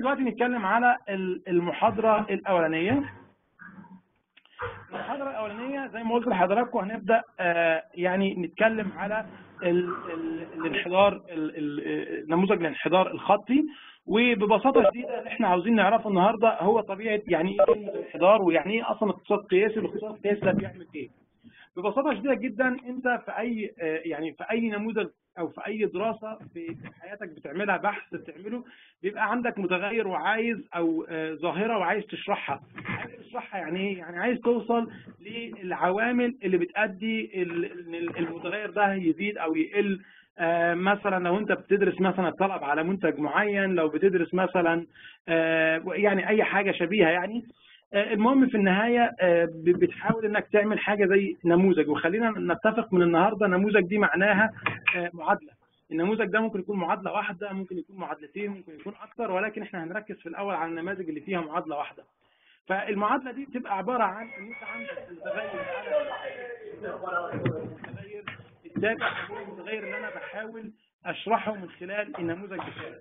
دلوقتي نتكلم على ال- المحاضرة الأولانية المحاضرة الأولانية زي ما قلت لحضراتكم هنبدأ آه، يعني نتكلم على ال- ال- الانحدار ال- ال- نموذج الانحدار الخطي وببساطة شديدة اللي احنا عاوزين نعرفه النهاردة هو طبيعة يعني ايه كلمة الانحدار ويعني ايه أصلا اقتصاد قياسي والاقتصاد القياسي ده بيعمل ايه. ببساطة شديدة جدا انت في اي آه، يعني في اي نموذج او في اي دراسة في حياتك بتعملها بحث بتعمله بيبقى عندك متغير وعايز او آه، ظاهرة وعايز تشرحها عايز تشرحها يعني ايه يعني عايز توصل للعوامل اللي بتأدي ال- ال- المتغير ده يزيد او يقل آه، مثلا لو انت بتدرس مثلا الطلب على منتج معين لو بتدرس مثلا آه، يعني اي حاجة شبيهة يعني آه، المهم في النهاية آه، ب- بتحاول انك تعمل حاجة زي نموذج وخلينا نتفق من النهاردة نموذج دي معناها آه، معادلة النموذج ده ممكن يكون معادلة واحدة ممكن يكون معادلتين ممكن يكون أكتر ولكن احنا هنركز في الأول على النماذج اللي فيها معادلة واحدة فالمعادلة دي بتبقى عبارة عن ان انت عندك المتغير على المتغير التابع هو المتغير اللي انا بحاول اشرحه من خلال النموذج بتاعي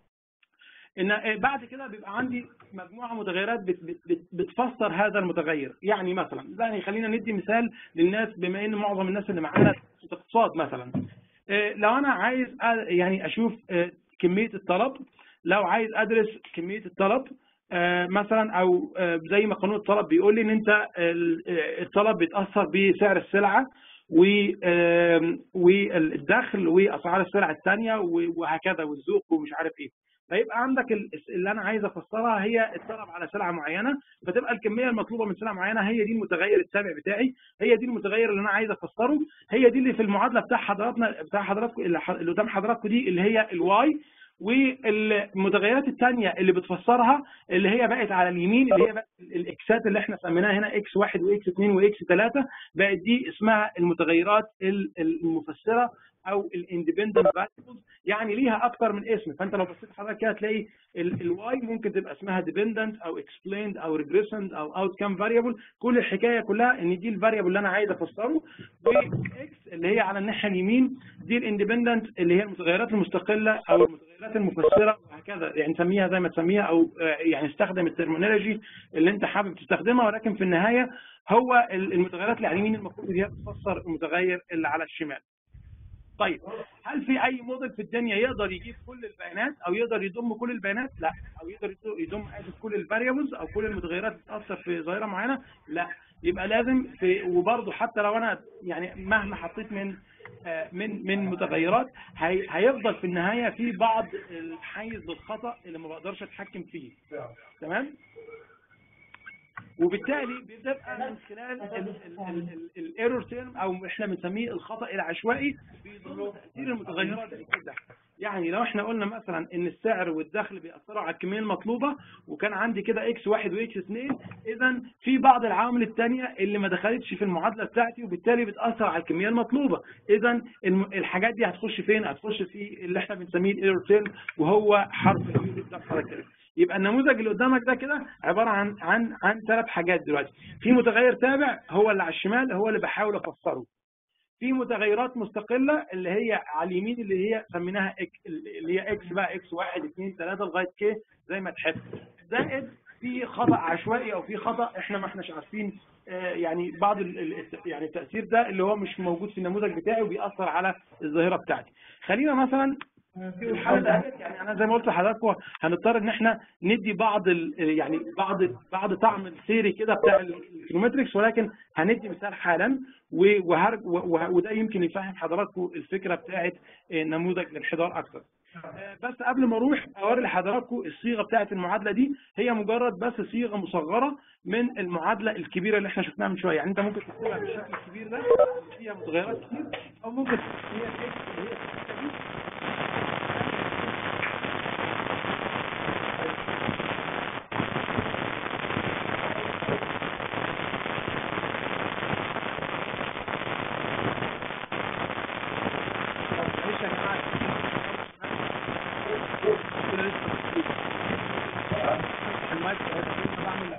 ان بعد كده بيبقى عندي مجموعه متغيرات بت بت بت بتفسر هذا المتغير يعني مثلا يعني خلينا ندي مثال للناس بما ان معظم الناس اللي معانا في الاقتصاد مثلا آه، لو انا عايز أ- يعني اشوف آه، كميه الطلب لو عايز ادرس كميه الطلب آه، مثلا او آه، زي ما قانون الطلب بيقول لي ان انت ال- آه، الطلب بيتاثر بسعر السلعه و- آم، والدخل واسعار السلع الثانيه وهكذا والذوق ومش عارف ايه فيبقى عندك ال- اللي انا عايز افسرها هي الطلب على سلعه معينه فتبقى الكميه المطلوبه من سلعه معينه هي دي المتغير التابع بتاعي هي دي المتغير اللي انا عايز افسره هي دي اللي في المعادله بتاع حضراتنا بتاع حضراتكم اللي ح- اللي قدام حضراتكم دي اللي هي الواي والمتغيرات الثانيه اللي بتفسرها اللي هي بقت على اليمين اللي هي بقت الاكسات اللي احنا سميناها هنا اكس 1 واكس 2 واكس 3 بقت دي اسمها المتغيرات ال- المفسره او الاندبندنت فاريبلز يعني ليها اكتر من اسم فانت لو بصيت حضرتك كده هتلاقي الواي ممكن تبقى اسمها ديبندنت او اكسبليند او ريجريسنت او اوت كام فاريبل كل الحكايه كلها ان دي الفاريبل اللي انا عايز افسره واكس اللي هي على الناحيه اليمين دي الاندبندنت اللي هي المتغيرات المستقله او المتغيرات المفسره وهكذا يعني نسميها زي ما تسميها او آه، يعني استخدم الترمينولوجي اللي انت حابب تستخدمها ولكن في النهايه هو المتغيرات اللي على اليمين المفروض هي بتفسر المتغير اللي على الشمال طيب هل في اي موديل في الدنيا يقدر يجيب كل البيانات او يقدر يضم كل البيانات لا او يقدر يضم اسف كل الفاريبلز او كل المتغيرات اللي بتاثر في ظاهره معينه لا يبقى لازم في وبرضه حتى لو انا يعني مهما حطيت من آه، من من متغيرات هي هيفضل في النهايه في بعض الحيز للخطا اللي ما بقدرش اتحكم فيه تمام وبالتالي بتبقى من خلال الايرور تيرم او احنا بنسميه الخطا العشوائي بيضم تاثير المتغيرات اللي كده يعني لو احنا قلنا مثلا ان السعر والدخل بيأثروا على الكميه المطلوبه وكان عندي كده اكس واحد واكس اثنين اذا في بعض العوامل الثانيه اللي ما دخلتش في المعادله بتاعتي وبالتالي بتأثر على الكميه المطلوبه اذا الم- الحاجات دي هتخش فين؟ هتخش في اللي احنا بنسميه الايرور تيرم وهو حرف اليو اللي قدام حضرتك كده. يبقى النموذج اللي قدامك ده كده عباره عن عن عن ثلاث حاجات دلوقتي في متغير تابع هو اللي على الشمال هو اللي بحاول افسره في متغيرات مستقله اللي هي على اليمين اللي هي سميناها إك اللي هي اكس بقى اكس 1 2 3 لغايه كي زي ما تحب زائد في خطا عشوائي او في خطا احنا ما احناش عارفين آه، يعني بعض ال- ال- يعني التاثير ده اللي هو مش موجود في النموذج بتاعي وبيأثر على الظاهره بتاعتي خلينا مثلا في الحاله ديت يعني انا زي ما قلت لحضراتكم هنضطر ان احنا ندي بعض ال يعني بعض بعض طعم السيري كده بتاع الكيلومتريكس ولكن هندي مثال حالا و- وهر- و- و- وده يمكن يفهم حضراتكم الفكره بتاعت آه، نموذج الانحدار اكتر. آه، بس قبل ما اروح اوري لحضراتكم الصيغه بتاعت المعادله دي هي مجرد بس صيغه مصغره من المعادله الكبيره اللي احنا شفناها من شويه يعني انت ممكن تكتبها بالشكل الكبير ده اللي فيها متغيرات كتير او ممكن هي الاكس اللي هي الحتة دي معلش يا جماعه كده لسه مكتوب. المايك أنا بعمل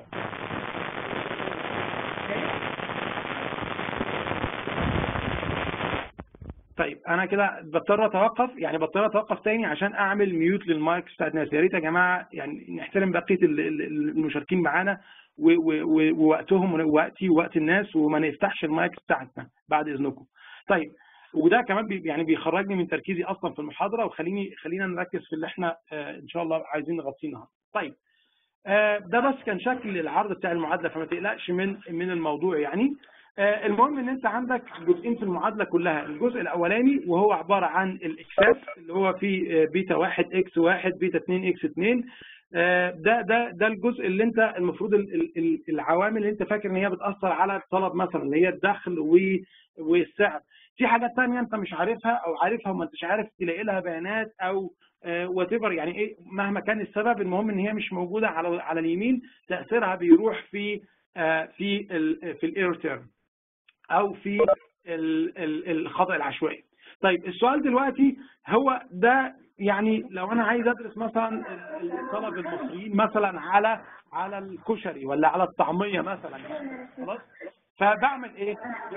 طيب انا كده بضطر اتوقف يعني بضطر اتوقف تاني عشان اعمل ميوت للمايك بتاعت الناس يا ريت يا جماعه يعني نحترم بقيه المشاركين معانا ووقتهم ووقتي ووقت الناس وما نفتحش المايك بتاعتنا بعد اذنكم طيب وده كمان بي يعني بيخرجني من تركيزي اصلا في المحاضره وخليني خلينا نركز في اللي احنا آه ان شاء الله عايزين نغطيه النهارده طيب آه ده بس كان شكل العرض بتاع المعادله فما تقلقش من من الموضوع يعني آه المهم ان انت عندك جزئين في المعادله كلها الجزء الاولاني وهو عباره عن الاكسات اللي هو فيه بيتا 1 اكس 1 بيتا 2 اكس 2 ده ده ده الجزء اللي انت المفروض العوامل اللي انت فاكر ان هي بتاثر على الطلب مثلا اللي هي الدخل والسعر في حاجات ثانيه انت مش عارفها او عارفها وما انتش عارف تلاقي لها بيانات او وات يعني ايه مهما كان السبب المهم ان هي مش موجوده على على اليمين تاثيرها بيروح في في ال في الاير تيرم او في الخطا العشوائي طيب السؤال دلوقتي هو ده يعني لو انا عايز ادرس مثلا الطلب المصريين مثلا على على الكشري ولا على الطعميه مثلا خلاص فبعمل ايه؟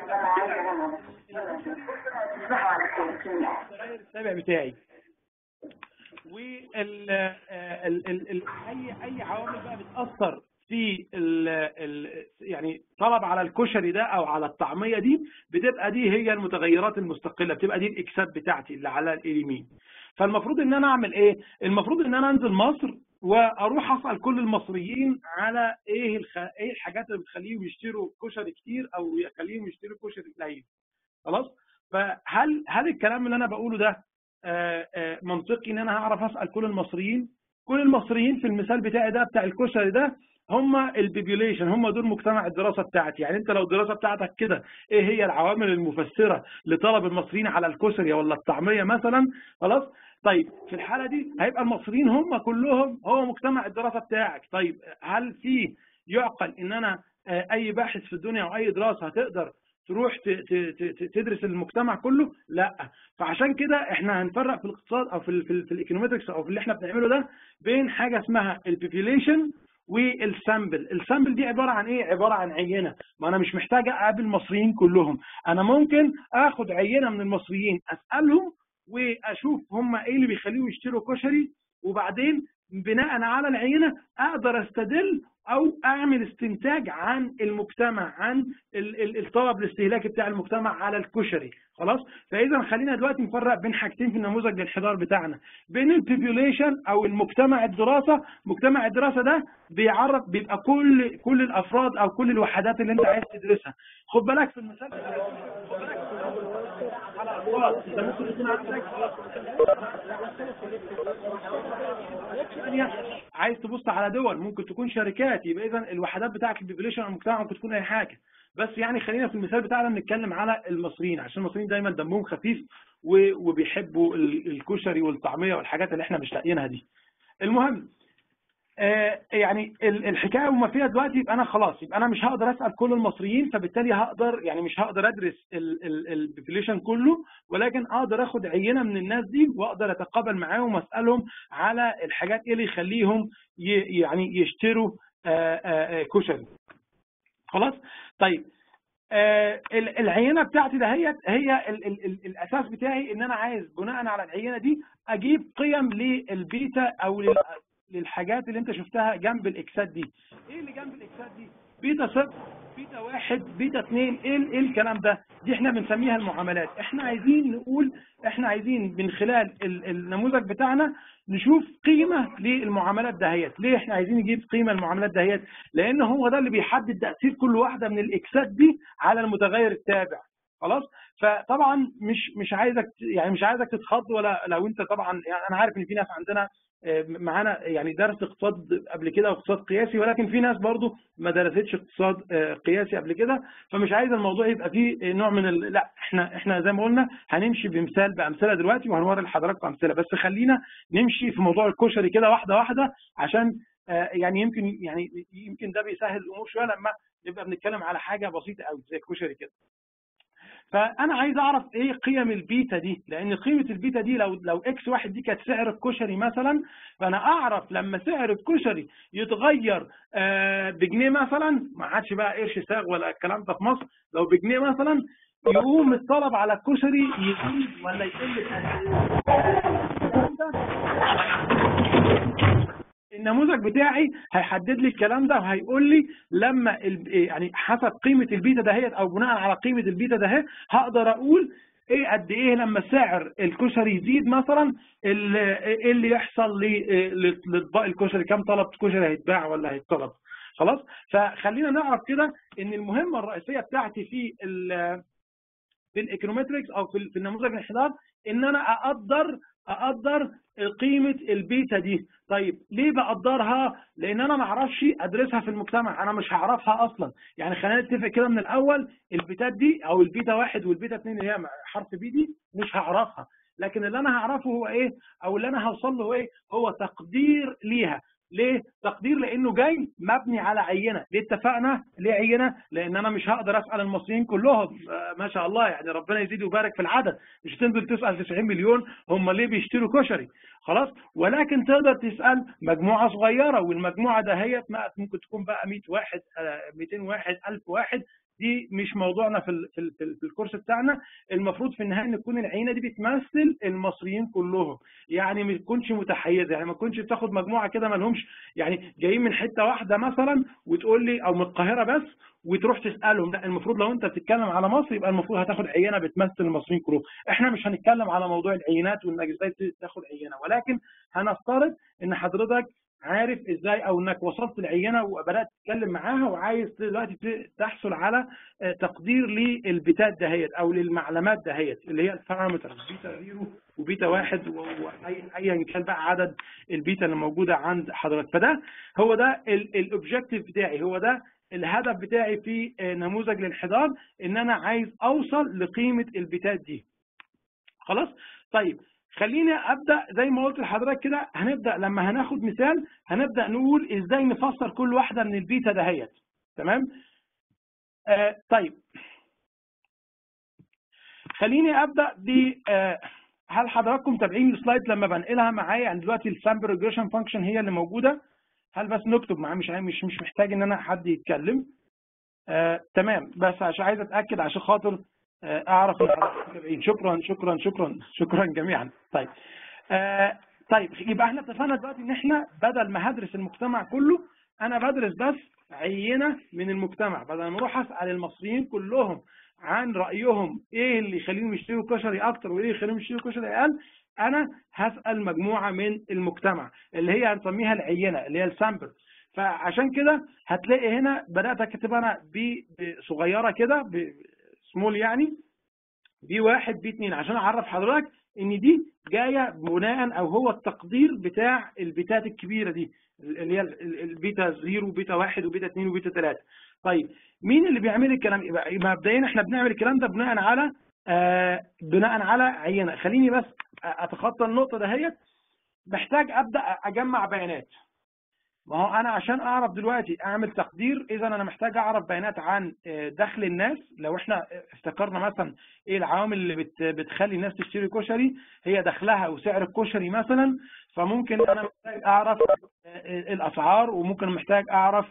التابع بتاعي وال اي اي عوامل بقى بتاثر في ال ال يعني طلب على الكشري ده او على الطعميه دي بتبقى دي هي المتغيرات المستقله بتبقى دي الاكسات بتاعتي اللي على اليمين فالمفروض ان انا اعمل ايه المفروض ان انا انزل مصر واروح اسال كل المصريين على ايه الخ... ايه الحاجات اللي بتخليهم يشتروا كشري كتير او يخليهم يشتروا كشري قليل خلاص فهل هل الكلام اللي انا بقوله ده آآ آآ منطقي ان انا هعرف اسال كل المصريين كل المصريين في المثال بتاعي ده بتاع الكشري ده هم البيبيوليشن هم دول مجتمع الدراسه بتاعتي يعني انت لو الدراسه بتاعتك كده ايه هي العوامل المفسره لطلب المصريين على الكشري ولا الطعميه مثلا خلاص طيب في الحاله دي هيبقى المصريين هم كلهم هو مجتمع الدراسه بتاعك طيب هل في يعقل ان انا اي باحث في الدنيا او اي دراسه هتقدر تروح تدرس المجتمع كله لا فعشان كده احنا هنفرق في الاقتصاد او في ال في, ال في الايكونومتكس او في اللي احنا بنعمله ده بين حاجه اسمها البوبيوليشن والسامبل السامبل دي عباره عن ايه عباره عن عينه ما انا مش محتاج اقابل المصريين كلهم انا ممكن اخد عينه من المصريين اسالهم واشوف هم ايه اللي بيخليهم يشتروا كشري وبعدين بناء على العينه اقدر استدل او اعمل استنتاج عن المجتمع عن الطلب الاستهلاكي بتاع المجتمع على الكشري خلاص فاذا خلينا دلوقتي نفرق بين حاجتين في النموذج الانحدار بتاعنا بين البوبيوليشن او المجتمع الدراسه مجتمع الدراسه ده بيعرف بيبقى كل كل الافراد او كل الوحدات اللي انت عايز تدرسها خد بالك في المثال خد بالك على افراد انت ممكن يكون عندك عايز تبص على دول ممكن تكون شركات يبقى اذا الوحدات بتاعك البوبيوليشن او المجتمع ممكن تكون اي حاجه بس يعني خلينا في المثال بتاعنا بنتكلم على المصريين عشان المصريين دايما دمهم خفيف وبيحبوا الكشري والطعميه والحاجات اللي احنا مش لاقيينها دي المهم آه يعني الحكايه وما فيها دلوقتي يبقى انا خلاص يبقى انا مش هقدر اسال كل المصريين فبالتالي هقدر يعني مش هقدر ادرس البوبيوليشن كله ولكن اقدر اخد عينه من الناس دي واقدر اتقابل معاهم واسالهم على الحاجات ايه اللي يخليهم يعني يشتروا آه آه كشري خلاص طيب آه العينه بتاعتي دهيت هي ال ال ال الاساس بتاعي ان انا عايز بناء على العينه دي اجيب قيم للبيتا او للحاجات اللي انت شفتها جنب الاكسات دي ايه اللي جنب الاكسات دي بيتا صفر بيتا واحد بيتا اثنين ايه ايه الكلام ده دي احنا بنسميها المعاملات احنا عايزين نقول احنا عايزين من خلال النموذج بتاعنا نشوف قيمة للمعاملات دهيت ليه احنا عايزين نجيب قيمة المعاملات دهيت لان هو ده اللي بيحدد تأثير كل واحدة من الاكسات دي على المتغير التابع خلاص فطبعا مش مش عايزك يعني مش عايزك تتخض ولا لو انت طبعا يعني انا عارف ان في ناس عندنا معانا يعني درس اقتصاد قبل كده واقتصاد قياسي ولكن في ناس برضو ما درستش اقتصاد قياسي قبل كده فمش عايز الموضوع يبقى فيه نوع من ال... لا احنا احنا زي ما قلنا هنمشي بمثال بامثله دلوقتي وهنوري لحضراتكم امثله بس خلينا نمشي في موضوع الكشري كده واحده واحده عشان يعني يمكن يعني يمكن ده بيسهل الامور شويه لما نبقى بنتكلم على حاجه بسيطه قوي زي الكشري كده فانا عايز اعرف ايه قيم البيتا دي لان قيمه البيتا دي لو لو اكس واحد دي كانت سعر الكشري مثلا فانا اعرف لما سعر الكشري يتغير آه بجنيه مثلا ما عادش بقى قرش ساغ ولا الكلام ده في مصر لو بجنيه مثلا يقوم الطلب على الكشري يزيد ولا يقل النموذج بتاعي هيحدد لي الكلام ده وهيقول لي لما يعني حسب قيمه البيتا دهيت او بناء على قيمه البيتا ده هقدر اقول ايه قد ايه لما سعر الكشري يزيد مثلا ايه اللي يحصل لاطباق الكشري كم طلب كشري هيتباع ولا هيتطلب خلاص فخلينا نعرف كده ان المهمه الرئيسيه بتاعتي في في الايكونومتريكس او في النموذج الانحدار ان انا اقدر اقدر قيمه البيتا دي طيب ليه بقدرها لان انا ما اعرفش ادرسها في المجتمع انا مش هعرفها اصلا يعني خلينا نتفق كده من الاول البيتات دي او البيتا واحد والبيتا اثنين اللي هي حرف بي دي مش هعرفها لكن اللي انا هعرفه هو ايه او اللي انا هوصل له ايه هو تقدير ليها ليه؟ تقدير لانه جاي مبني على عينه، ليه اتفقنا؟ ليه عينه؟ لان انا مش هقدر اسال المصريين كلهم ما شاء الله يعني ربنا يزيد ويبارك في العدد، مش تنزل تسال 90 مليون هم ليه بيشتروا كشري؟ خلاص؟ ولكن تقدر تسال مجموعه صغيره والمجموعه دهيت ممكن تكون بقى 100 واحد 200 واحد 1000 واحد دي مش موضوعنا في ال في, ال في الكورس بتاعنا المفروض في النهايه ان تكون العينه دي بتمثل المصريين كلهم يعني ما تكونش متحيزه يعني ما تكونش بتاخد مجموعه كده ما لهمش يعني جايين من حته واحده مثلا وتقول لي او من القاهره بس وتروح تسالهم لا المفروض لو انت بتتكلم على مصر يبقى المفروض هتاخد عينه بتمثل المصريين كلهم احنا مش هنتكلم على موضوع العينات وانك ازاي تاخد عينه ولكن هنفترض ان حضرتك عارف ازاي او انك وصلت العينه وبدات تتكلم معاها وعايز دلوقتي تحصل على تقدير للبيتات دهيت او للمعلومات دهيت اللي هي البارامترز بيتا زيرو وبيتا واحد وايا كان بقى عدد البيتا اللي موجوده عند حضرتك فده هو ده الاوبجيكتيف بتاعي هو ده الهدف بتاعي في نموذج الانحدار ان انا عايز اوصل لقيمه البيتات دي خلاص طيب خليني ابدا زي ما قلت لحضرتك كده هنبدا لما هناخد مثال هنبدا نقول ازاي نفسر كل واحده من البيتا دهيت تمام آه طيب خليني ابدا ب آه هل حضراتكم متابعين السلايد لما بنقلها معايا يعني دلوقتي السامبل ريجريشن فانكشن هي اللي موجوده هل بس نكتب معاه مش مش مش محتاج ان انا حد يتكلم آه تمام بس عشان عايز اتاكد عشان خاطر اعرف شكرا شكرا شكرا شكرا جميعا طيب آه طيب يبقى احنا اتفقنا دلوقتي ان احنا بدل ما هدرس المجتمع كله انا بدرس بس عينه من المجتمع بدل ما اروح اسال المصريين كلهم عن رايهم ايه اللي يخليهم يشتروا كشري اكتر وايه اللي يخليهم يشتروا كشري اقل انا هسال مجموعه من المجتمع اللي هي هنسميها العينه اللي هي السامبل فعشان كده هتلاقي هنا بدات اكتب انا بصغيره كده سمول يعني بي واحد بي اتنين عشان اعرف حضرتك ان دي جايه بناء او هو التقدير بتاع البيتات الكبيره دي اللي هي البيتا زيرو وبيتا واحد وبيتا اتنين وبيتا تلاته. طيب مين اللي بيعمل الكلام يبقى مبدئيا احنا بنعمل الكلام ده بناء على آه بناء على عينه خليني بس اتخطى النقطه دهيت محتاج ابدا اجمع بيانات ما هو انا عشان اعرف دلوقتي اعمل تقدير اذا انا محتاج اعرف بيانات عن دخل الناس لو احنا افتكرنا مثلا ايه العوامل اللي بت بتخلي الناس تشتري كشري هي دخلها وسعر الكشري مثلا فممكن انا محتاج اعرف الاسعار وممكن محتاج اعرف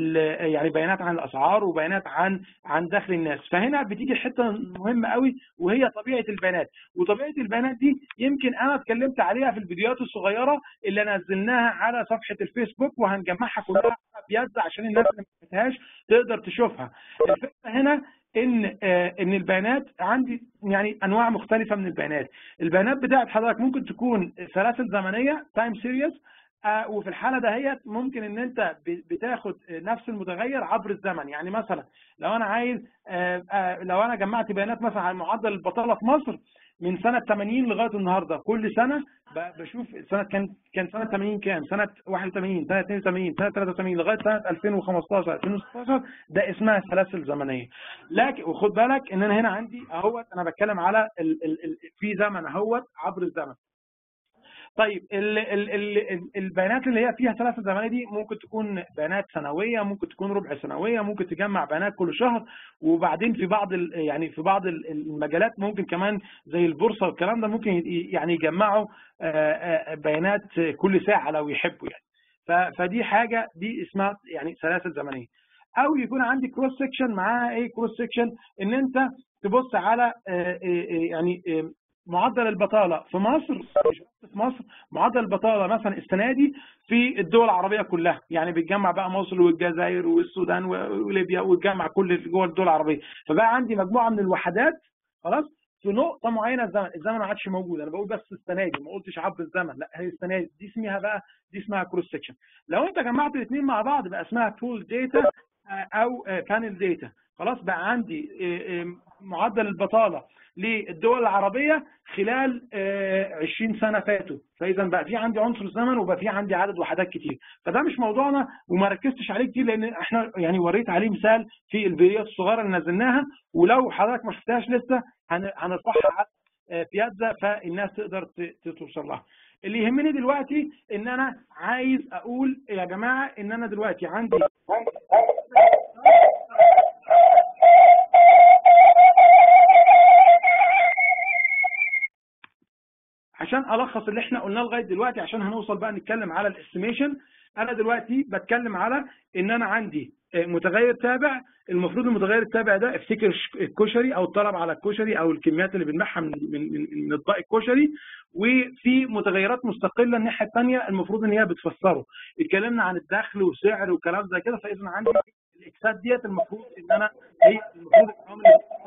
يعني بيانات عن الاسعار وبيانات عن عن دخل الناس فهنا بتيجي حته مهمه قوي وهي طبيعه البيانات وطبيعه البيانات دي يمكن انا اتكلمت عليها في الفيديوهات الصغيره اللي نزلناها على صفحه الفيسبوك وهنجمعها كلها بيد عشان الناس اللي ما شفتهاش تقدر تشوفها الفكره هنا ان آه ان البيانات عندي يعني انواع مختلفه من البيانات البيانات بتاعت حضرتك ممكن تكون سلاسل زمنيه تايم سيريز آه وفي الحاله دهيت ممكن ان انت بتاخد نفس المتغير عبر الزمن يعني مثلا لو انا عايز آه آه لو انا جمعت بيانات مثلا عن معدل البطاله في مصر من سنه 80 لغايه النهارده كل سنه بشوف سنه كان كان سنه 80 كام سنه 81 سنه 82 سنه 83 لغايه سنه 2015 2016 ده اسمها سلاسل زمنيه لكن وخد بالك ان انا هنا عندي اهوت انا بتكلم على ال ال ال في زمن اهوت عبر الزمن طيب ال ال ال البيانات اللي هي فيها ثلاثة زمنية دي ممكن تكون بيانات سنوية ممكن تكون ربع سنوية ممكن تجمع بيانات كل شهر وبعدين في بعض يعني في بعض المجالات ممكن كمان زي البورصة والكلام ده ممكن يعني يجمعوا بيانات كل ساعة لو يحبوا يعني فدي حاجة دي اسمها يعني سلاسل زمنية او يكون عندي كروس سكشن معاها ايه كروس سكشن ان انت تبص على يعني معدل البطاله في مصر مش بس في مصر معدل البطاله مثلا السنه دي في الدول العربيه كلها يعني بتجمع بقى مصر والجزائر والسودان وليبيا وتجمع كل جوه الدول العربيه فبقى عندي مجموعه من الوحدات خلاص في نقطة معينة الزمن، الزمن ما عادش موجود، أنا بقول بس السنة دي ما قلتش عبر الزمن، لا هي السنة دي، دي اسمها بقى دي اسمها كروس سكشن. لو أنت جمعت الاثنين مع بعض بقى اسمها بول داتا أو بانل داتا، خلاص بقى عندي معدل البطالة للدول العربية خلال 20 سنة فاتوا فإذا بقى في عندي عنصر الزمن وبقى في عندي عدد وحدات كتير فده مش موضوعنا وما ركزتش عليه كتير لأن احنا يعني وريت عليه مثال في الفيديوهات الصغيرة اللي نزلناها ولو حضرتك ما شفتهاش لسه هنرفعها على بيازا فالناس تقدر توصل لها اللي يهمني دلوقتي ان انا عايز اقول يا جماعه ان انا دلوقتي عندي عشان الخص اللي احنا قلناه لغايه دلوقتي عشان هنوصل بقى نتكلم على الاستيميشن انا دلوقتي بتكلم على ان انا عندي متغير تابع المفروض المتغير التابع ده افتكر الكشري او الطلب على الكشري او الكميات اللي بنبيعها من من من اطباق الكشري وفي متغيرات مستقله الناحيه الثانيه المفروض ان هي بتفسره اتكلمنا عن الدخل وسعر وكلام زي كده فاذا عندي الاكسات ديت المفروض ان انا هي المفروض العوامل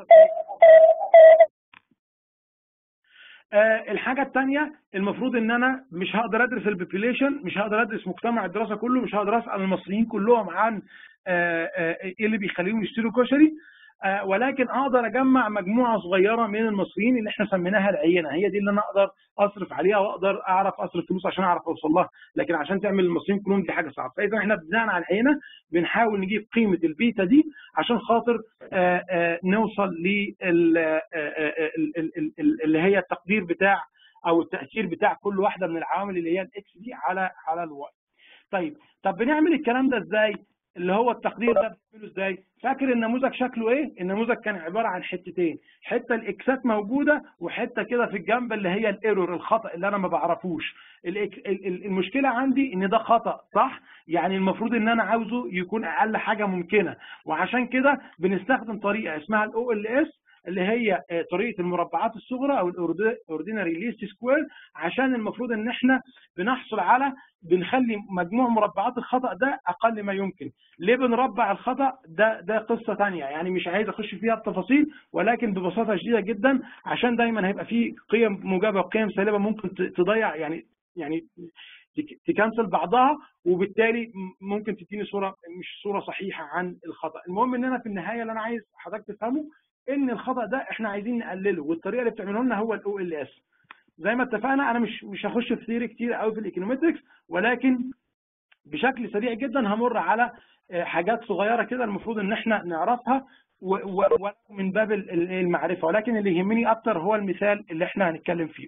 آه الحاجة الثانية المفروض ان انا مش هقدر ادرس البوبيليشن مش هقدر ادرس مجتمع الدراسة كله مش هقدر اسأل المصريين كلهم عن آه آه ايه اللي بيخليهم يشتروا كشري ولكن اقدر اجمع مجموعه صغيره من المصريين اللي احنا سميناها العينه هي دي اللي انا اقدر اصرف عليها واقدر اعرف اصرف فلوس عشان اعرف اوصل لها لكن عشان تعمل المصريين كلهم دي حاجه صعبه فاذا احنا بناء على العينه بنحاول نجيب قيمه البيتا دي عشان خاطر آآ آآ نوصل لل اللي هي التقدير بتاع او التاثير بتاع كل واحده من العوامل اللي هي الاكس دي على على الواي طيب طب بنعمل الكلام ده ازاي اللي هو التقدير ده بنعمله ازاي؟ فاكر النموذج شكله ايه؟ النموذج كان عباره عن حتتين، حته الاكسات موجوده وحته كده في الجنب اللي هي الايرور الخطا اللي انا ما بعرفوش. المشكله عندي ان ده خطا صح؟ يعني المفروض ان انا عاوزه يكون اقل حاجه ممكنه وعشان كده بنستخدم طريقه اسمها الاو ال اس اللي هي طريقه المربعات الصغرى او الاوردينري ليست سكوير عشان المفروض ان احنا بنحصل على بنخلي مجموع مربعات الخطا ده اقل ما يمكن ليه بنربع الخطا ده ده قصه ثانيه يعني مش عايز اخش فيها التفاصيل ولكن ببساطه شديده جدا عشان دايما هيبقى في قيم موجبه وقيم سالبه ممكن تضيع يعني يعني تكنسل بعضها وبالتالي ممكن تديني صوره مش صوره صحيحه عن الخطا المهم ان انا في النهايه اللي انا عايز حضرتك تفهمه ان الخطا ده احنا عايزين نقلله والطريقه اللي بتعمله لنا هو الاو ال اس زي ما اتفقنا انا مش مش هخش في ثيري كتير قوي في الايكونومتريكس ولكن بشكل سريع جدا همر على حاجات صغيره كده المفروض ان احنا نعرفها ومن باب المعرفه ولكن اللي يهمني اكتر هو المثال اللي احنا هنتكلم فيه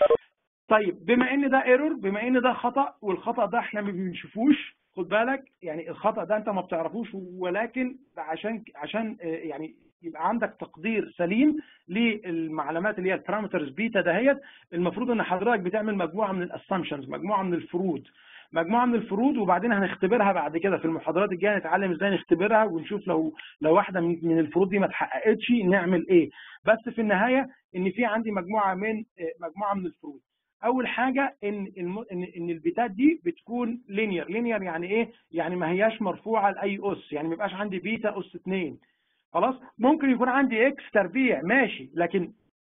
طيب بما ان ده ايرور بما ان ده خطا والخطا ده احنا ما بنشوفوش خد بالك يعني الخطا ده انت ما بتعرفوش ولكن عشان عشان يعني يبقى عندك تقدير سليم للمعلومات اللي هي البارامترز بيتا دهيت المفروض ان حضرتك بتعمل مجموعه من الاسامبشنز مجموعه من الفروض مجموعه من الفروض وبعدين هنختبرها بعد كده في المحاضرات الجايه نتعلم ازاي نختبرها ونشوف لو لو واحده من الفروض دي ما اتحققتش نعمل ايه بس في النهايه ان في عندي مجموعه من مجموعه من الفروض اول حاجه ان الم... ان ان البيتات دي بتكون لينير لينير يعني ايه يعني ما هياش مرفوعه لاي اس يعني ما يبقاش عندي بيتا اس 2 خلاص ممكن يكون عندي اكس تربيع ماشي لكن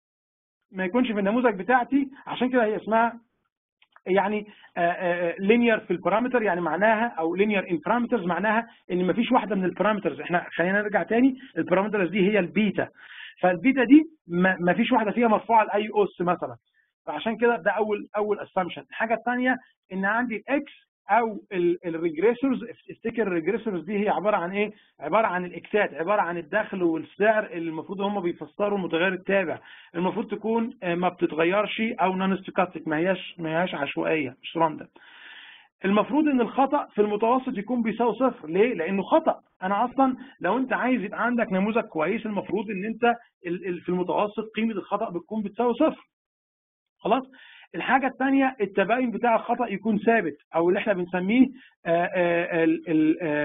ما يكونش في النموذج بتاعتي عشان كده هي اسمها يعني لينير في البارامتر يعني معناها او لينير ان بارامترز معناها ان ما فيش واحده من البارامترز احنا خلينا نرجع تاني البارامترز دي هي البيتا فالبيتا دي ما فيش واحده فيها مرفوعه لاي اس مثلا فعشان كده ده اول اول اسامبشن الحاجه الثانيه ان عندي الاكس او الريجريسورز افتكر الريجريسورز دي هي عباره عن ايه عباره عن الاكسات عباره عن الدخل والسعر اللي المفروض هم بيفسروا المتغير التابع المفروض تكون ما بتتغيرش او نون ستوكاستيك ما هياش ما هياش عشوائيه مش راندم المفروض ان الخطا في المتوسط يكون بيساوي صفر ليه لانه خطا انا اصلا لو انت عايز يبقى عندك نموذج كويس المفروض ان انت في المتوسط قيمه الخطا بتكون بتساوي صفر خلاص الحاجه الثانيه التباين بتاع الخطا يكون ثابت او اللي احنا بنسميه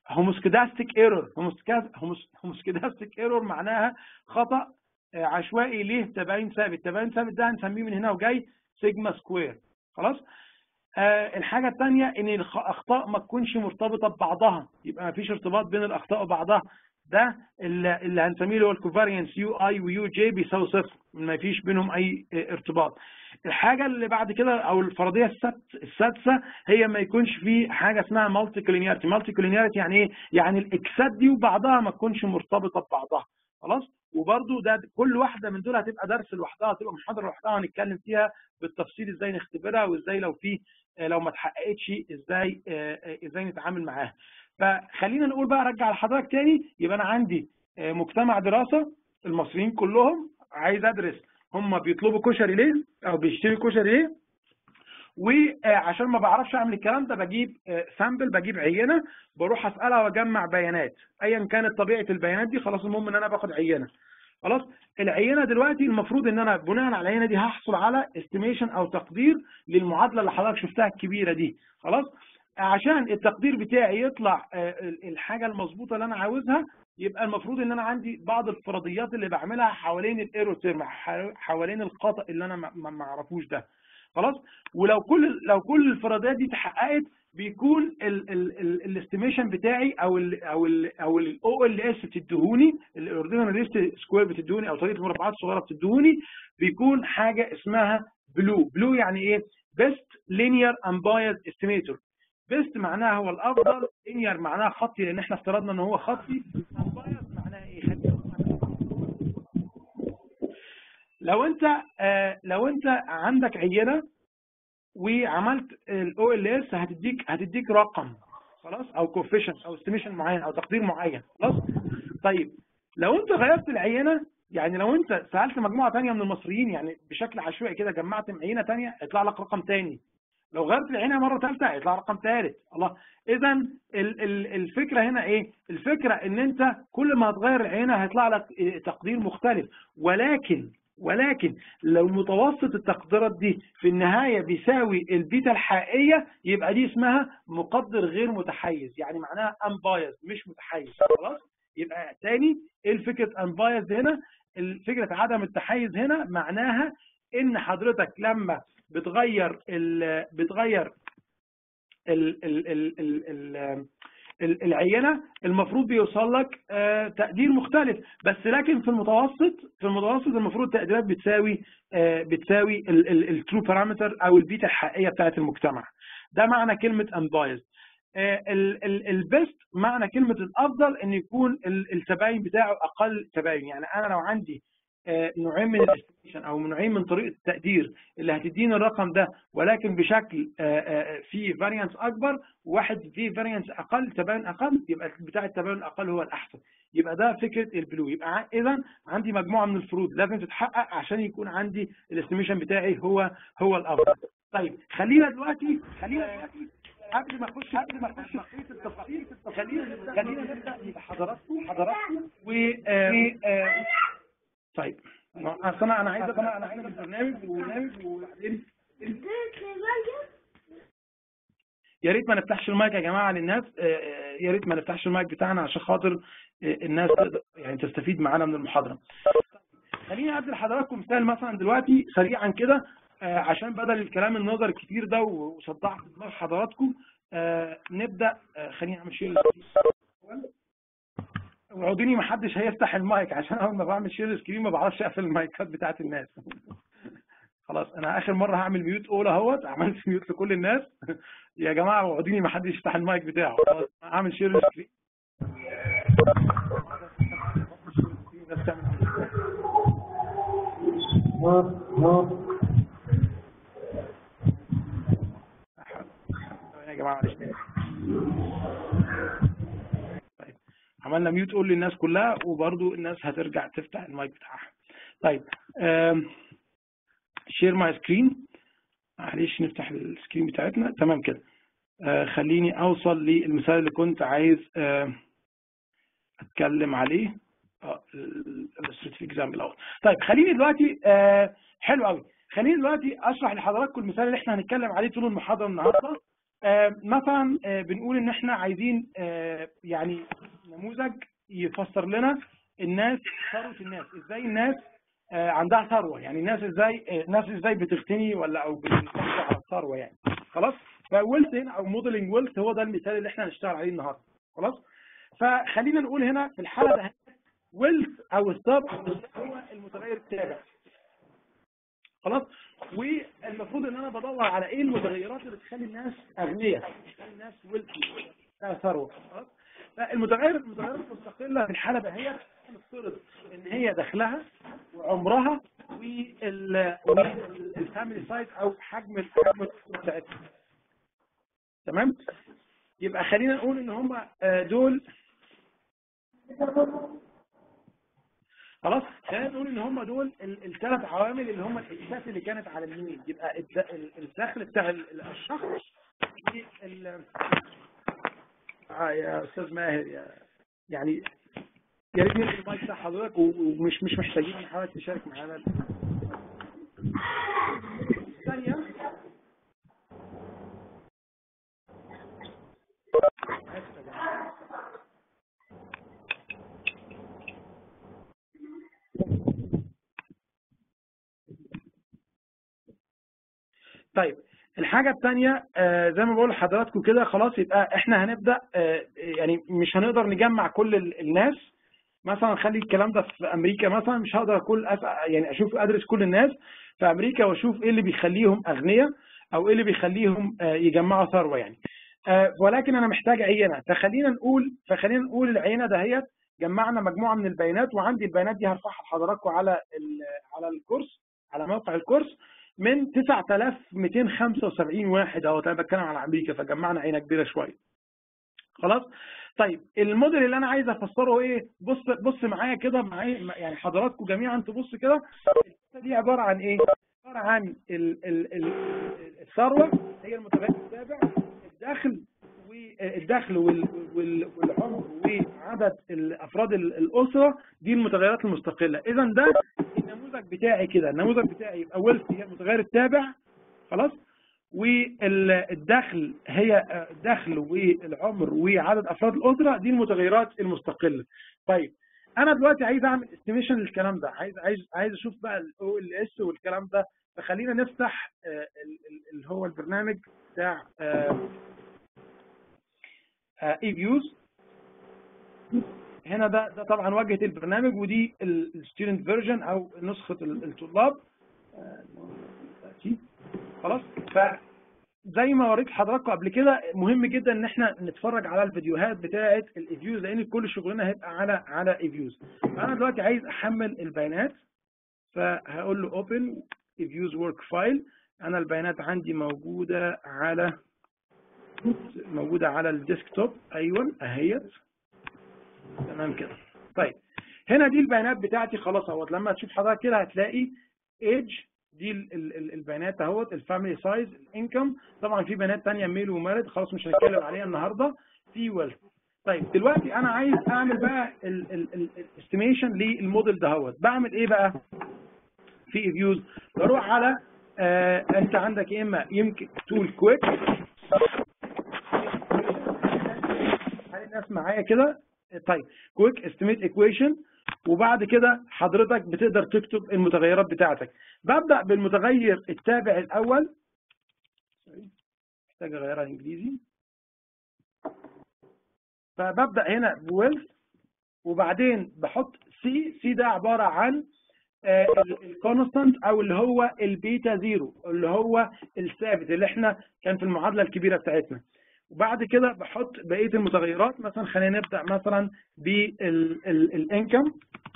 هوموسكيداستيك ايرور هوموسكيداستيك ايرور معناها خطا آه، عشوائي ليه تباين ثابت تباين ثابت ده هنسميه من هنا وجاي سيجما سكوير خلاص آه الحاجه الثانيه ان الاخطاء ما تكونش مرتبطه ببعضها يبقى ما فيش ارتباط بين الاخطاء وبعضها ده اللي, اللي هنسميه اللي هو الكوفارينس يو اي ويو جي بيساوي صفر ما فيش بينهم اي ارتباط الحاجه اللي بعد كده او الفرضيه السادسه هي ما يكونش في حاجه اسمها مالتي كولينياريتي مالتي كولينياريتي يعني ايه يعني الاكسات دي وبعضها ما تكونش مرتبطه ببعضها خلاص وبرده ده كل واحده من دول هتبقى درس لوحدها هتبقى محاضره لوحدها هنتكلم فيها بالتفصيل ازاي نختبرها وازاي لو في لو ما اتحققتش ازاي ازاي نتعامل معاها فخلينا نقول بقى ارجع لحضرتك تاني يبقى انا عندي مجتمع دراسه المصريين كلهم عايز ادرس هم بيطلبوا كشري ليه او بيشتري كشري ليه وعشان ما بعرفش اعمل الكلام ده بجيب سامبل بجيب عينه بروح اسالها واجمع بيانات ايا كانت طبيعه البيانات دي خلاص المهم ان انا باخد عينه خلاص العينه دلوقتي المفروض ان انا بناء على العينه دي هحصل على استيميشن او تقدير للمعادله اللي حضرتك شفتها الكبيره دي خلاص عشان التقدير بتاعي يطلع الحاجه المظبوطه اللي انا عاوزها يبقى المفروض ان انا عندي بعض الفرضيات اللي بعملها حوالين الايرور تيرم حوالين الخطا اللي انا ما اعرفوش ده خلاص ولو كل لو كل الفرضيات دي اتحققت بيكون الاستيميشن بتاعي او ال او ال او الاو ال اس بتديهوني الاوردينال ريست سكوير بتديهوني او طريقه المربعات الصغيره بتديهوني بيكون حاجه اسمها بلو بلو يعني ايه بيست لينير امبايرد استيميتور بيست معناها هو الافضل لينير معناها خطي لان احنا افترضنا ان هو خطي امبايرد معناها ايه لو انت آه لو انت عندك عينه وعملت الاو ال اس هتديك هتديك رقم خلاص او كوفيشنت او استيميشن معين او تقدير معين خلاص طيب لو انت غيرت العينه يعني لو انت سالت مجموعه ثانيه من المصريين يعني بشكل عشوائي كده جمعت عينه ثانيه يطلع لك رقم ثاني لو غيرت العينه مره ثالثه هيطلع رقم ثالث الله اذا الفكره هنا ايه الفكره ان انت كل ما هتغير العينه هيطلع لك تقدير مختلف ولكن ولكن لو متوسط التقديرات دي في النهاية بيساوي البيتا الحقيقية يبقى دي اسمها مقدر غير متحيز يعني معناها unbiased مش متحيز خلاص يبقى تاني ايه الفكرة unbiased هنا فكرة عدم التحيز هنا معناها ان حضرتك لما بتغير ال بتغير ال ال ال ال ال العينه المفروض بيوصل لك آه تقدير مختلف بس لكن في المتوسط في المتوسط المفروض التقديرات بتساوي آه بتساوي الترو بارامتر او البيتا الحقيقيه بتاعه المجتمع ده معنى كلمه unbiased آه البيست معنى كلمه الافضل ان يكون التباين بتاعه اقل تباين يعني انا لو عندي نوعين من الاستيميشن او نوعين من طريقه التقدير اللي هتديني الرقم ده ولكن بشكل فيه فاريانس اكبر وواحد فيه فاريانس اقل تباين اقل يبقى بتاع التباين الاقل هو الاحسن يبقى ده فكره البلو يبقى اذا عندي مجموعه من الفروض لازم تتحقق عشان يكون عندي الاستيميشن بتاعي هو هو الافضل طيب خلينا دلوقتي خلينا دلوقتي قبل ما اخش قبل ما اخش في التفاصيل خلينا خلينا نبدا يبقى حضراتكم حضراتكم و طيب اصل انا انا عايز انا انا عايز البرنامج وبرنامج وبعدين يا ريت ما نفتحش المايك يا جماعه للناس يا ريت ما نفتحش المايك بتاعنا عشان خاطر الناس تقدر يعني تستفيد معانا من المحاضره خليني ادي لحضراتكم مثال مثلا دلوقتي سريعا كده عشان بدل الكلام النظري الكتير ده وصدعت دماغ حضراتكم نبدا خليني اعمل شير وعوديني ما حدش هيفتح المايك عشان اول ما بعمل شير سكرين ما بعرفش اقفل المايكات بتاعت الناس خلاص انا اخر مره هعمل ميوت اول اهوت عملت ميوت لكل الناس يا جماعه وعوديني ما حدش يفتح المايك بتاعه خلاص هعمل شير سكرين يا جماعه معلش عملنا ميوت قول للناس كلها وبرضو الناس هترجع تفتح المايك بتاعها طيب شير ماي سكرين معلش نفتح السكرين بتاعتنا تمام كده آه خليني اوصل للمثال اللي كنت عايز آه اتكلم عليه اه الستريت اكزامبل الاول طيب خليني دلوقتي آه حلو قوي خليني دلوقتي اشرح لحضراتكم المثال اللي احنا هنتكلم عليه طول المحاضره النهارده آه، مثلا آه، بنقول ان احنا عايزين آه، يعني نموذج يفسر لنا الناس ثروه الناس ازاي الناس آه، عندها ثروه يعني الناس ازاي آه، الناس ازاي بتغتني ولا او بتحصل على الثروه يعني خلاص فويلث هنا او موديلنج ويلث هو ده المثال اللي احنا هنشتغل عليه النهارده خلاص فخلينا نقول هنا في الحاله ده ويلث او الثروه هو المتغير التابع خلاص والمفروض ان انا بدور على ايه المتغيرات اللي تخلي الناس اغنياء تخلي الناس ويلثي لها ثروه خلاص فالمتغير المتغيرات المستقله في الحاله دهيت نفترض ان هي دخلها وعمرها وال والفاميلي سايز او حجم حجم الاسره بتاعتها تمام يبقى خلينا نقول ان هم دول خلاص خلينا نقول ان هم دول الثلاث عوامل اللي هم الاساس اللي كانت على اليمين يبقى الد- ال- الدخل بتاع ال- الشخص وال آه يا استاذ ماهر يا يعني يا ريت نقفل المايك بتاع حضرتك و- ومش مش محتاجين ان حضرتك تشارك معانا الثانية آسف يا جماعة. طيب الحاجة الثانية آه زي ما بقول لحضراتكم كده خلاص يبقى احنا هنبدأ آه يعني مش هنقدر نجمع كل ال- الناس مثلا خلي الكلام ده في امريكا مثلا مش هقدر كل أس... يعني اشوف ادرس كل الناس في امريكا واشوف ايه اللي بيخليهم اغنياء او ايه اللي بيخليهم آه يجمعوا ثروة يعني آه ولكن انا محتاج عينة فخلينا نقول فخلينا نقول العينة دهيت جمعنا مجموعة من البيانات وعندي البيانات دي هرفعها لحضراتكم على ال- على الكورس على موقع الكورس من 9275 واحد اهو انا بتكلم على امريكا فجمعنا عينه كبيره شويه خلاص طيب الموديل اللي انا عايز افسره ايه بص بص معايا كده معايا يعني حضراتكم جميعا تبص كده الحته دي عباره عن ايه عباره عن ال ال ال الثروه هي المتغير التابع الدخل والدخل وال- وال- والعمر وعدد الافراد ال- الاسره دي المتغيرات المستقله اذا ده النموذج بتاعي كده النموذج بتاعي يبقى ويلث هي المتغير التابع خلاص والدخل هي الدخل والعمر وعدد افراد الاسره دي المتغيرات المستقله طيب انا دلوقتي عايز اعمل استيميشن للكلام ده عايز عايز عايز اشوف بقى الاو ال اس والكلام ده فخلينا نفتح آه، ال- ال- اللي هو البرنامج بتاع اي فيوز هنا ده ده طبعا واجهه البرنامج ودي الستودنت فيرجن او نسخه ال- الطلاب آه، خلاص فزي ما وريت حضراتكم قبل كده مهم جدا ان احنا نتفرج على الفيديوهات بتاعه الايفيوز لان كل شغلنا هيبقى على على ايفيوز انا دلوقتي عايز احمل البيانات فهقول له اوبن ايفيوز ورك فايل انا البيانات عندي موجوده على موجوده على الديسكتوب ايوه اهيت تمام كده طيب هنا دي البيانات بتاعتي خلاص اهوت لما تشوف حضرتك كده هتلاقي ايج دي ال- ال- ال- البيانات اهوت الفاميلي سايز الانكم طبعا في بيانات تانية ميل ومارد خلاص مش هنتكلم عليها النهارده في ويلث طيب دلوقتي انا عايز اعمل بقى الاستيميشن للموديل دهوت بعمل ايه بقى في فيوز بروح على آه انت عندك يا اما يمكن تول كويك هل الناس معايا كده طيب كويك استيميت ايكويشن وبعد كده حضرتك بتقدر تكتب المتغيرات بتاعتك ببدأ بالمتغير التابع الأول محتاج أغيرها إنجليزي فببدأ هنا بويلث وبعدين بحط سي سي ده عبارة عن الكونستانت او اللي هو البيتا زيرو اللي هو الثابت اللي احنا كان في المعادله الكبيره بتاعتنا وبعد كده بحط بقيه المتغيرات مثلا خلينا نبدا مثلا بالانكم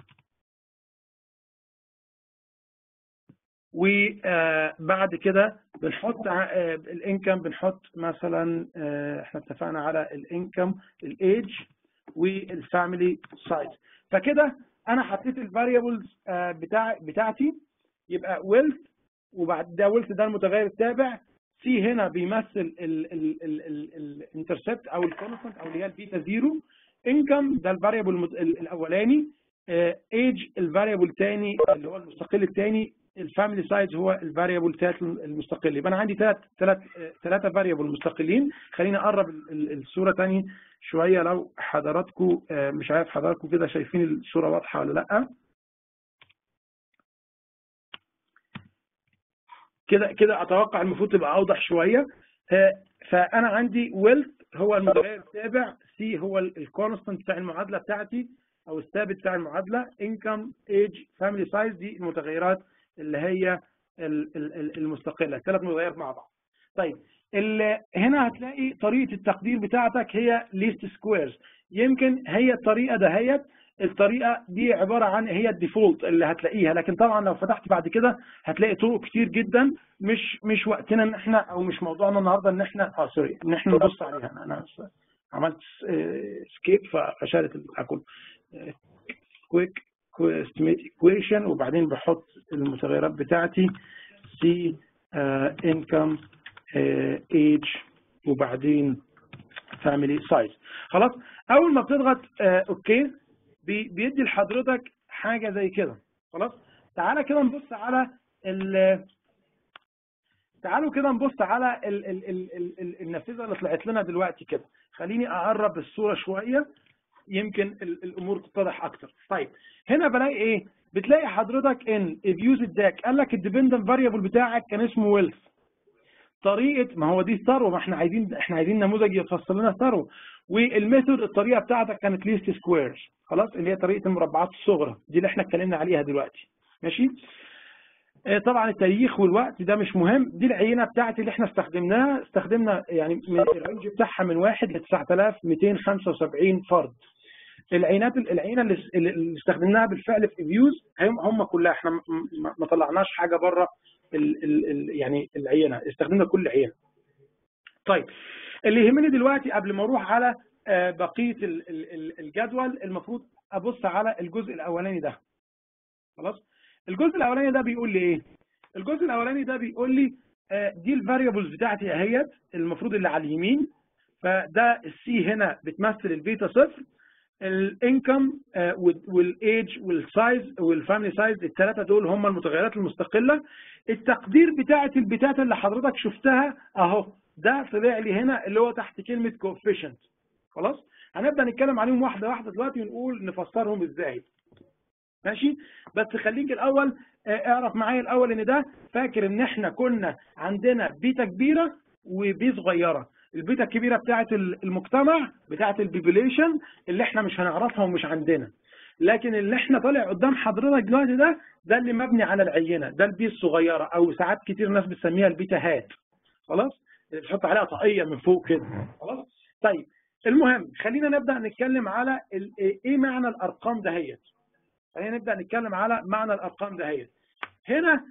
وبعد كده بنحط الانكم بنحط مثلا آه، احنا اتفقنا على الانكم الايدج والفاميلي سايز فكده انا حطيت الفاريبلز بتاع بتاعتي يبقى ويلث وبعد ده ويلث ده المتغير التابع سي هنا بيمثل الانترسبت او الكونستنت او اللي هي البيتا زيرو انكم ده الفاريبل الاولاني ايج الفاريبل الثاني اللي هو المستقل الثاني الفاميلي سايز هو الفاريبل الثالث المستقل يبقى انا عندي ثلاث ثلاث ثلاثه فاريبل مستقلين خليني اقرب الصوره ثاني شويه لو حضراتكم مش عارف حضراتكم كده شايفين الصوره واضحه ولا لا كده كده اتوقع المفروض تبقى اوضح شويه فانا عندي ويلث هو المتغير التابع سي هو الكونستنت بتاع المعادله بتاعتي او الثابت بتاع المعادله انكم ايج فاميلي سايز دي المتغيرات اللي هي المستقله ثلاث متغيرات مع بعض طيب هنا هتلاقي طريقه التقدير بتاعتك هي ليست سكويرز يمكن هي الطريقه دهيت الطريقه دي عباره عن هي الديفولت اللي هتلاقيها لكن طبعا لو فتحت بعد كده هتلاقي طرق كتير جدا مش مش وقتنا ان احنا او مش موضوعنا النهارده ان احنا اه سوري ان احنا نبص عليها انا عملت سكيب فشالت البتاع كله كويك استيميت ايكويشن وبعدين بحط المتغيرات بتاعتي سي انكم ايج وبعدين فاميلي سايز خلاص اول ما بتضغط اوكي بيدي لحضرتك حاجه زي كده خلاص تعالى كده نبص على ال تعالوا كده نبص على ال ال ال ال النافذه اللي طلعت لنا دلوقتي كده خليني اقرب الصوره شويه يمكن الامور تتضح اكتر طيب هنا بلاقي ايه بتلاقي حضرتك ان فيوز الداك قال لك الديبندنت فاريبل بتاعك كان اسمه ويلث طريقه ما هو دي ثروه ما احنا عايزين احنا عايزين نموذج يفصل لنا ثروه والميثود الطريقه بتاعتك كانت ليست سكويرز خلاص اللي هي طريقه المربعات الصغرى دي اللي احنا اتكلمنا عليها دلوقتي ماشي طبعا التاريخ والوقت ده مش مهم دي العينه بتاعتي اللي احنا استخدمناها استخدمنا يعني من الرينج بتاعها من 1 ل 9275 فرد العينات العينه اللي استخدمناها بالفعل في فيوز هم كلها احنا ما طلعناش حاجه بره ال ال يعني العينه استخدمنا كل عينه طيب اللي يهمني دلوقتي قبل ما اروح على بقيه الجدول المفروض ابص على الجزء الاولاني ده خلاص الجزء الاولاني ده بيقول لي ايه الجزء الاولاني ده بيقول لي دي الفاريبلز بتاعتي اهيت المفروض اللي على اليمين فده السي هنا بتمثل البيتا صفر الانكم والايج والسايز والفاميلي سايز الثلاثه دول هم المتغيرات المستقله التقدير بتاعه البيتات اللي حضرتك شفتها اهو ده طلع لي هنا اللي هو تحت كلمه كوفيشنت خلاص هنبدا نتكلم عليهم واحده واحده دلوقتي ونقول نفسرهم ازاي ماشي بس خليك الاول اعرف معايا الاول ان ده فاكر ان احنا كنا عندنا بيتا كبيره وبي صغيره البيتا الكبيره بتاعه المجتمع بتاعه البيبوليشن اللي احنا مش هنعرفها ومش عندنا لكن اللي احنا طالع قدام حضرتك دلوقتي ده ده اللي مبني على العينه ده البي الصغيره او ساعات كتير ناس بتسميها البيتا هات خلاص اللي بتحط عليها طاقيه من فوق كده خلاص طيب المهم خلينا نبدا نتكلم على ايه معنى الارقام دهيت خلينا نبدا نتكلم على معنى الارقام دهيت هنا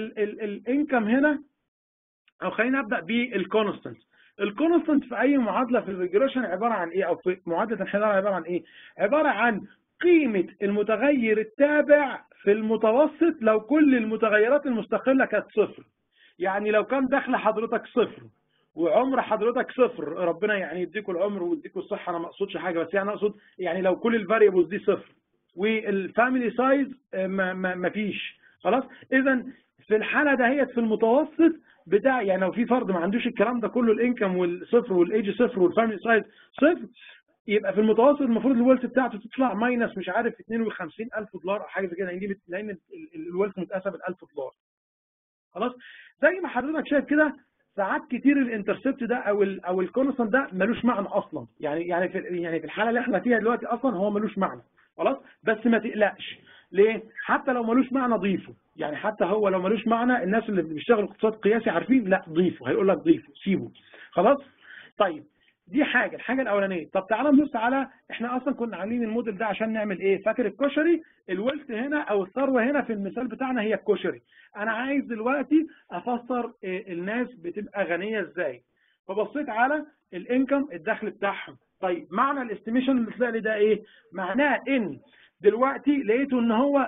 الانكم هنا او خلينا نبدا بالكونستنت الكونستنت في اي معادله في الريجريشن عباره عن ايه او في معادله الانحدار عباره عن ايه عباره عن قيمه المتغير التابع في المتوسط لو كل المتغيرات المستقله كانت صفر يعني لو كان دخل حضرتك صفر وعمر حضرتك صفر ربنا يعني يديكوا العمر ويديكوا الصحه انا ما اقصدش حاجه بس يعني اقصد يعني لو كل الفاريبلز دي صفر والفاميلي سايز ما, ما, ما فيش خلاص اذا في الحاله دهيت في المتوسط بتاع يعني لو في فرد ما عندوش الكلام ده كله الانكم والصفر والايج صفر والفاميلي سايز صفر يبقى في المتوسط المفروض الويلث بتاعته تطلع ماينس مش عارف 52000 دولار او حاجه زي كده لان لان الويلث متقاسم ب 1000 دولار خلاص زي ما حضرتك شايف كده ساعات كتير الانترسبت ده او ال او الكونستنت ده ملوش معنى اصلا يعني يعني في يعني في الحاله اللي احنا فيها دلوقتي اصلا هو ملوش معنى خلاص بس ما تقلقش ليه حتى لو ملوش معنى ضيفه يعني حتى هو لو ملوش معنى الناس اللي بيشتغلوا اقتصاد قياسي عارفين لا ضيفه هيقول لك ضيفه سيبه خلاص طيب دي حاجه الحاجه الاولانيه طب تعالى نبص على احنا اصلا كنا عاملين الموديل ده عشان نعمل ايه فاكر الكشري الويلث هنا او الثروه هنا في المثال بتاعنا هي الكشري انا عايز دلوقتي افسر الناس بتبقى غنيه ازاي فبصيت على الانكم الدخل بتاعهم طيب معنى الاستيميشن اللي طلع لي ده ايه معناه ان دلوقتي لقيته ان هو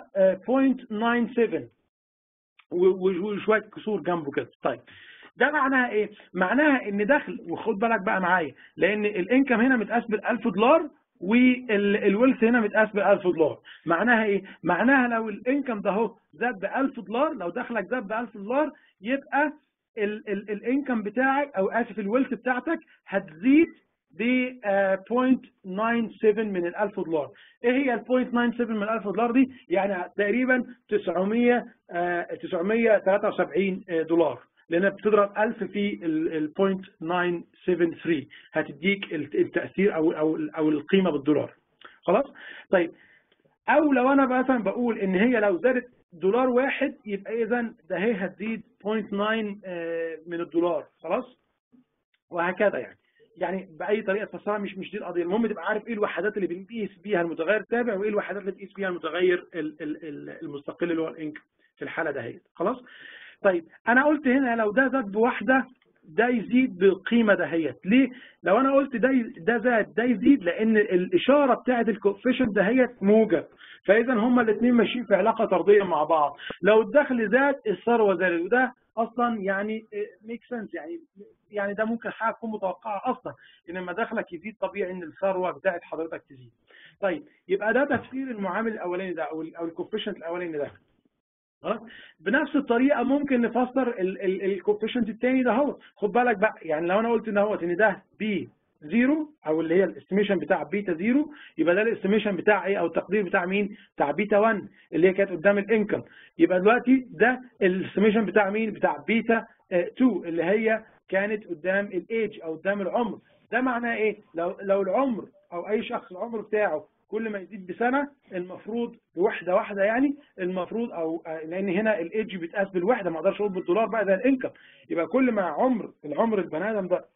0.97 وشويه كسور جنبه كده طيب ده معناها ايه؟ معناها ان دخل وخد بالك بقى معايا لان الانكم هنا متقاس بال 1000 دولار والويلث هنا متقاس ب 1000 دولار معناها ايه معناها لو الانكم ده اهو زاد ب 1000 دولار لو دخلك زاد ب 1000 دولار يبقى الانكم بتاعك او اسف الويلث بتاعتك هتزيد ب 0.97 من ال 1000 دولار ايه هي ال 0.97 من ال 1000 دولار دي يعني تقريبا 900 973 دولار لانها بتضرب 1000 في ال 0.973 هتديك التاثير او او او القيمه بالدولار خلاص طيب او لو انا مثلا بقول ان هي لو زادت دولار واحد يبقى اذا ده هي هتزيد 0.9 من الدولار خلاص وهكذا يعني يعني باي طريقه تفسرها مش مش دي القضيه المهم تبقى عارف ايه الوحدات اللي بنقيس بيها المتغير التابع وايه الوحدات اللي بنقيس بيها المتغير المستقل اللي هو الانكم في الحاله دهيت خلاص طيب انا قلت هنا لو ده زاد بواحده ده يزيد بالقيمه دهيت ليه لو انا قلت ده ده زاد ده يزيد لان الاشاره بتاعه الكوفيشنت دهيت موجب فاذا هما الاثنين ماشيين في علاقه طرديه مع بعض لو الدخل زاد الثروه زادت وده اصلا يعني ميك سنس يعني يعني ده ممكن حاجه تكون متوقعه اصلا ان لما دخلك يزيد طبيعي ان الثروه بتاعت حضرتك تزيد طيب يبقى ده تفسير المعامل الاولاني ده او او الكوفيشنت الاولاني ده خلاص بنفس الطريقه ممكن نفسر الكوفيشنت الثاني ده هو خد بالك بقى يعني لو انا قلت ان هو ان ده بي زيرو او اللي هي الاستيميشن بتاع بيتا زيرو يبقى ده الاستيميشن بتاع ايه او التقدير بتاع مين بتاع بيتا 1 اللي هي كانت قدام الانكم يبقى دلوقتي ده الاستيميشن بتاع مين بتاع بيتا 2 اللي هي كانت قدام الايج او قدام العمر ده معناه ايه لو لو العمر او اي شخص العمر بتاعه كل ما يزيد بسنه المفروض بوحده واحده يعني المفروض او لان هنا الايدج بيتقاس بالوحده ما اقدرش اقول بالدولار بقى زي الانكم يبقى كل ما عمر العمر البني ادم ده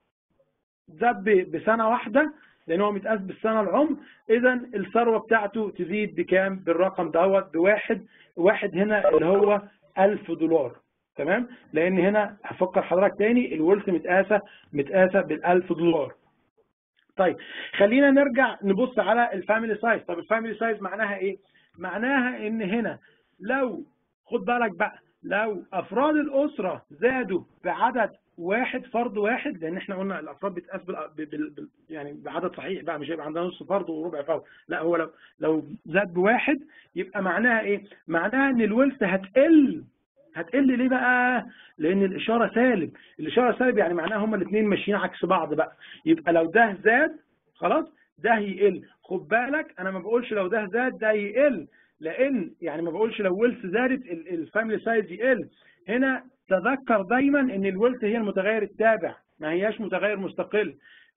زاد بسنه واحده لان هو متقاس بالسنه العمر اذا الثروه بتاعته تزيد بكام بالرقم دوت بواحد واحد هنا اللي هو 1000 دولار تمام لان هنا هفكر حضرتك تاني الورث متقاسه متقاسه بال 1000 دولار طيب خلينا نرجع نبص على الفاميلي سايز طب الفاميلي سايز معناها ايه معناها ان هنا لو خد بالك بقى لو افراد الاسره زادوا بعدد واحد فرد واحد لان احنا قلنا الافراد بتقاس بال... بال... يعني بعدد صحيح بقى مش هيبقى عندنا نص فرد وربع فرد لا هو لو لو زاد بواحد يبقى معناها ايه معناها ان الويلث هتقل هتقل ليه بقى لان الاشاره سالب الاشاره سالب يعني معناها هما الاثنين ماشيين عكس بعض بقى يبقى لو ده زاد خلاص ده يقل خد بالك انا ما بقولش لو ده زاد ده يقل لان يعني ما بقولش لو ويلث زادت الفاميلي سايز يقل هنا تذكر دايما ان الويلث هي المتغير التابع ما هياش متغير مستقل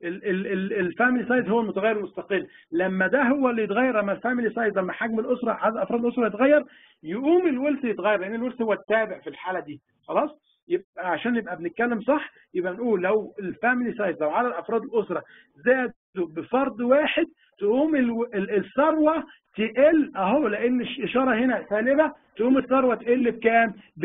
الفاميلي سايز هو المتغير المستقل لما ده هو اللي يتغير لما الفاميلي سايز لما حجم الاسره عدد افراد الاسره يتغير يقوم الويلث يتغير لان الويلث هو التابع في الحاله دي خلاص يبقى عشان نبقى بنتكلم صح يبقى نقول لو الفاميلي سايز لو عدد افراد الاسره زادوا بفرد واحد تقوم الثروه تقل اهو لان الاشاره هنا سالبه تقوم الثروه تقل بكام؟ ب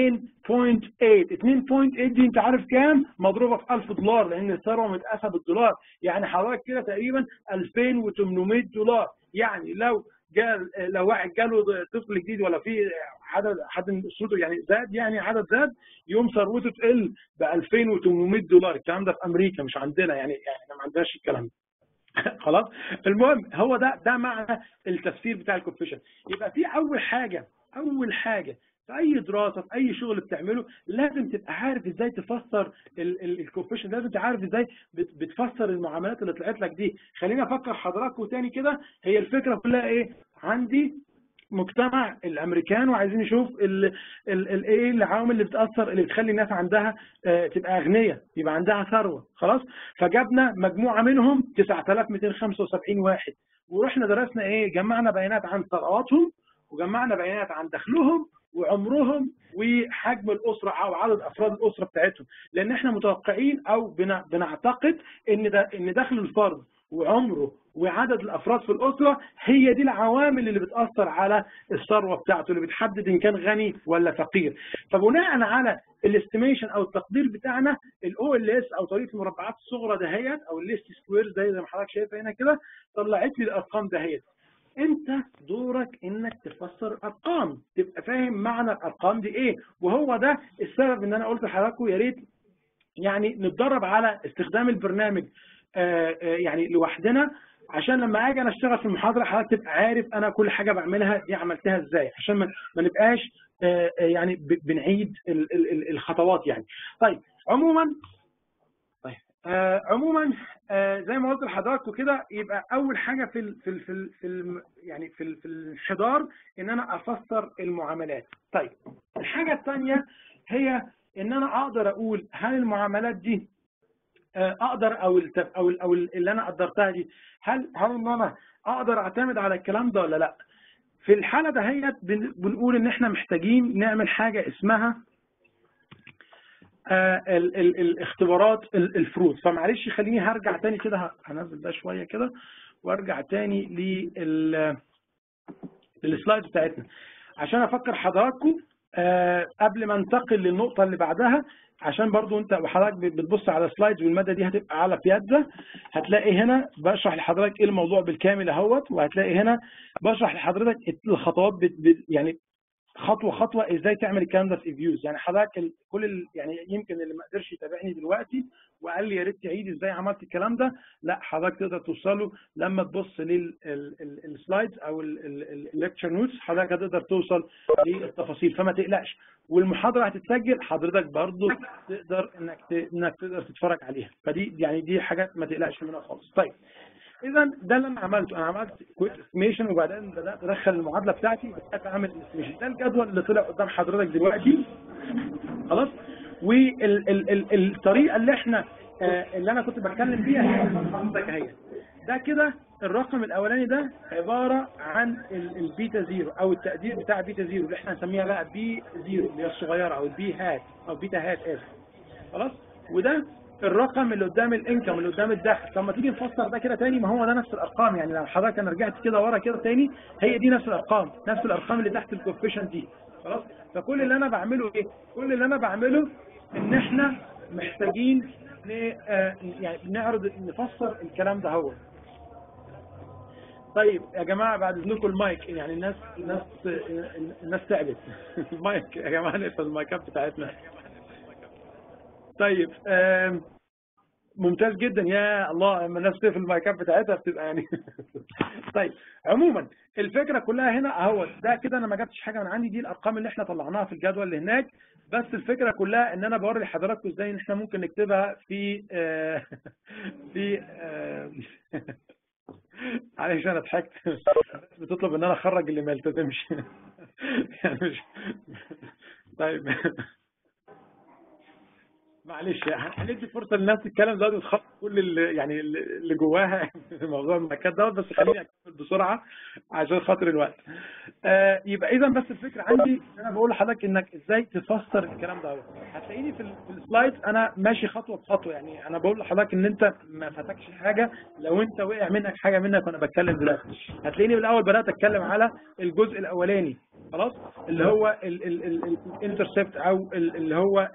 2.8 2.8 دي انت عارف كام؟ مضروبه في 1000 دولار لان الثروه متقاسه بالدولار يعني حضرتك كده تقريبا 2800 دولار يعني لو جال لو واحد جاله طفل جديد ولا في عدد حد اسرته يعني زاد يعني عدد زاد يوم ثروته تقل ب 2800 دولار الكلام ده في امريكا مش عندنا يعني يعني احنا ما عندناش الكلام ده خلاص المهم هو ده ده معنى التفسير بتاع الكوفيشن يبقى في اول حاجه اول حاجه في اي دراسه في اي شغل بتعمله لازم تبقى عارف ازاي تفسر الكوفيشن لازم تبقى عارف ازاي بتفسر المعاملات اللي طلعت لك دي خلينا افكر حضراتكم تاني كده هي الفكره كلها ايه عندي مجتمع الامريكان وعايزين نشوف ايه العوامل اللي بتاثر اللي بتخلي الناس عندها تبقى اغنياء يبقى عندها ثروه خلاص فجبنا مجموعه منهم 9275 واحد ورحنا درسنا ايه جمعنا بيانات عن ثرواتهم وجمعنا بيانات عن دخلهم وعمرهم وحجم الاسره او عدد افراد الاسره بتاعتهم لان احنا متوقعين او بنعتقد ان ده ان دخل الفرد وعمره وعدد الافراد في الاسره هي دي العوامل اللي بتاثر على الثروه بتاعته اللي بتحدد ان كان غني ولا فقير فبناء على الاستيميشن او التقدير بتاعنا الاو ال اس او طريقه المربعات الصغرى دهيت او الليست سكويرز زي ما حضرتك شايف هنا كده طلعت لي الارقام دهيت انت دورك انك تفسر ارقام تبقى فاهم معنى الارقام دي ايه وهو ده السبب ان انا قلت لحضراتكم يا ريت يعني نتدرب على استخدام البرنامج آآ آآ يعني لوحدنا عشان لما اجي انا اشتغل في المحاضره حضرتك تبقى عارف انا كل حاجه بعملها دي عملتها ازاي عشان ما ما نبقاش آه، آه، يعني ب- بنعيد ال- ال- ال- الخطوات يعني طيب عموما طيب آه عموما آه زي ما قلت لحضراتكم كده يبقى اول حاجه في ال في ال في, ال في ال يعني في, ال في الانحدار ان انا افسر المعاملات طيب الحاجه الثانيه هي ان انا اقدر اقول هل المعاملات دي آه، اقدر او الت- او ال- او ال- اللي انا قدرتها دي هل هل ان انا اقدر اعتمد على الكلام ده ولا لا في الحاله دهيت بن- بنقول ان احنا محتاجين نعمل حاجه اسمها آه، ال- ال- الاختبارات ال- الفروض فمعلش خليني هرجع تاني كده ه- هنزل ده شويه كده وارجع تاني لل للسلايد بتاعتنا عشان افكر حضراتكم آه، قبل ما انتقل للنقطه اللي بعدها عشان برضو انت وحضرتك بتبص على سلايدز والماده دي هتبقى على بيادزا هتلاقي هنا بشرح لحضرتك ايه الموضوع بالكامل اهوت وهتلاقي هنا بشرح لحضرتك الخطوات بت بت يعني خطوه خطوه ازاي تعمل الكلام ده في فيوز يعني حضرتك ال- كل ال- يعني يمكن اللي ما قدرش يتابعني دلوقتي وقال لي يا ريت تعيد ازاي عملت الكلام ده لا حضرتك تقدر توصله لما تبص للسلايدز او الليكتشر نوتس حضرتك هتقدر توصل للتفاصيل فما تقلقش والمحاضره هتتسجل حضرتك برضو تقدر انك ت- انك تقدر تتفرج عليها فدي يعني دي حاجات ما تقلقش منها خالص طيب اذا ده اللي انا عملته انا عملت كويك استيميشن وبعدين بدات ادخل المعادله بتاعتي بدات اعمل استيميشن ده الجدول اللي طلع قدام حضرتك دلوقتي خلاص والطريقه اللي احنا آه، اللي انا كنت بتكلم بيها هي اللي حضرتك اهي ده كده الرقم الاولاني ده عباره عن ال- البيتا زيرو او التقدير بتاع بيتا زيرو اللي احنا هنسميها بقى بي زيرو اللي هي الصغيره او البي هات او بيتا هات اسف خلاص وده الرقم اللي قدام الانكم اللي قدام الدخل طب ما تيجي نفسر ده كده تاني ما هو ده نفس الارقام يعني لو حضرتك انا رجعت كده ورا كده تاني هي دي نفس الارقام نفس الارقام اللي تحت الكوفيشنت دي خلاص فكل اللي انا بعمله ايه كل اللي انا بعمله ان احنا محتاجين ن- آه، يعني نعرض نفسر الكلام ده هو طيب يا جماعه بعد اذنكم المايك يعني الناس الناس الناس تعبت المايك يا جماعه نقفل المايكات بتاعتنا طيب آم، ممتاز جدا يا الله لما الناس تقفل المايكات بتاعتها بتبقى يعني طيب عموما الفكره كلها هنا اهو ده كده انا ما جبتش حاجه من عندي دي الارقام اللي احنا طلعناها في الجدول اللي هناك بس الفكره كلها ان انا بوري لحضراتكم ازاي ان احنا ممكن نكتبها في آه، في آه، معلش انا ضحكت بتطلب ان انا اخرج اللي ما يلتزمش يعني مش طيب معلش هندي فرصه للناس تتكلم دلوقتي وتخلص كل اللي يعني اللي جواها في موضوع المكات دوت بس خليني اكمل بسرعه عشان خاطر الوقت. آه يبقى اذا بس الفكره عندي ان انا بقول لحضرتك انك ازاي تفسر الكلام ده هتلاقيني في, ال- في السلايد انا ماشي خطوه بخطوه يعني انا بقول لحضرتك ان انت ما فاتكش حاجه لو انت وقع منك حاجه منك وانا بتكلم دلوقتي. هتلاقيني من الاول بدات اتكلم على الجزء الاولاني خلاص اللي هو الانترسبت او ال- اللي هو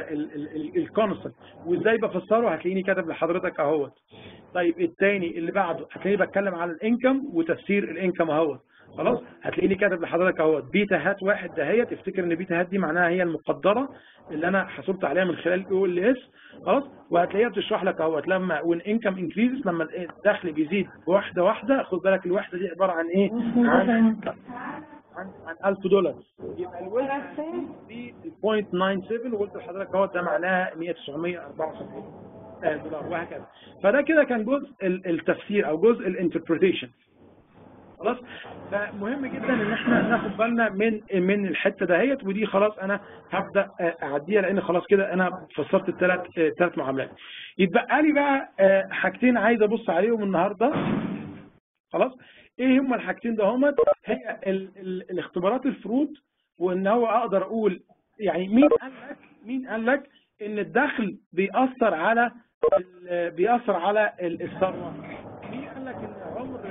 الكونسبت وازاي بفسره هتلاقيني كاتب لحضرتك اهوت طيب الثاني اللي بعده هتلاقيني بتكلم على الانكم وتفسير الانكم اهوت خلاص هتلاقيني كاتب لحضرتك اهوت بيتا هات واحد دهيت تفتكر ان بيتا هات دي معناها هي المقدره اللي انا حصلت عليها من خلال او ال اس خلاص وهتلاقيها بتشرح لك اهوت لما وان انكم انكريزز لما الدخل بيزيد واحده واحده خد بالك الوحده دي عباره عن ايه؟ عن عن عن 1000 دولار يبقى الوزن دي 0.97 وقلت لحضرتك اهوت ده معناها ان هي 974 آه، دولار وهكذا فده كده كان جزء ال- التفسير او جزء الانتربريتيشن خلاص فمهم جدا ان احنا ناخد بالنا من من الحته دهيت ودي خلاص انا هبدا آه، اعديها لان خلاص كده انا فسرت الثلاث ثلاث معاملات يتبقى لي بقى آه، حاجتين عايز ابص عليهم النهارده خلاص ايه هما الحاجتين ده هما هي ال ال الاختبارات الفروض وان هو اقدر اقول يعني مين قال لك مين قال لك ان الدخل بيأثر على ال- بيأثر على ال- الثروه مين قال لك ان عمر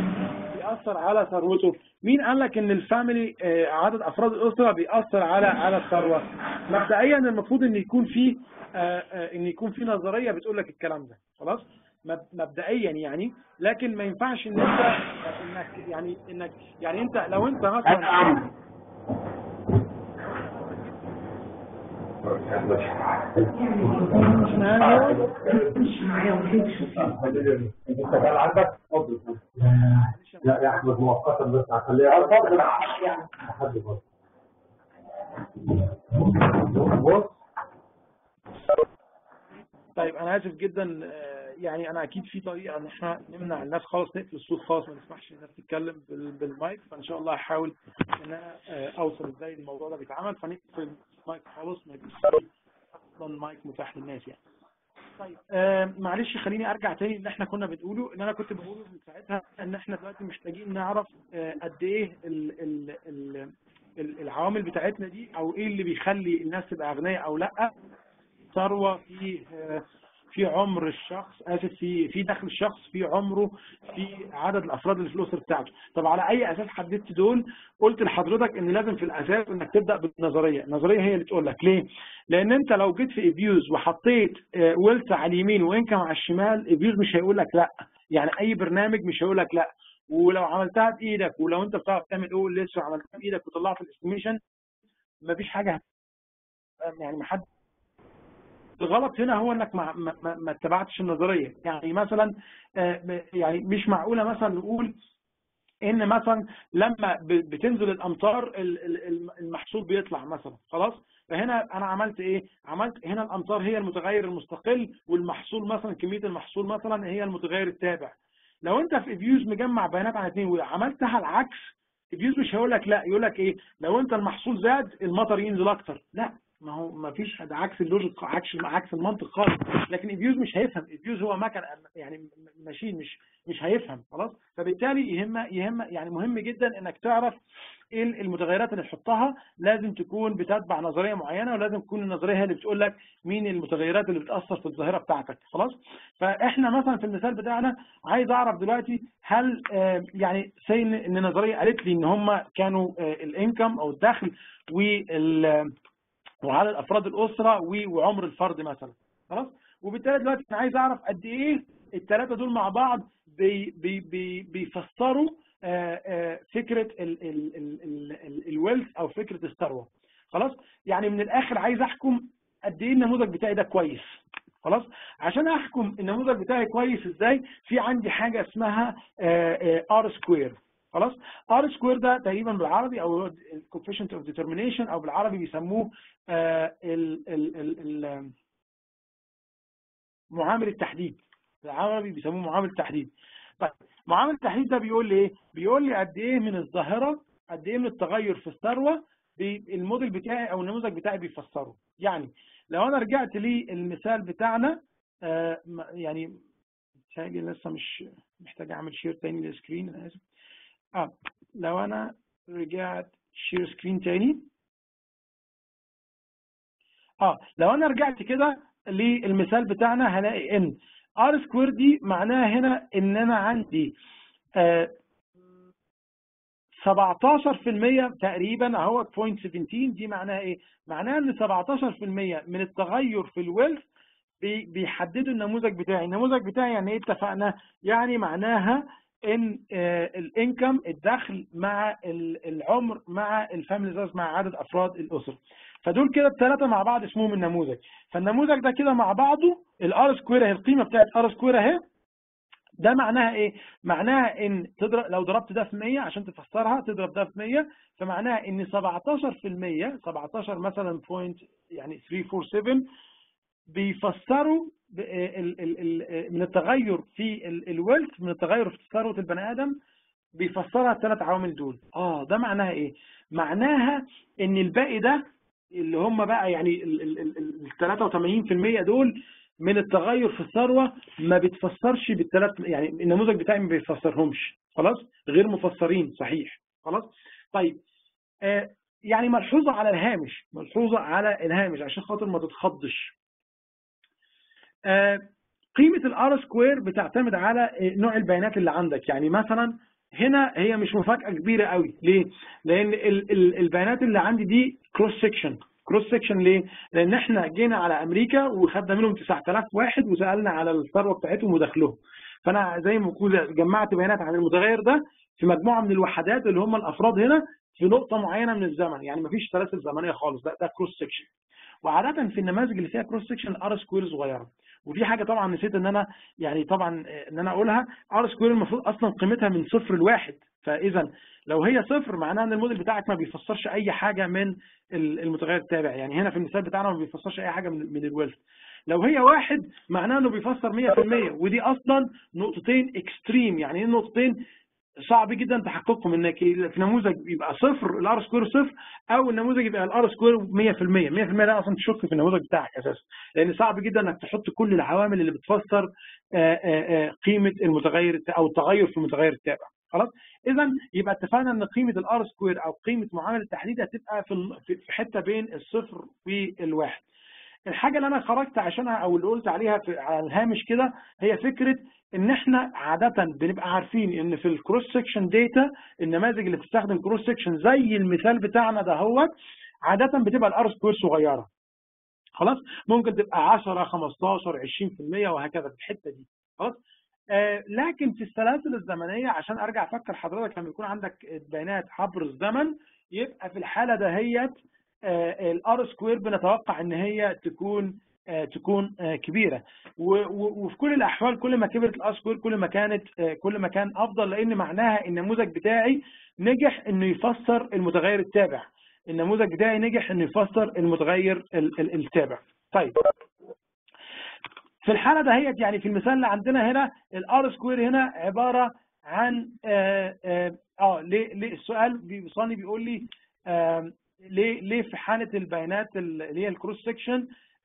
بيأثر على ثروته مين قال لك ان الفاميلي آه، عدد افراد الاسره بيأثر على على الثروه مبدئيا المفروض ان يكون في آه، آه، ان يكون في نظريه بتقول لك الكلام ده خلاص مب- مبدئيا يعني لكن ما ينفعش ان انت انك يعني انك يعني انت لو انت مثلا مش معايا وحيد شو انت شغال عندك؟ اتفضل لا يا احمد مؤقتا بس هخليها اتفضل لحد بص بص طيب انا اسف جدا آه، يعني انا اكيد في طريقه ان احنا نمنع الناس خالص نقفل الصوت خالص ما نسمحش الناس تتكلم بال- بالمايك فان شاء الله هحاول ان انا آه، اوصل ازاي الموضوع ده بيتعمل فنقفل المايك خالص ما يبقاش فيه اصلا مايك متاح للناس يعني طيب آه معلش خليني ارجع تاني اللي احنا كنا بنقوله ان انا كنت بقوله من ساعتها ان احنا دلوقتي محتاجين نعرف آه قد ايه ال ال ال ال- العوامل بتاعتنا دي او ايه اللي بيخلي الناس تبقى اغنياء او لا ثروه في آه، في عمر الشخص اسف في في دخل الشخص في عمره في عدد الافراد اللي في الاسره بتاعته طب على اي اساس حددت دول قلت لحضرتك ان لازم في الاساس انك تبدا بالنظريه النظريه هي اللي تقول لك ليه لان انت لو جيت في ابيوز وحطيت ويلث على اليمين وانكم على الشمال ابيوز مش هيقول لك لا يعني اي برنامج مش هيقول لك لا ولو عملتها بايدك ولو انت بتعرف تعمل اول لسه وعملتها بايدك وطلعت الاستيميشن مفيش حاجه هت- يعني ما حد الغلط هنا هو انك ما ما ما- ما اتبعتش النظريه يعني مثلا آه، م- يعني مش معقوله مثلا نقول ان مثلا لما ب- بتنزل الامطار ال- ال- الم- المحصول بيطلع مثلا خلاص فهنا انا عملت ايه عملت هنا الامطار هي المتغير المستقل والمحصول مثلا كميه المحصول مثلا هي المتغير التابع لو انت في فيوز مجمع بيانات عن اثنين وعملتها العكس فيوز مش هيقول لك لا يقول لك ايه لو انت المحصول زاد المطر ينزل اكتر لا ما هو ما فيش ده عكس اللوجيك عكس عكس المنطق خالص لكن الفيوز مش هيفهم الفيوز هو مكن يعني م- ماشين مش مش هيفهم خلاص فبالتالي يهم يهم يعني مهم جدا انك تعرف ايه المتغيرات اللي تحطها لازم تكون بتتبع نظريه معينه ولازم تكون النظريه هي اللي بتقول لك مين المتغيرات اللي بتاثر في الظاهره بتاعتك خلاص فاحنا مثلا في المثال بتاعنا عايز اعرف دلوقتي هل آه، يعني سي ان إن النظريه قالت لي ان هم كانوا الانكم او الدخل وال وعدد افراد الاسره و- وعمر الفرد مثلا خلاص وبالتالي دلوقتي انا عايز اعرف قد ايه الثلاثه دول مع بعض بي بي بي بيفسروا آه، آه، فكره الويلث او فكره الثروه خلاص يعني من الاخر عايز احكم قد ايه النموذج بتاعي ده كويس خلاص عشان احكم النموذج بتاعي كويس ازاي في عندي حاجه اسمها ار سكوير خلاص ار سكوير ده تقريبا بالعربي او الكوفيشنت اوف ديترمينيشن او بالعربي بيسموه آه، ال ال ال ال معامل التحديد بالعربي بيسموه معامل التحديد طيب معامل التحديد ده بيقول لي ايه بيقول لي قد ايه من الظاهره قد ايه من التغير في الثروه بي- الموديل بتاعي او النموذج بتاعي بيفسره يعني لو انا رجعت للمثال بتاعنا آه، م- يعني بيتهيألي لسه مش محتاج اعمل شير تاني للسكرين انا اسف اه لو انا رجعت شير سكرين تاني اه لو انا رجعت كده للمثال بتاعنا هلاقي ان ار سكوير دي معناها هنا ان انا عندي آه 17% تقريبا اهو 0.17 دي معناها ايه؟ معناها ان 17% من التغير في الويلث بي- بيحددوا النموذج بتاعي، النموذج بتاعي يعني ايه اتفقنا؟ يعني معناها ان الانكم الدخل مع ال- العمر مع الفاميلي سايز مع عدد افراد الاسره. فدول كده الثلاثه مع بعض اسمهم النموذج، فالنموذج ده كده مع بعضه الار سكوير اهي القيمه بتاعت ار سكوير اهي ده معناها ايه؟ معناها ان تضرب لو ضربت ده في 100 عشان تفسرها تضرب ده في 100 فمعناها ان 17% 17 مثلا بوينت يعني 347 بيفسروا ب- ال- ال- ال- من التغير في الويلث من التغير في ثروه البني ادم بيفسرها الثلاث عوامل دول اه ده معناها ايه معناها ان الباقي ده اللي هم بقى يعني ال ال- ال- ال 83% دول من التغير في الثروه ما بتفسرش بالثلاث يعني النموذج بتاعي ما بيفسرهمش خلاص غير مفسرين صحيح خلاص طيب آه يعني ملحوظه على الهامش ملحوظه على الهامش عشان خاطر ما تتخضش آه قيمه الار سكوير بتعتمد على آه، نوع البيانات اللي عندك يعني مثلا هنا هي مش مفاجاه كبيره قوي ليه لان ال ال البيانات اللي عندي دي كروس سيكشن كروس سيكشن ليه لان احنا جينا على امريكا وخدنا منهم 9000 واحد وسالنا على الثروه بتاعتهم ودخلهم فانا زي ما بقول جمعت بيانات عن المتغير ده في مجموعه من الوحدات اللي هم الافراد هنا في نقطه معينه من الزمن يعني مفيش سلاسل زمنيه خالص ده ده كروس سيكشن وعاده في النماذج اللي فيها كروس سكشن ار سكوير صغيره ودي حاجه طبعا نسيت ان انا يعني طبعا ان انا اقولها ار سكوير المفروض اصلا قيمتها من صفر لواحد فاذا لو هي صفر معناها ان الموديل بتاعك ما بيفسرش اي حاجه من المتغير التابع يعني هنا في المثال بتاعنا ما بيفسرش اي حاجه من, من الويلث لو هي واحد معناها انه بيفسر 100% ودي اصلا نقطتين اكستريم يعني ايه نقطتين صعب جدا تحققهم انك في نموذج يبقى صفر الار سكوير صفر او النموذج يبقى الار سكوير 100% 100% ده اصلا تشك في النموذج بتاعك اساسا لان صعب جدا انك تحط كل العوامل اللي بتفسر قيمه المتغير او التغير في المتغير التابع خلاص اذا يبقى اتفقنا ان قيمه الار سكوير او قيمه معامل التحديد هتبقى في في حته بين الصفر والواحد الحاجه اللي انا خرجت عشانها او اللي قلت عليها في على الهامش كده هي فكره ان احنا عاده بنبقى عارفين ان في الكروس سكشن داتا النماذج اللي بتستخدم كروس سكشن زي المثال بتاعنا ده هو عاده بتبقى الار سكوير صغيره خلاص ممكن تبقى 10 15 20% وهكذا في الحته دي خلاص آه لكن في السلاسل الزمنيه عشان ارجع افكر حضرتك لما يكون عندك بيانات عبر الزمن يبقى في الحاله دهيت آه الار سكوير بنتوقع ان هي تكون آه تكون آه كبيره وفي كل الاحوال كل ما كبرت الار سكوير كل ما كانت كل ما كان افضل لان معناها النموذج بتاعي نجح انه يفسر المتغير التابع النموذج بتاعي نجح انه يفسر المتغير التابع طيب في الحاله دهيت يعني في المثال اللي عندنا هنا الار سكوير هنا عباره عن اه, آه, آه ليه, ليه السؤال بيوصلني بيقول لي آه ليه ليه في حاله البيانات اللي هي الكروس سكشن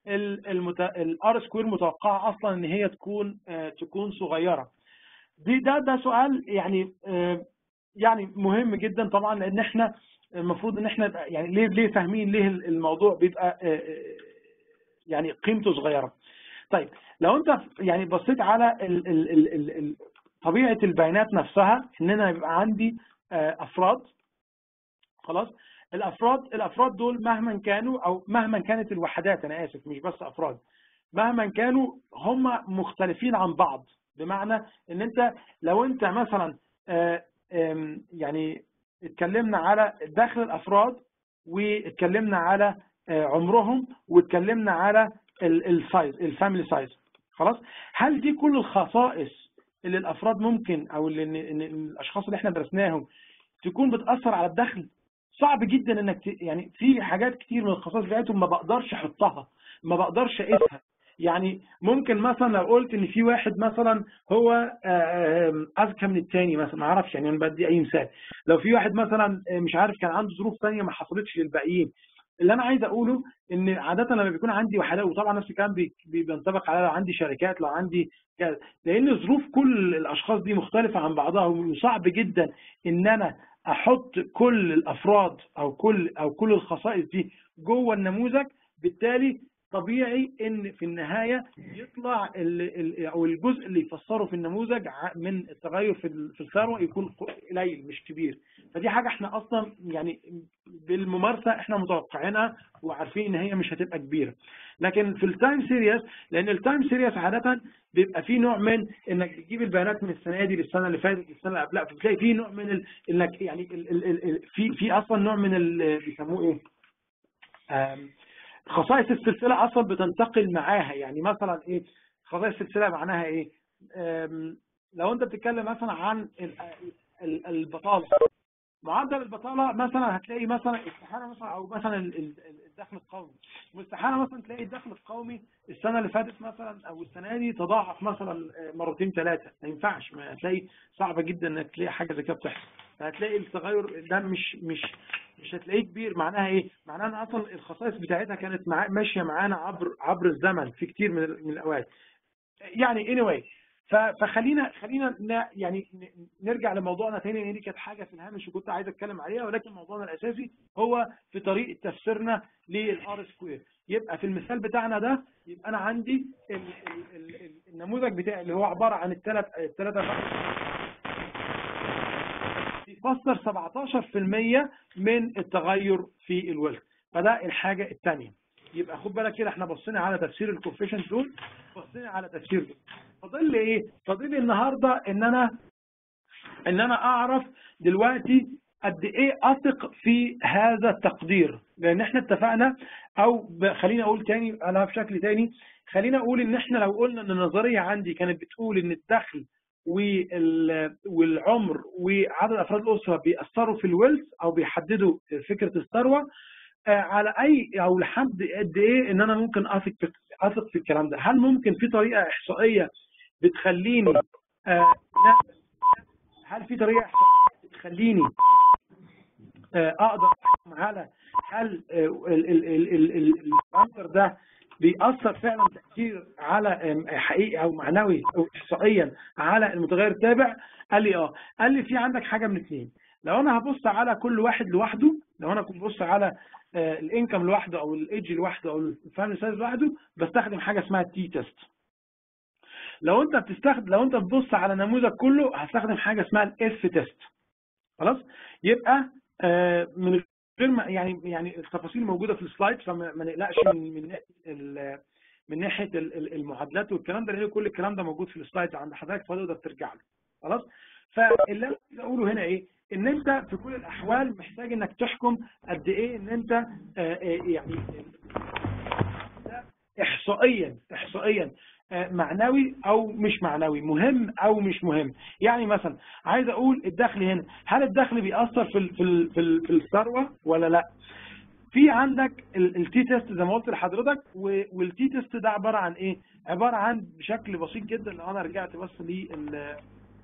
الار سكوير متوقعه اصلا ان هي تكون آه تكون صغيره دي ده ده سؤال يعني آه يعني مهم جدا طبعا لان احنا المفروض ان احنا يعني ليه ليه فاهمين ليه الموضوع بيبقى آه يعني قيمته صغيره طيب لو انت يعني بصيت على ال ال ال ال ال طبيعه البيانات نفسها ان انا يبقى عندي افراد خلاص الافراد الافراد دول مهما كانوا او مهما كانت الوحدات انا اسف مش بس افراد مهما كانوا هم مختلفين عن بعض بمعنى ان انت لو انت مثلا يعني اتكلمنا على دخل الافراد واتكلمنا على عمرهم واتكلمنا على السايز الفاميلي سايز خلاص هل دي كل الخصائص اللي الافراد ممكن او اللي الاشخاص اللي احنا درسناهم تكون بتاثر على الدخل صعب جدا انك ت... يعني في حاجات كتير من الخصائص بتاعتهم ما بقدرش احطها ما بقدرش اقيسها يعني ممكن مثلا لو قلت ان في واحد مثلا هو اذكى من الثاني مثلا ما اعرفش يعني انا بدي اي مثال لو في واحد مثلا مش عارف كان عنده ظروف ثانيه ما حصلتش للباقيين اللي انا عايز اقوله ان عاده لما بيكون عندي وحدات وطبعا نفس الكلام بينطبق على لو عندي شركات لو عندي كذا لان ظروف كل الاشخاص دي مختلفه عن بعضها وصعب جدا ان انا احط كل الافراد او كل او كل الخصائص دي جوه النموذج بالتالي طبيعي ان في النهايه يطلع ال ال او الجزء اللي يفسره في النموذج من التغير في في الثروه يكون قليل مش كبير فدي حاجه احنا اصلا يعني بالممارسه احنا متوقعينها وعارفين ان هي مش هتبقى كبيره لكن في التايم سيريس لان التايم سيريس عاده بيبقى فيه نوع من انك تجيب البيانات من السنه دي للسنه اللي فاتت للسنه اللي قبلها فبتلاقي فيه نوع من ال... انك يعني ال... ال... ال... في في اصلا نوع من ال... بيسموه ايه؟ خصائص السلسله اصلا بتنتقل معاها يعني مثلا ايه خصائص السلسله معناها ايه؟ لو انت بتتكلم مثلا عن البطاله معدل البطاله مثلا هتلاقي مثلا استحاله مثلا او مثلا الدخل القومي واستحاله مثلا تلاقي الدخل القومي السنه اللي فاتت مثلا او السنه دي تضاعف مثلا مرتين ثلاثه ما ينفعش ما هتلاقي صعبه جدا انك تلاقي حاجه زي كده بتحصل فهتلاقي التغير ده مش مش مش هتلاقيه كبير معناها ايه؟ معناها ان اصلا الخصائص بتاعتها كانت مع ماشيه معانا عبر عبر الزمن في كتير من من الاوقات. يعني anyway فخلينا خلينا يعني نرجع لموضوعنا تاني لان دي كانت حاجه في الهامش وكنت عايز اتكلم عليها ولكن موضوعنا الاساسي هو في طريقه تفسيرنا للار سكوير يبقى في المثال بتاعنا ده يبقى انا عندي ال ال ال النموذج بتاعي اللي هو عباره عن الثلاث الثلاثه بيفسر 17% من التغير في الوزن فده الحاجه الثانيه يبقى خد بالك كده احنا بصينا على تفسير الكوفيشنت دول بصينا على تفسير دول فاضل لي ايه فاضل لي النهارده ان انا ان انا اعرف دلوقتي قد ايه اثق في هذا التقدير لان احنا اتفقنا او ب- خليني اقول تاني انا بشكل تاني خلينا اقول ان احنا لو قلنا ان النظريه عندي كانت بتقول ان الدخل وال- والعمر وعدد افراد الاسره بيأثروا في الويلث او بيحددوا فكره الثروه آه، على اي او لحد قد ايه ان انا ممكن اثق في اثق في الكلام ده هل ممكن في طريقه احصائيه بتخليني آه، لا هل في طريقه احصائيه بتخليني آه، اقدر احكم على هل آه، ال- ال- ال- ال- ال- العنصر ده بيأثر فعلا تأثير على آم، حقيقي او معنوي او احصائيا على المتغير التابع قال لي اه قال لي في عندك حاجه من اثنين لو انا هبص على كل واحد لوحده لو انا كنت ببص على آه، الانكم لوحده او الايدج لوحده او الفاميلي سايز لوحده بستخدم حاجه اسمها التي تيست لو انت بتستخدم لو انت بتبص على نموذج كله هستخدم حاجه اسمها الاف تيست خلاص يبقى آه، من غير ما يعني يعني التفاصيل موجوده في السلايد فما ما نقلقش من من ناحيه ال- من ناحيه ال- ال- المعادلات والكلام ده لان كل الكلام ده موجود في السلايد عند حضرتك فتقدر ترجع له خلاص فاللي انا عايز اقوله هنا ايه ان انت في كل الاحوال محتاج انك تحكم قد ايه ان انت آه، آه، يعني ده احصائيا احصائيا آه، معنوي او مش معنوي مهم او مش مهم يعني مثلا عايز اقول الدخل هنا هل الدخل بيأثر في ال في ال في, ال في الثروه ولا لا في عندك التي تيست زي ما قلت لحضرتك والتي تيست ده عباره عن ايه عباره عن بشكل بسيط جدا لو انا رجعت بس لل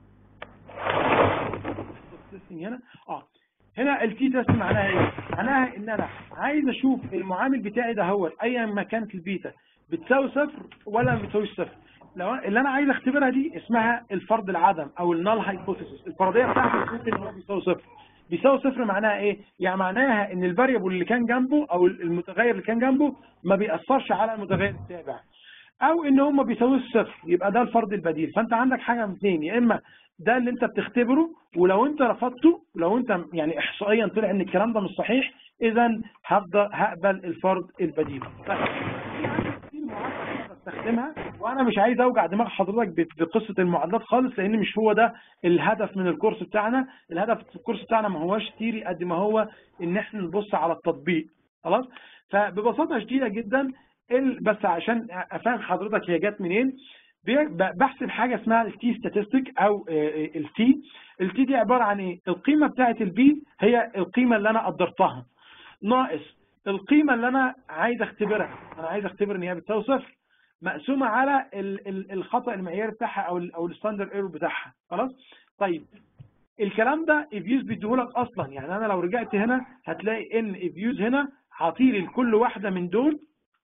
التستنج هنا اه هنا التي تيست معناها ايه معناها ان انا عايز اشوف المعامل بتاعي ده هو ايا ما كانت البيتا بتساوي صفر ولا ما بتساويش صفر لو اللي انا عايز اختبرها دي اسمها الفرض العدم او النال هايبوثيسيس الفرضيه بتاعتي بتقول ان هو بيساوي صفر بيساوي صفر معناها ايه يعني معناها ان الفاريبل اللي كان جنبه او المتغير اللي كان جنبه ما بيأثرش على المتغير التابع او ان هم بيساويش صفر يبقى ده الفرض البديل فانت عندك حاجه من اثنين يا اما ده اللي انت بتختبره ولو انت رفضته لو انت يعني احصائيا طلع ان الكلام ده مش صحيح اذا هفضل هقبل الفرض البديل طيب في عندي كتير معادلات أنا بستخدمها وانا مش عايز اوجع دماغ حضرتك ب- بقصه المعادلات خالص لان مش هو ده الهدف من الكورس بتاعنا الهدف في الكورس بتاعنا ما هوش تيري قد ما هو ان احنا نبص على التطبيق خلاص فببساطه شديده جدا ال- بس عشان افهم حضرتك هي جت منين بي- ب- بحسب حاجه اسمها التي ستاتستيك او التي التي دي عباره عن ايه القيمه بتاعه البي هي القيمه اللي انا قدرتها ناقص القيمه اللي انا عايز اختبرها انا عايز اختبر ان هي بتساوي صفر مقسومه على ال- ال- الخطا المعياري بتاعها او ال او الستاندرد ايرور بتاعها خلاص طيب الكلام ده افيوز بيديهولك اصلا يعني انا لو رجعت هنا هتلاقي ان افيوز هنا عطيلي لكل واحده من دول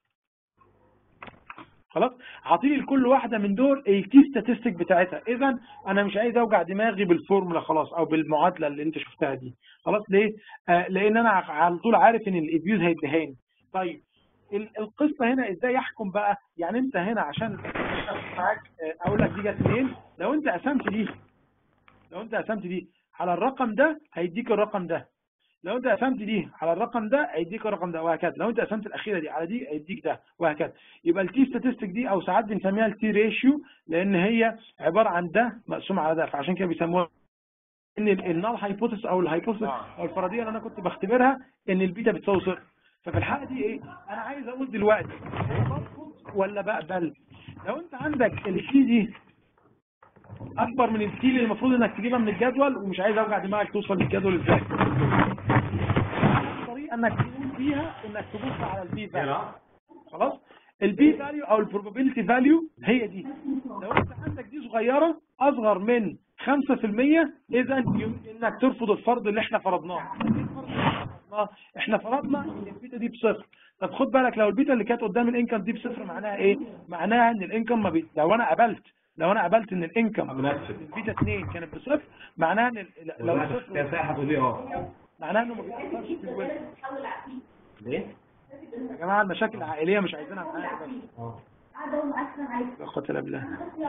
خلاص عطيلي لكل واحده من دول التي ستاتستيك بتاعتها اذا انا مش عايز اوجع دماغي بالفورمولا خلاص او بالمعادله اللي انت شفتها دي خلاص ليه آه لان انا على طول عارف ان الافيوز هيديهاني طيب ال- القصه هنا ازاي يحكم بقى يعني انت هنا عشان معاك آه، اقول لك دي جت منين لو انت قسمت دي لو انت قسمت دي على الرقم ده هيديك الرقم ده لو انت قسمت دي على الرقم ده هيديك الرقم ده وهكذا لو انت قسمت الاخيره دي على دي هيديك ده وهكذا يبقى التي ستاتستيك دي او ساعات بنسميها التي ريشيو لان هي عباره عن ده مقسوم على ده فعشان كده بيسموها ان النال هايبوثيس او الهايبوثيس او الفرضيه اللي انا كنت بختبرها ان البيتا بتساوي صفر ففي الحاله دي ايه انا عايز اقول دلوقتي برفض ولا بقبل لو انت عندك التي دي اكبر من التي اللي المفروض انك تجيبها من الجدول ومش عايز اوجع دماغك توصل للجدول ازاي الطريقه انك تقول بيها انك تبص على البي فاليو خلاص البي فاليو او البروبابيلتي فاليو هي دي لو انت عندك دي صغيره اصغر من 5% اذا يمكن انك ترفض الفرض اللي احنا فرضناه إيه الفرض اللي احنا فرضناه؟ احنا فرضنا ان البيتا دي بصفر طب خد بالك لو البيتا اللي كانت قدام الانكم دي بصفر معناها ايه معناها ان الانكم ما بي... لو انا قبلت لو انا قبلت ان الانكم مناسب البيتا 2 كانت بصفر معناها ان ال- لو صفر كفاحة تقولي اه معناها انه ما بيأثرش في الوزن ليه؟ يا جماعه المشاكل العائليه مش عايزينها معايا بس اه لا قوه الا بالله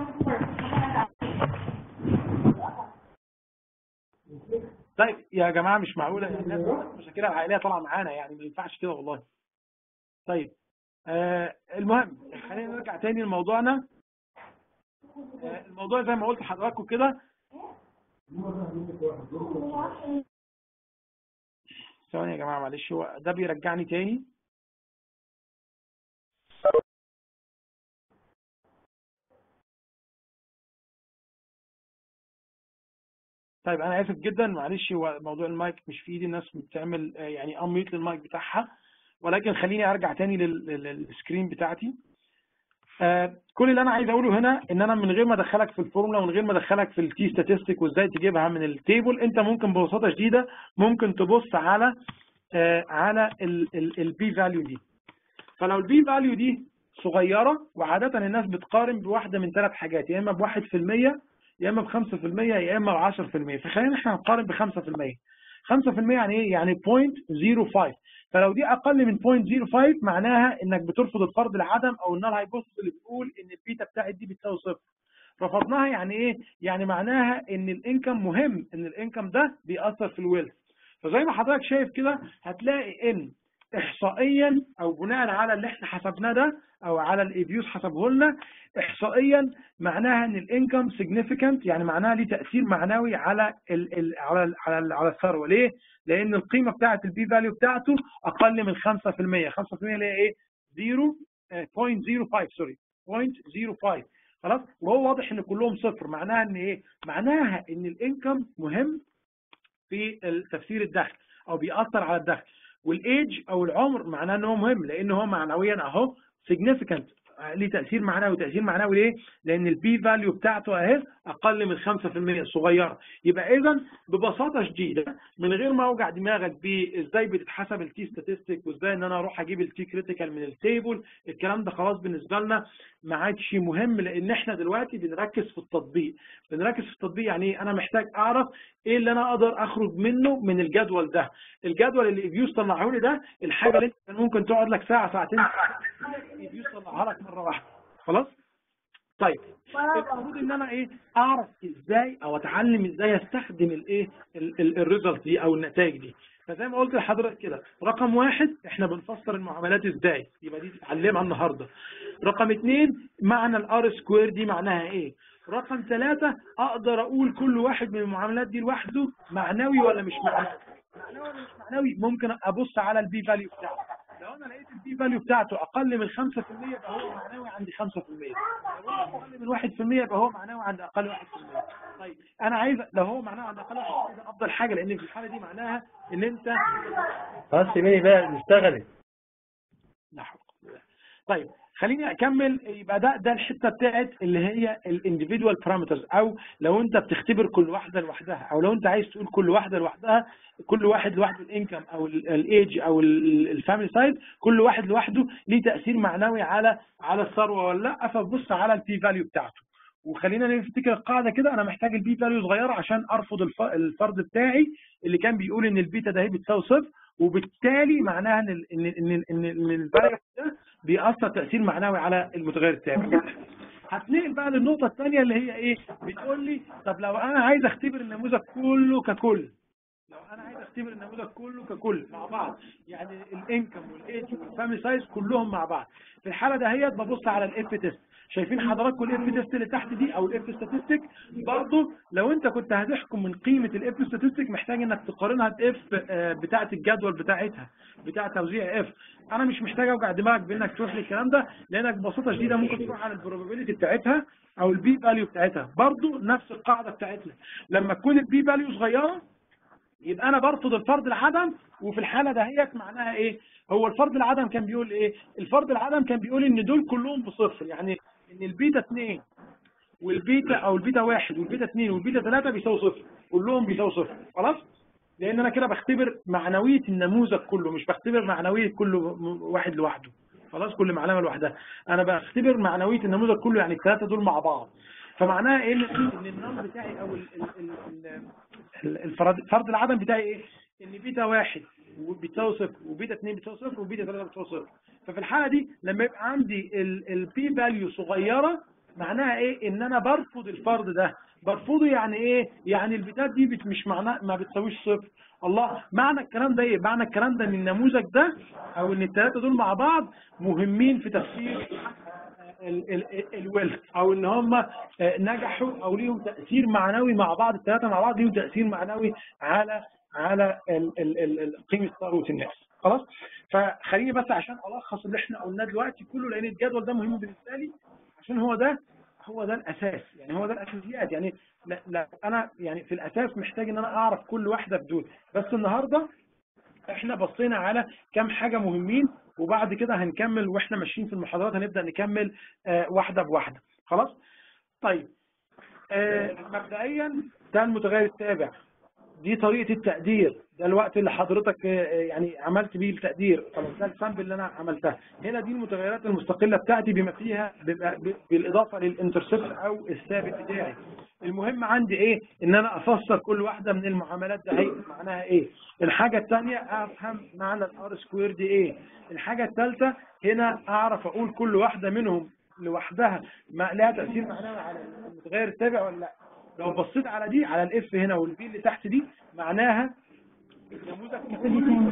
طيب يا جماعه مش معقوله يعني الناس مشاكلها العائليه طالعه معانا يعني ما ينفعش كده والله طيب آه المهم خلينا نرجع تاني لموضوعنا آه الموضوع زي ما قلت لحضراتكم كده ثواني يا جماعه معلش هو ده بيرجعني تاني طيب انا اسف جدا معلش هو موضوع المايك مش في ايدي الناس بتعمل آه، يعني اميوت للمايك بتاعها ولكن خليني ارجع تاني لل- لل- للسكرين بتاعتي آه، كل اللي انا عايز اقوله هنا ان انا من غير ما ادخلك في الفورمولا ومن غير ما ادخلك في التي ستاتستيك وازاي تجيبها من التيبل انت ممكن ببساطه شديده ممكن تبص على آه، على البي فاليو دي فلو البي فاليو دي صغيره وعاده الناس بتقارن بواحده من ثلاث حاجات يا اما ب 1% يا اما ب 5% يا اما ب 10% فخلينا احنا نقارن ب 5% 5% يعني ايه؟ يعني 0.05 فلو دي اقل من 0.05 معناها انك بترفض الفرض العدم او النال هايبوثيسيس اللي بتقول ان البيتا بتاعت دي بتساوي صفر رفضناها يعني ايه؟ يعني معناها ان الانكم مهم ان الانكم ده بيأثر في الويلث فزي ما حضرتك شايف كده هتلاقي ان احصائيا او بناء على اللي احنا حسبناه ده او على الايفيوز حسبه لنا احصائيا معناها ان الانكم significant يعني معناها ليه تاثير معنوي على ال ال على ال على, ال على الثروه ليه؟ لان القيمه بتاعه البي فاليو بتاعته اقل من 5% 5% اللي هي ايه؟ 0 آه، 0.05 سوري 0.05 خلاص وهو واضح ان كلهم صفر معناها ان ايه؟ معناها ان الانكم مهم في تفسير الدخل او بيأثر على الدخل والايدج او العمر معناه ان هو مهم لان هو معنويا اهو significant ليه تاثير معنوي تاثير معنوي ليه؟ لان البي فاليو بتاعته اهي اقل من 5% صغيره يبقى اذا ببساطه شديده من غير ما اوجع دماغك بازاي بتتحسب التي ستاتستيك وازاي ان انا اروح اجيب التي كريتيكال من التيبل الكلام ده خلاص بالنسبه لنا ما عادش مهم لان احنا دلوقتي بنركز في التطبيق بنركز في التطبيق يعني ايه انا محتاج اعرف ايه اللي انا اقدر اخرج منه من الجدول ده الجدول اللي ايفيوس طلعه لي ده الحاجه اللي انت كان ممكن تقعد لك ساعه ساعتين ايفيوس طلعها لك مره واحده خلاص طيب المفروض ان انا ايه اعرف ازاي او اتعلم ازاي استخدم الايه الريزلت دي او النتائج دي فزي ما قلت لحضرتك كده رقم واحد احنا بنفسر المعاملات ازاي يبقى دي تتعلمها النهارده رقم اثنين معنى الار سكوير دي معناها ايه رقم ثلاثة اقدر اقول كل واحد من المعاملات دي لوحده معنوي ولا مش معنوي معنوي ولا مش معنوي ممكن ابص على البي فاليو بتاعته لو انا لقيت البي فاليو بتاعته اقل من 5% يبقى هو معنوي عندي 5% لو هو اقل من 1% يبقى هو معنوي عند اقل 1% طيب انا عايز لو هو معنوي عند اقل 1% ده افضل حاجه لان في الحاله دي معناها ان انت خلاص سيبيني بقى اشتغلي لا حول ولا قوة. طيب خليني اكمل يبقى ده ده الحته بتاعت اللي هي الانديفيدوال بارامترز او لو انت بتختبر كل واحده لوحدها او لو انت عايز تقول كل واحده لوحدها كل واحد لوحده الانكم او الايج او الفاميلي سايز كل واحد لوحده ليه تاثير معنوي على على الثروه ولا لا فبص على البي فاليو بتاعته وخلينا نفتكر القاعده كده انا محتاج البي فاليو صغيره عشان ارفض الف- الفرض بتاعي اللي كان بيقول ان البيتا ده هي بتساوي صفر وبالتالي معناها ان ال- ان ان ان ان الفاليو ده بيأثر تأثير معنوي على المتغير التابع. هتنقل بقى للنقطة الثانية اللي هي ايه؟ بتقول لي طب لو أنا عايز أختبر النموذج كله ككل لو أنا عايز أختبر النموذج كله ككل مع بعض يعني الانكم والايدج والفاميلي سايز كلهم مع بعض في الحالة دهيت ببص على الاف تيست شايفين حضراتكم الاف تيست اللي تحت دي او الاف ستاتستيك برضه لو انت كنت هتحكم من قيمه الاف ستاتستيك محتاج انك تقارنها باف بتاعه الجدول بتاعتها بتاع توزيع اف انا مش محتاج اوجع دماغك بانك تروح للكلام ده لانك ببساطه شديده ممكن تروح على البروبابيلتي بتاعتها او البي فاليو بتاعتها برضه نفس القاعده بتاعتنا لما تكون البي فاليو صغيره يبقى انا برفض الفرض العدم وفي الحاله دهيت معناها ايه هو الفرض العدم كان بيقول ايه الفرض العدم كان بيقول ان دول كلهم بصفر يعني ان البيتا 2 والبيتا او البيتا 1 والبيتا 2 والبيتا 3 بيساوي صفر كلهم بيساوي صفر خلاص لان انا كده بختبر معنويه النموذج كله مش بختبر معنويه كل واحد لوحده خلاص كل معلمه لوحدها انا بختبر معنويه النموذج كله يعني الثلاثه دول مع بعض فمعناها ايه ان ان النم بتاعي او ال- ال- ال- ال- الفرض فرض العدم بتاعي ايه ان بيتا واحد بتساوي صفر وبيتا 2 بتساوي صفر وبيتا 3 بتساوي صفر ففي الحاله دي لما يبقى عندي البي فاليو صغيره معناها ايه ان انا برفض الفرض ده برفضه يعني ايه يعني البيتات دي بت مش معناه ما بتساويش صفر الله معنى الكلام ده ايه معنى الكلام ده ان النموذج ده او ان الثلاثه دول مع بعض مهمين في تفسير الويلث او ان هم نجحوا او ليهم تاثير معنوي مع بعض الثلاثه مع بعض ليهم تاثير معنوي على على ال- ال- ال- ال- قيمه ثروه الناس خلاص فخليني بس عشان الخص اللي احنا قلناه دلوقتي كله لان الجدول ده مهم بالنسبه لي عشان هو ده هو ده الاساس يعني هو ده الاساسيات يعني لا, لا انا يعني في الاساس محتاج ان انا اعرف كل واحده في دول بس النهارده احنا بصينا على كام حاجه مهمين وبعد كده هنكمل واحنا ماشيين في المحاضرات هنبدا نكمل آه واحده بواحده خلاص طيب آه مبدئيا ده المتغير التابع دي طريقه التقدير ده الوقت اللي حضرتك آه يعني عملت بيه التقدير خلاص ده السامبل اللي انا عملتها هنا دي المتغيرات المستقله بتاعتي بما فيها بالاضافه للانترسبت او الثابت بتاعي المهم عندي ايه ان انا افسر كل واحده من المعاملات ده هي معناها ايه الحاجه الثانيه افهم معنى الار سكوير دي ايه الحاجه الثالثه هنا اعرف اقول كل واحده منهم لوحدها ما لها تاثير معنوي على المتغير التابع ولا لا لو بصيت على دي على الاف هنا والبي اللي تحت دي معناها النموذج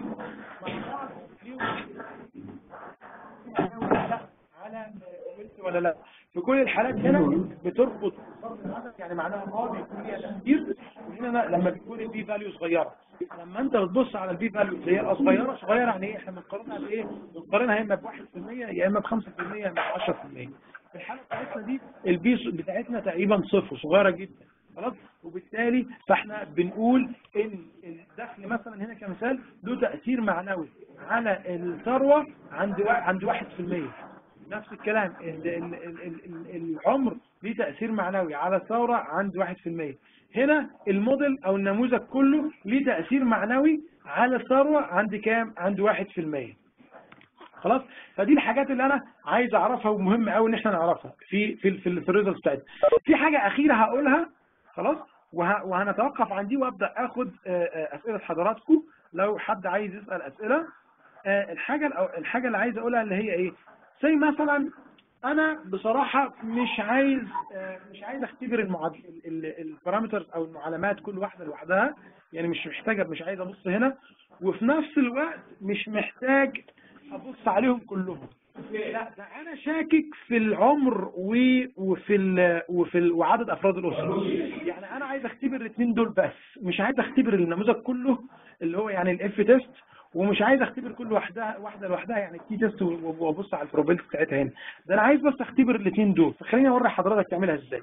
على ولا لا في كل الحالات هنا بتربط يعني معناها اه بيكون ليها تاثير وهنا لما بيكون البي فاليو صغيره لما انت بتبص على البي فاليو اللي هي صغيره صغيره يعني ايه احنا بنقارنها بايه بنقارنها يا اما ب 1% يا اما ب 5% يا اما ب 10% في الحاله بتاعتنا دي البي بتاعتنا تقريبا صفر صغيره جدا خلاص وبالتالي فاحنا بنقول ان الدخل مثلا هنا كمثال له تاثير معنوي على الثروه عند عند 1% نفس الكلام ال ال ال ال العمر ليه تأثير معنوي على الثورة عند 1% هنا الموديل أو النموذج كله ليه تأثير معنوي على الثروة عند كام؟ عند 1% خلاص فدي الحاجات اللي انا عايز اعرفها ومهم قوي ان احنا نعرفها في في في, في الريزلتس بتاعتنا في حاجه اخيره هقولها خلاص وه وهنتوقف عن دي وابدا اخد اسئله حضراتكم لو حد عايز يسال اسئله الحاجه الحاجه اللي عايز اقولها اللي هي ايه زي مثلا انا بصراحة مش عايز مش عايز اختبر المعادل البارامترز او المعلومات كل واحدة لوحدها يعني مش محتاجة مش عايز ابص هنا وفي نفس الوقت مش محتاج ابص عليهم كلهم لا ده انا شاكك في العمر وفي ال وفي ال وعدد افراد الاسره يعني انا عايز اختبر الاثنين دول بس مش عايز اختبر النموذج كله اللي هو يعني الاف تيست ومش عايز اختبر كل واحده واحده لوحدها يعني التي تيست وابص على البروبابيلتي بتاعتها هنا ده انا عايز بس اختبر الاثنين دول فخليني اوري حضرتك تعملها ازاي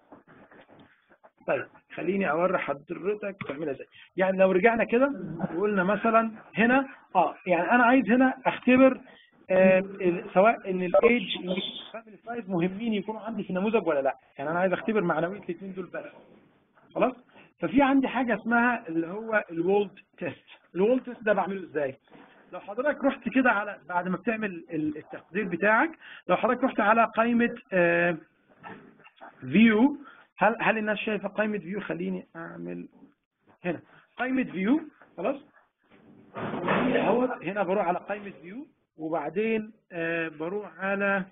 طيب خليني اوري حضرتك تعملها ازاي يعني لو رجعنا كده وقلنا مثلا هنا اه يعني انا عايز هنا اختبر آه سواء ان الايدج والفاميلي سايز مهمين يكونوا عندي في النموذج ولا لا يعني انا عايز اختبر معنويه الاثنين دول بس خلاص ففي عندي حاجه اسمها اللي هو الوولد تيست الوولد تيست ده بعمله ازاي لو حضرتك رحت كده على بعد ما بتعمل التقدير بتاعك لو حضرتك رحت على قائمه فيو هل هل الناس شايفه قائمه فيو خليني اعمل هنا قائمه فيو خلاص اهوت هنا بروح على قائمه فيو وبعدين آه بروح على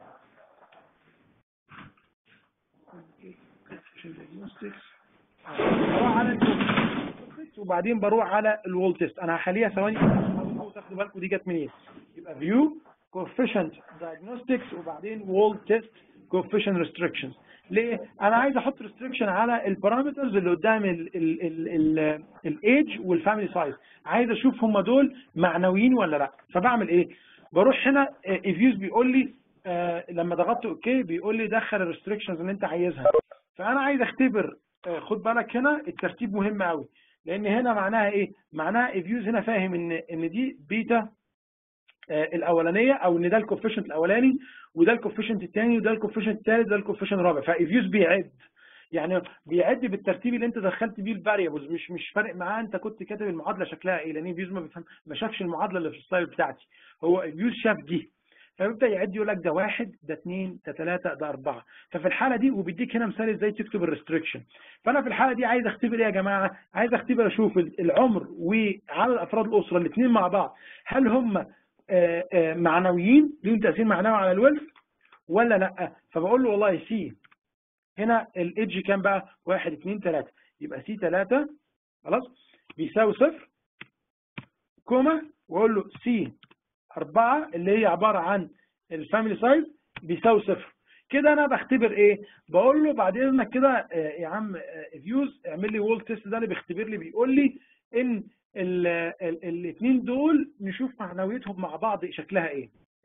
بروح على وبعدين بروح على الوول تيست انا هخليها ثواني تاخدوا بالكم دي جت منين يبقى فيو coefficient diagnostics وبعدين wall test coefficient restrictions ليه انا عايز احط restriction على البارامترز اللي قدام الايدج والفاميلي سايز عايز اشوف هم دول معنويين ولا لا فبعمل ايه بروح هنا افيوز بيقول لي آه لما ضغطت اوكي بيقول لي دخل الريستريكشنز اللي انت عايزها فانا عايز اختبر آه خد بالك هنا الترتيب مهم قوي لان هنا معناها ايه معناها افيوز هنا فاهم ان ان دي بيتا آه الاولانيه او ان ده الكوفيشنت الاولاني وده الكوفيشنت الثاني وده الكوفيشنت الثالث وده الكوفيشنت الرابع فافيوز بيعد يعني بيعد بالترتيب اللي انت دخلت بيه الفاريبلز مش مش فارق معاه انت كنت كاتب المعادله شكلها ايه لان فيوز ما بيفهم ما شافش المعادله اللي في السلايد بتاعتي هو فيوز شاف دي فيبدا يعد يقول لك ده واحد ده اثنين ده ثلاثه ده اربعه ففي الحاله دي وبيديك هنا مثال ازاي تكتب الريستريكشن فانا في الحاله دي عايز اختبر ايه يا جماعه عايز اختبر اشوف العمر وعدد افراد الاسره الاثنين مع بعض هل هم معنويين ليهم تاثير معنوي على الويلث ولا لا فبقول له والله سي هنا الايدج كام بقى 1 2 3 يبقى سي 3 خلاص بيساوي صفر كوما واقول له سي 4 اللي هي عباره عن الفاميلي سايز بيساوي صفر كده انا بختبر ايه بقول له بعد اذنك كده يا عم فيوز اعمل لي وول تيست ده اللي بيختبر لي بيقول لي ان الاثنين دول نشوف معنويتهم مع بعض شكلها ايه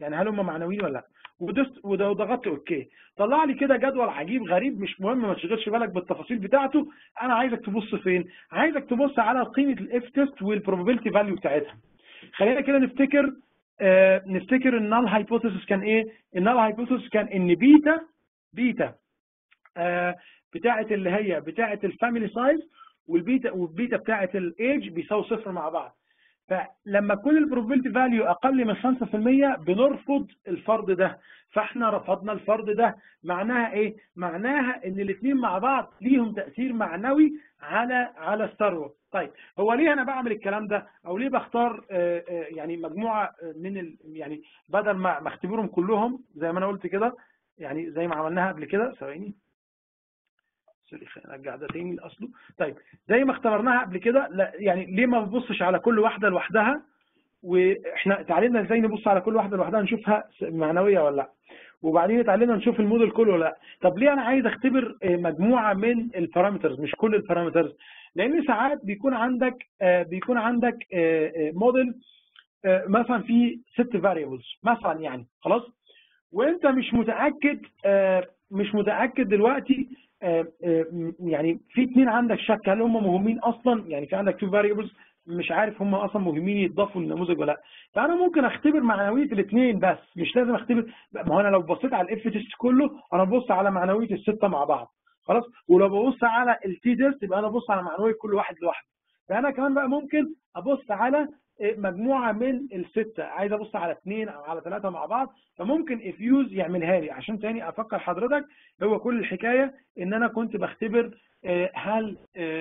يعني هل هم معنويين ولا لا ودست وضغطت اوكي طلع لي كده جدول عجيب غريب مش مهم ما تشغلش بالك بالتفاصيل بتاعته انا عايزك تبص فين عايزك تبص على قيمه الاف تيست والبروبابيلتي فاليو بتاعتها خلينا كده نفتكر آه نفتكر النال هايبوثيسيس كان ايه النال هايبوثيسيس كان ان بيتا بيتا آه بتاعه اللي هي بتاعه الفاميلي سايز والبيتا والبيتا بتاعه الايج بيساوي صفر مع بعض فلما كل البروبابيلتي فاليو اقل من 5% بنرفض الفرض ده فاحنا رفضنا الفرض ده معناها ايه معناها ان الاثنين مع بعض ليهم تاثير معنوي على على الثروه طيب هو ليه انا بعمل الكلام ده او ليه بختار يعني مجموعه من ال يعني بدل ما ما اختبرهم كلهم زي ما انا قلت كده يعني زي ما عملناها قبل كده ثواني سوري خلينا نرجع ده تاني لاصله طيب زي ما اختبرناها قبل كده لا يعني ليه ما ببصش على كل واحده لوحدها واحنا اتعلمنا ازاي نبص على كل واحده لوحدها نشوفها معنويه ولا لا وبعدين اتعلمنا نشوف الموديل كله ولا لا طب ليه انا عايز اختبر مجموعه من البارامترز مش كل البارامترز لان ساعات بيكون عندك بيكون عندك موديل مثلا فيه ست فاريبلز مثلا يعني خلاص وانت مش متاكد مش متاكد دلوقتي يعني في اثنين عندك شك هل هم مهمين اصلا يعني في عندك تو فاريبلز مش عارف هم اصلا مهمين يتضافوا للنموذج ولا لا فانا ممكن اختبر معنويه الاثنين بس مش لازم اختبر ما هو انا لو بصيت على الاف تيست كله انا ببص على معنويه السته مع بعض خلاص ولو ببص على التي تيست يبقى انا ببص على معنويه كل واحد لوحده فانا كمان بقى ممكن ابص على مجموعه من السته عايز ابص على اثنين او على ثلاثه مع بعض فممكن افيوز يعملها لي عشان تاني افكر حضرتك هو كل الحكايه ان انا كنت بختبر هل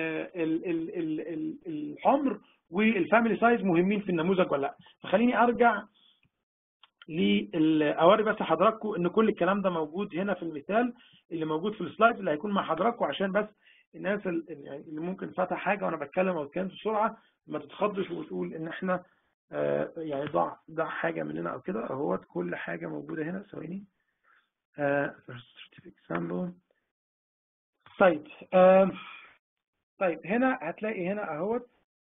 العمر والفاميلي سايز مهمين في النموذج ولا لا فخليني ارجع اوري بس حضراتكم ان كل الكلام ده موجود هنا في المثال اللي موجود في السلايد اللي هيكون مع حضراتكم عشان بس الناس اللي ممكن فاتح حاجه وانا بتكلم او بتكلم بسرعه ما تتخضش وتقول ان احنا آه يعني ضع ضع حاجه مننا او كده اهوت كل حاجه موجوده هنا ثواني آه example طيب آه طيب هنا هتلاقي هنا اهوت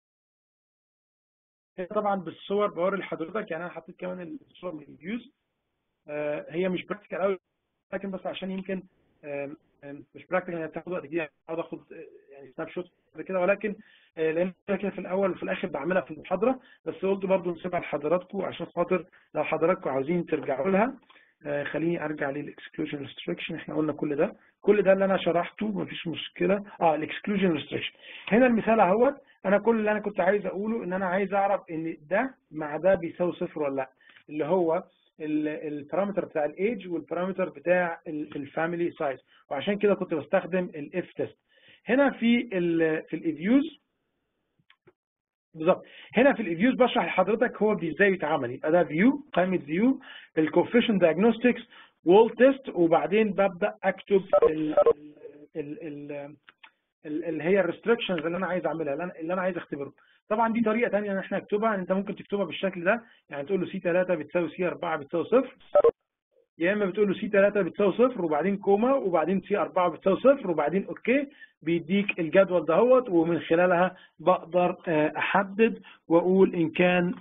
هنا طبعا بالصور بوري لحضرتك يعني انا حطيت كمان الصور من الفيوز آه هي مش براكتيكال قوي لكن بس عشان يمكن آه مش براكتيكال يعني تاخد وقت كتير اقعد اخد يعني سناب شوت كده ولكن لان كده في الاول وفي الاخر بعملها في المحاضره بس قلت برضو نسيبها لحضراتكم عشان خاطر لو حضراتكم عاوزين ترجعوا لها خليني ارجع للاكسكلوجن ريستريكشن احنا قلنا كل ده كل ده اللي انا شرحته مفيش مشكله اه الاكسكلوجن ريستريكشن هنا المثال اهوت انا كل اللي انا كنت عايز اقوله ان انا عايز اعرف ان ده مع ده بيساوي صفر ولا لا اللي هو البارامتر بتاع الايج والبارامتر بتاع الفاميلي سايز وعشان كده كنت بستخدم الاف تيست هنا في ال في الايفيوز بالظبط هنا في الايفيوز بشرح لحضرتك هو ازاي بيتعمل يبقى ده فيو قائمه فيو الكوفيشن دايجنوستكس وول تيست وبعدين ببدا اكتب ال ال ال اللي هي الريستريكشنز اللي انا عايز اعملها اللي انا عايز اختبره طبعا دي طريقه ثانيه ان احنا نكتبها انت ممكن تكتبها بالشكل ده يعني تقول له سي 3 بتساوي سي 4 بتساوي صفر يا اما بتقول له سي 3 بتساوي صفر وبعدين كوما وبعدين سي 4 بتساوي صفر وبعدين اوكي بيديك الجدول دهوت ومن خلالها بقدر احدد واقول ان كان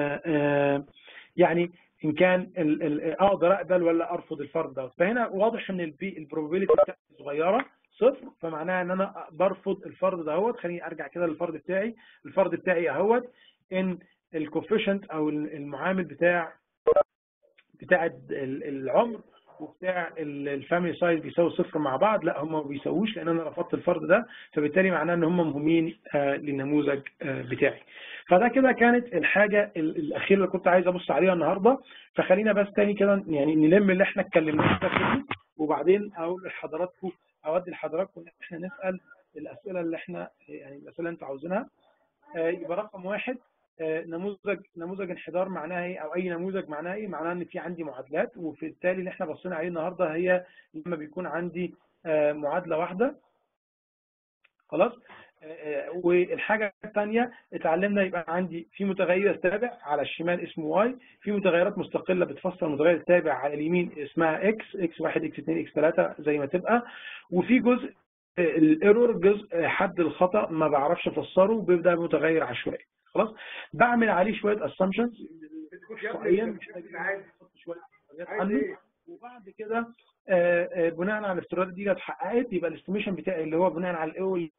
يعني ان كان اقدر اقبل ولا ارفض الفرض دوت فهنا واضح ان البروبابيلتي صغيره صفر فمعناها ان انا برفض الفرض دهوت خليني ارجع كده للفرض بتاعي الفرض بتاعي اهوت ان الكوفيشنت او المعامل بتاع بتاع العمر وبتاع الفاميلي سايز بيساوي صفر مع بعض لا هم ما بيساووش لان انا رفضت الفرض ده فبالتالي معناه ان هم مهمين للنموذج بتاعي فده كده كانت الحاجه الاخيره اللي كنت عايز ابص عليها النهارده فخلينا بس تاني كده يعني نلم اللي احنا اتكلمناه ده وبعدين اقول لحضراتكم اودي لحضراتكم ان احنا نسال الاسئله اللي احنا يعني الاسئله اللي انتوا عاوزينها يبقى رقم واحد نموذج نموذج انحدار معناها ايه او اي نموذج معناها ايه معناها ان في عندي معادلات وفي التالي اللي احنا بصينا عليه النهارده هي لما بيكون عندي معادله واحده خلاص والحاجه الثانيه اتعلمنا يبقى عندي في متغير تابع على الشمال اسمه واي في متغيرات مستقله بتفسر المتغير التابع على اليمين اسمها اكس اكس 1 اكس 2 اكس 3 زي ما تبقى وفي جزء الايرور جزء حد الخطا ما بعرفش افسره وبيبدا متغير عشوائي خلاص بعمل عليه شويه اسامبشنز شويه حاجات عنه وبعد كده آه، آه، بناء على الافتراضات دي اتحققت يبقى الاستيميشن بتاعي اللي هو بناء على الاول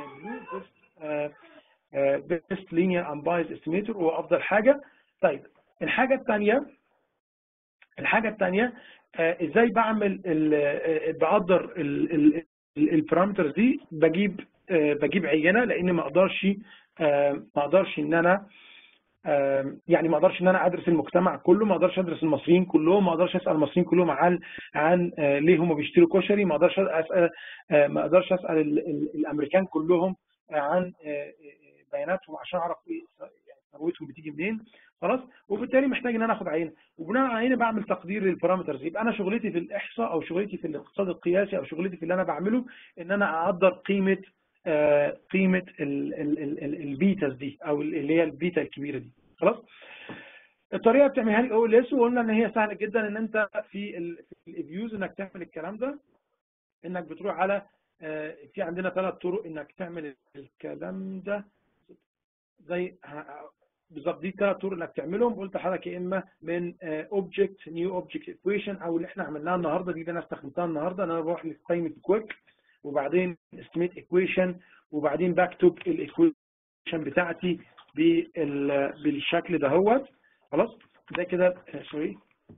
بيست لينير امبايز استيميتور هو افضل حاجه طيب الحاجه الثانيه الحاجه الثانيه ازاي بعمل ال- آه، بقدر البارامترز دي بجيب آه، بجيب عينه لان ما اقدرش آه، ما اقدرش ان انا آه، يعني ما اقدرش ان انا ادرس المجتمع كله ما اقدرش ادرس المصريين كلهم ما اقدرش اسال المصريين كلهم عن عن آه، ليه هم بيشتروا كشري ما اقدرش اسال آه، ما اقدرش اسال ال- ال- الامريكان كلهم آه، عن آه، آه، بياناتهم عشان اعرف ايه يعني ثروتهم بتيجي منين خلاص وبالتالي محتاج ان انا اخد عينه وبناء على عينه بعمل تقدير للبارامترز يبقى انا شغلتي في الاحصاء او شغلتي في الاقتصاد القياسي او شغلتي في اللي انا بعمله ان انا اقدر قيمه آه، قيمه ال- ال- ال- ال- البيتاز دي او اللي هي البيتا الكبيره دي خلاص الطريقه بتعملها لي او ال اس وقلنا ان هي سهله جدا ان انت في ال- في الفيوز انك تعمل الكلام ده انك بتروح على آه، في عندنا ثلاث طرق انك تعمل الكلام ده زي ه- بالظبط دي ثلاث طرق انك تعملهم قلت لحضرتك يا اما من اوبجكت نيو اوبجكت ايكويشن او اللي احنا عملناها النهارده دي اللي انا استخدمتها النهارده ان انا بروح لقائمه كويك وبعدين استيميت ايكويشن وبعدين بكتب الايكويشن بتاعتي بال- بالشكل دهوت خلاص ده كده سوري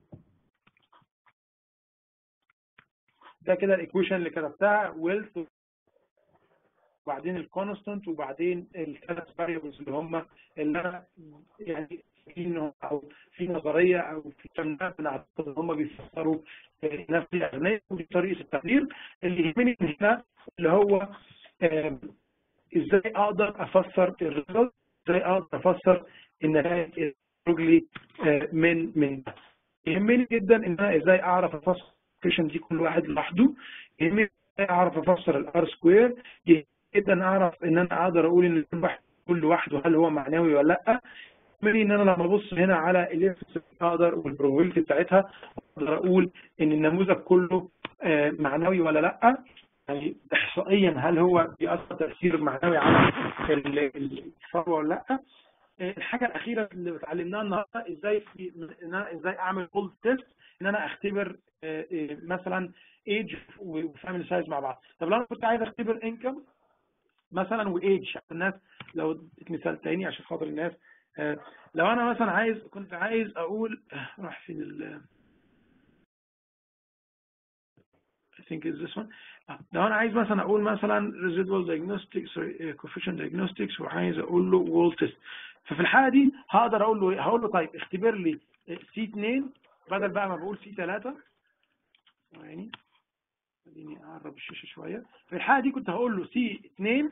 ده كده الايكويشن اللي كتبتها ويلث وبعدين الكونستانت وبعدين الثلاث فاريبلز اللي هم اللي انا يعني في نوع- او في نظريه او في كلمات بنعتقد ان هم بيفسروا آه، نفس الاغنيه ودي طريقه التقدير اللي يهمني من هنا اللي هو آم، ازاي اقدر افسر الريزلت ازاي اقدر افسر النتائج اللي بتخرج لي آه، من من ده. يهمني جدا ان انا ازاي اعرف افسر الفيشن دي كل واحد لوحده يهمني ازاي اعرف افسر الار سكوير يهمني جدا اعرف ان انا اقدر اقول ان كل واحد كل لوحده هل هو معنوي ولا لا يهمني ان انا لما ابص هنا على الافكس اقدر والبروبابيلتي بتاعتها اقدر اقول ان النموذج كله آه، معنوي ولا لا يعني احصائيا هل هو بيأثر تأثير معنوي على ال- ال- الثروة ولا لا الحاجة الأخيرة اللي اتعلمناها النهاردة ازاي في ان انا ازاي اعمل كولد تيست ان انا اختبر آه، آه، مثلا ايج وفاميلي سايز مع بعض طب لو انا كنت عايز اختبر انكم مثلا وايج عشان الناس لو اديت مثال تاني عشان خاطر الناس آه، لو انا مثلا عايز كنت عايز اقول آه، راح فين ال I think it's this one آه، لو انا عايز مثلا اقول مثلا residual diagnostics sorry, uh, coefficient diagnostics وعايز اقول له wall test ففي الحاله دي هقدر اقول له إيه؟ هقول له طيب اختبر لي سي 2 بدل بقى ما بقول سي 3 ثواني خليني اقرب الشاشه شويه في الحاله دي كنت هقول له سي 2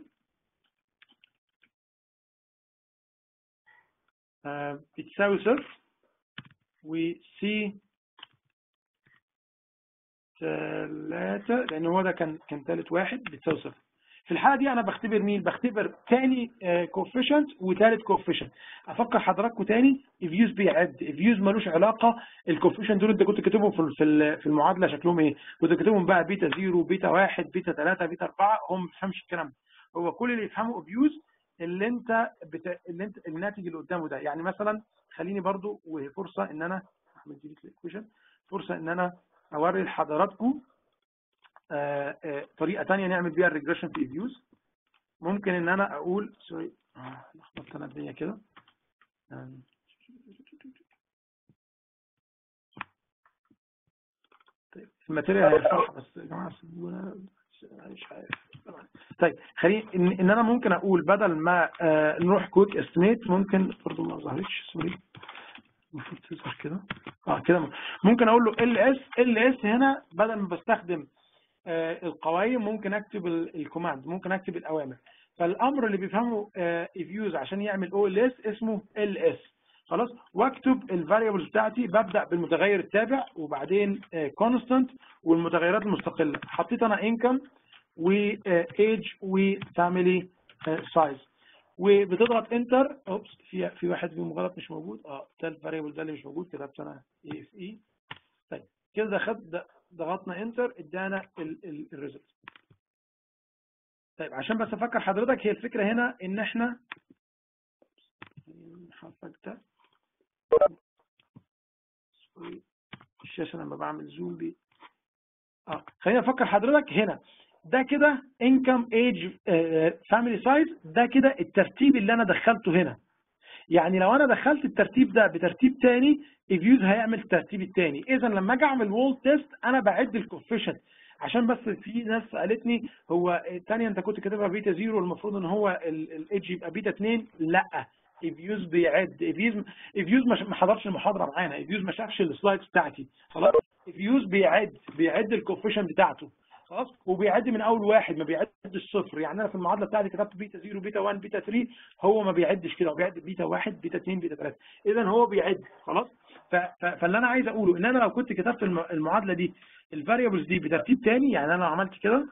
آه، بتساوي صفر وسي ثلاثة لأن هو ده كان كان ثالث واحد بتساوي صفر. في الحالة دي أنا بختبر مين؟ بختبر تاني كوفيشنت وتالت كوفيشنت. أفكر حضراتكم تاني الفيوز بيعد، الفيوز ملوش علاقة الكوفيشنت دول أنت كنت كاتبهم في في ال- في المعادلة شكلهم إيه؟ كنت كاتبهم بقى بيتا 0 بيتا 1 بيتا 3 بيتا 4 هم ما بيفهمش الكلام ده. هو كل اللي يفهمه فيوز اللي أنت بت... اللي أنت الناتج اللي قدامه ده، يعني مثلا خليني برضو وهي فرصة إن أنا أعمل ديليت للإيكويشن فرصة إن أنا اوري لحضراتكم آه، آه، طريقه ثانيه نعمل بيها الريجريشن في فيوز ممكن ان انا اقول سوري آه، لخبطت انا الدنيا كده آم، طيب الماتيريال هيرفعها بس يا جماعه سيبونا مش عارف طبعاً. طيب خليني ان, إن انا ممكن اقول بدل ما آه، نروح كويك استيميت ممكن برضه ما ظهرتش سوري المفروض تظهر كده اه كده ممكن اقول له ال اس ال اس هنا بدل ما بستخدم آه، القوائم ممكن اكتب الكوماند ممكن اكتب الاوامر فالامر اللي بيفهمه افيوز عشان يعمل او ال اس اسمه ال اس خلاص واكتب الفاريبلز بتاعتي ببدا بالمتغير التابع وبعدين كونستانت والمتغيرات المستقله حطيت انا انكم وايج وفاميلي سايز وبتضغط انتر اوبس في في واحد فيهم غلط مش موجود اه ده الفاريبل ده اللي مش موجود كتبت انا اي اف اي طيب كده خد ضغطنا انتر ادانا الريزلت طيب عشان بس افكر حضرتك هي الفكره هنا ان احنا حضرتك ده الشاشه لما بعمل زوم بي اه خلينا افكر حضرتك هنا ده كده انكم ايج فاميلي سايز ده كده الترتيب اللي انا دخلته هنا يعني لو انا دخلت الترتيب ده بترتيب تاني الفيوز هيعمل الترتيب التاني اذا لما اجي اعمل وول تيست انا بعد الكوفيشنت عشان بس في ناس سالتني هو الثانيه انت كنت كاتبها بيتا زيرو المفروض ان هو الايدج يبقى بيتا 2 لا الفيوز بيعد الفيوز الفيوز ما حضرش المحاضره معانا الفيوز ما شافش السلايدز بتاعتي خلاص الفيوز بيعد بيعد الكوفيشنت بتاعته خلاص وبيعد من اول واحد ما بيعدش الصفر يعني انا في المعادله بتاعتي كتبت بيتا 0 بيتا 1 بيتا 3 هو ما بيعدش كده هو بيعد بيتا 1 بيتا 2 بيتا 3 اذا هو بيعد خلاص فاللي انا عايز اقوله ان انا لو كنت كتبت المعادله دي الفاريبلز دي بترتيب تاني يعني انا لو عملت كده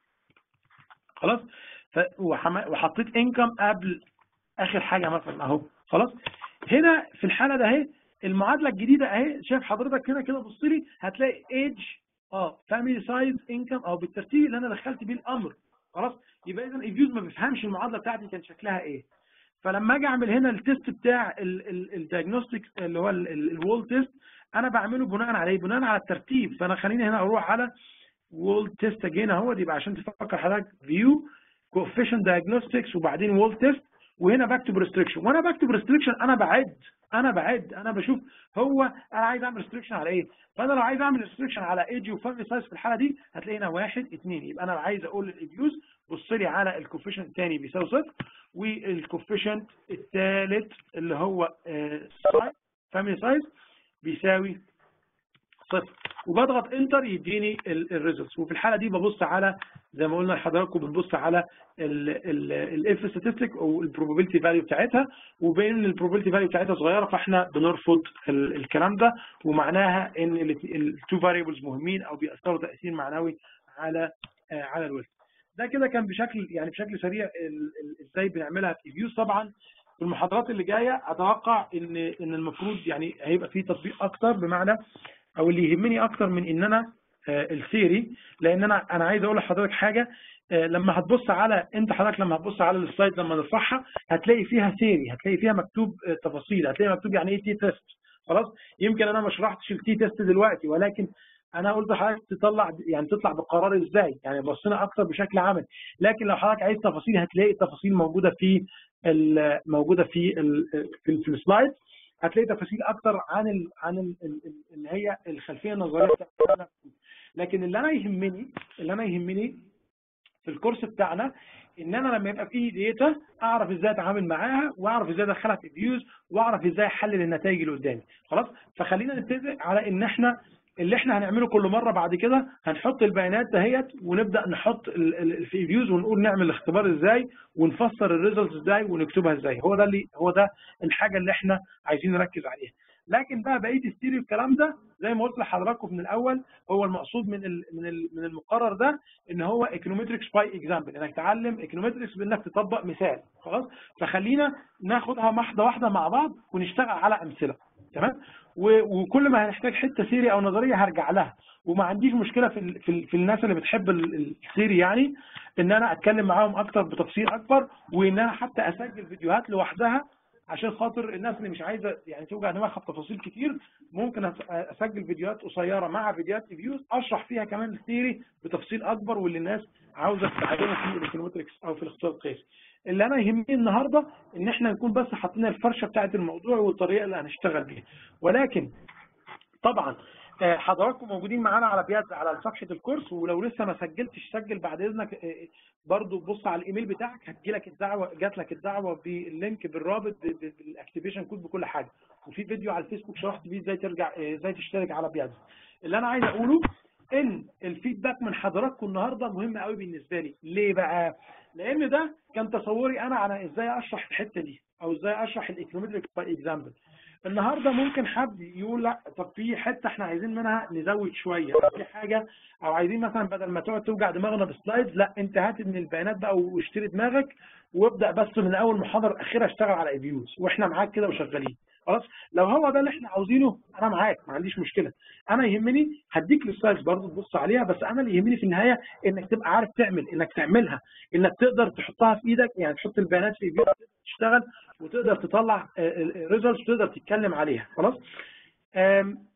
خلاص وحطيت انكم قبل اخر حاجه مثلا اهو خلاص هنا في الحاله ده اهي المعادله الجديده اهي شايف حضرتك هنا كده بص لي هتلاقي ايدج اه فاميلي سايز انكم او بالترتيب اللي انا دخلت بيه الامر خلاص يبقى اذا الفيوز ما بيفهمش المعادله بتاعتي كان شكلها ايه فلما اجي اعمل هنا التيست بتاع الدايجنوستيك اللي هو الوول تيست انا بعمله بناء على ايه بناء على الترتيب فانا خليني هنا اروح على وول تيست اجين اهو يبقى عشان تفكر حضرتك فيو كوفيشنت دايجنوستكس وبعدين وول تيست وهنا بكتب ريستريكشن وانا بكتب ريستريكشن انا بعد انا بعد انا بشوف هو انا عايز اعمل ريستريكشن على ايه فانا لو عايز اعمل ريستريكشن على ايجي وفاميلي سايز في الحاله دي هتلاقي هنا واحد اثنين يبقى انا عايز اقول للابيوز بص لي على الكوفيشنت الثاني بيساوي صفر والكوفيشنت الثالث اللي هو فاميلي سايز بيساوي صفر وبضغط انتر يديني الريزلتس وفي الحاله دي ببص على زي ما قلنا لحضراتكم بنبص على الاف ستاتستيك او البروبابيلتي فاليو بتاعتها وبين ان البروبابيلتي فاليو بتاعتها صغيره فاحنا بنرفض الكلام ده ومعناها ان التو فاريبلز مهمين او بيأثروا تاثير معنوي على على الويلث ده كده كان بشكل يعني بشكل سريع ازاي بنعملها في فيوز طبعا في المحاضرات اللي جايه اتوقع ان ان المفروض يعني هيبقى في تطبيق اكتر بمعنى او اللي يهمني اكتر من ان انا الثيري لان انا انا عايز اقول لحضرتك حاجه لما هتبص على انت حضرتك لما هتبص على السلايد لما نرفعها هتلاقي فيها ثيري هتلاقي فيها مكتوب تفاصيل هتلاقي مكتوب يعني ايه تي تيست خلاص يمكن انا ما شرحتش التي تيست دلوقتي ولكن انا قلت لحضرتك تطلع يعني تطلع بقرار ازاي يعني بصينا اكتر بشكل عملي لكن لو حضرتك عايز تفاصيل هتلاقي التفاصيل موجوده في موجوده في في, في السلايد هتلاقي تفاصيل اكتر عن ال عن ال اللي هي الخلفيه النظريه بتاعتنا لكن اللي انا يهمني اللي انا يهمني في الكورس بتاعنا ان انا لما يبقى في ديتا اعرف ازاي اتعامل معاها واعرف ازاي ادخلها في فيوز واعرف ازاي احلل النتائج اللي قدامي خلاص فخلينا نتفق على ان احنا اللي احنا هنعمله كل مره بعد كده هنحط البيانات دهيت ونبدا نحط في فيوز ونقول نعمل الاختبار ازاي ونفسر الريزلتس ازاي ونكتبها ازاي هو ده اللي هو ده الحاجه اللي احنا عايزين نركز عليها لكن بقى بقيه الستيريو الكلام ده زي ما قلت لحضراتكم من الاول هو المقصود من ال من ال من المقرر ده ان هو ايكونومتريكس باي اكزامبل انك تعلم ايكونومتريكس بانك تطبق مثال خلاص فخلينا ناخدها واحده واحده مع بعض ونشتغل على امثله تمام وكل ما هنحتاج حته سيري او نظريه هرجع لها وما عنديش مشكله في ال في, ال في الناس اللي بتحب السيري يعني ان انا اتكلم معاهم اكتر بتفصيل اكبر وان انا حتى اسجل فيديوهات لوحدها عشان خاطر الناس اللي مش عايزه يعني توجع دماغها بتفاصيل كتير ممكن اسجل فيديوهات قصيره مع فيديوهات ريفيوز اشرح فيها كمان الثيري بتفصيل اكبر واللي الناس عاوزه تتعلمه في الايكونومتريكس او في الاقتصاد القياسي. اللي انا يهمني النهارده ان احنا نكون بس حاطين الفرشه بتاعه الموضوع والطريقه اللي هنشتغل بيها ولكن طبعا حضراتكم موجودين معانا على بياز على صفحه الكورس ولو لسه ما سجلتش سجل بعد اذنك برضو بص على الايميل بتاعك هتجي لك الدعوه جات لك الدعوه باللينك بالرابط بالاكتيفيشن كود بكل حاجه وفي فيديو على الفيسبوك شرحت بيه ازاي ترجع ازاي تشترك على بياز اللي انا عايز اقوله ان الفيدباك من حضراتكم النهارده مهم قوي بالنسبه لي ليه بقى لان ده كان تصوري انا على ازاي اشرح الحته دي او ازاي اشرح الايكونومتريك باي اكزامبل النهارده ممكن حد يقول لا طب في حته احنا عايزين منها نزود شويه في حاجه او عايزين مثلا بدل ما تقعد توجع دماغنا بسلايدز لا انت هات من البيانات بقى واشتري دماغك وابدا بس من اول محاضره الاخيره اشتغل على ايفيوز واحنا معاك كده وشغالين خلاص لو هو ده اللي احنا عاوزينه انا معاك ما عنديش مشكله انا يهمني هديك السلايدز برضه تبص عليها بس انا اللي يهمني في النهايه انك تبقى عارف تعمل انك تعملها انك تقدر تحطها في ايدك يعني تحط البيانات في ايدك تشتغل وتقدر تطلع ريزلتس وتقدر تتكلم عليها خلاص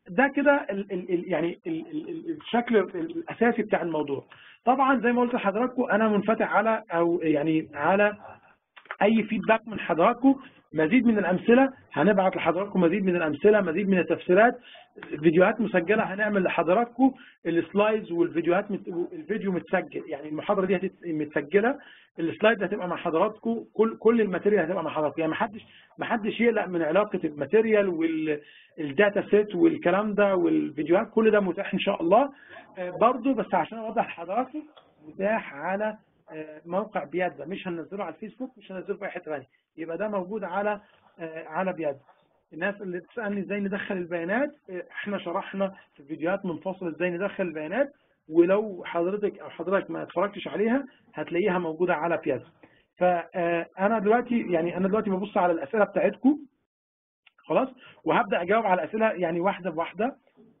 ده كده ال ال ال يعني ال ال ال الشكل الاساسي بتاع الموضوع طبعا زي ما قلت لحضراتكم انا منفتح على او يعني على اي فيدباك من حضراتكم مزيد من الامثله هنبعت لحضراتكم مزيد من الامثله مزيد من التفسيرات فيديوهات مسجله هنعمل لحضراتكم السلايدز والفيديوهات مت... الفيديو متسجل يعني المحاضره دي هتت... متسجله السلايد هتبقى مع حضراتكم كل كل الماتيريال هتبقى مع حضراتكم يعني ما حدش ما حدش يقلق من علاقه الماتيريال والداتا سيت والكلام ده والفيديوهات كل ده متاح ان شاء الله برضه بس عشان اوضح لحضراتكم متاح على موقع بيادة مش هننزله على الفيسبوك مش هننزله في اي حته ثانيه يبقى ده موجود على على بيادة الناس اللي بتسالني ازاي ندخل البيانات احنا شرحنا في فيديوهات منفصله ازاي ندخل البيانات ولو حضرتك او حضرتك ما اتفرجتش عليها هتلاقيها موجوده على بيادة فانا دلوقتي يعني انا دلوقتي ببص على الاسئله بتاعتكم خلاص وهبدا اجاوب على الاسئله يعني واحده بواحده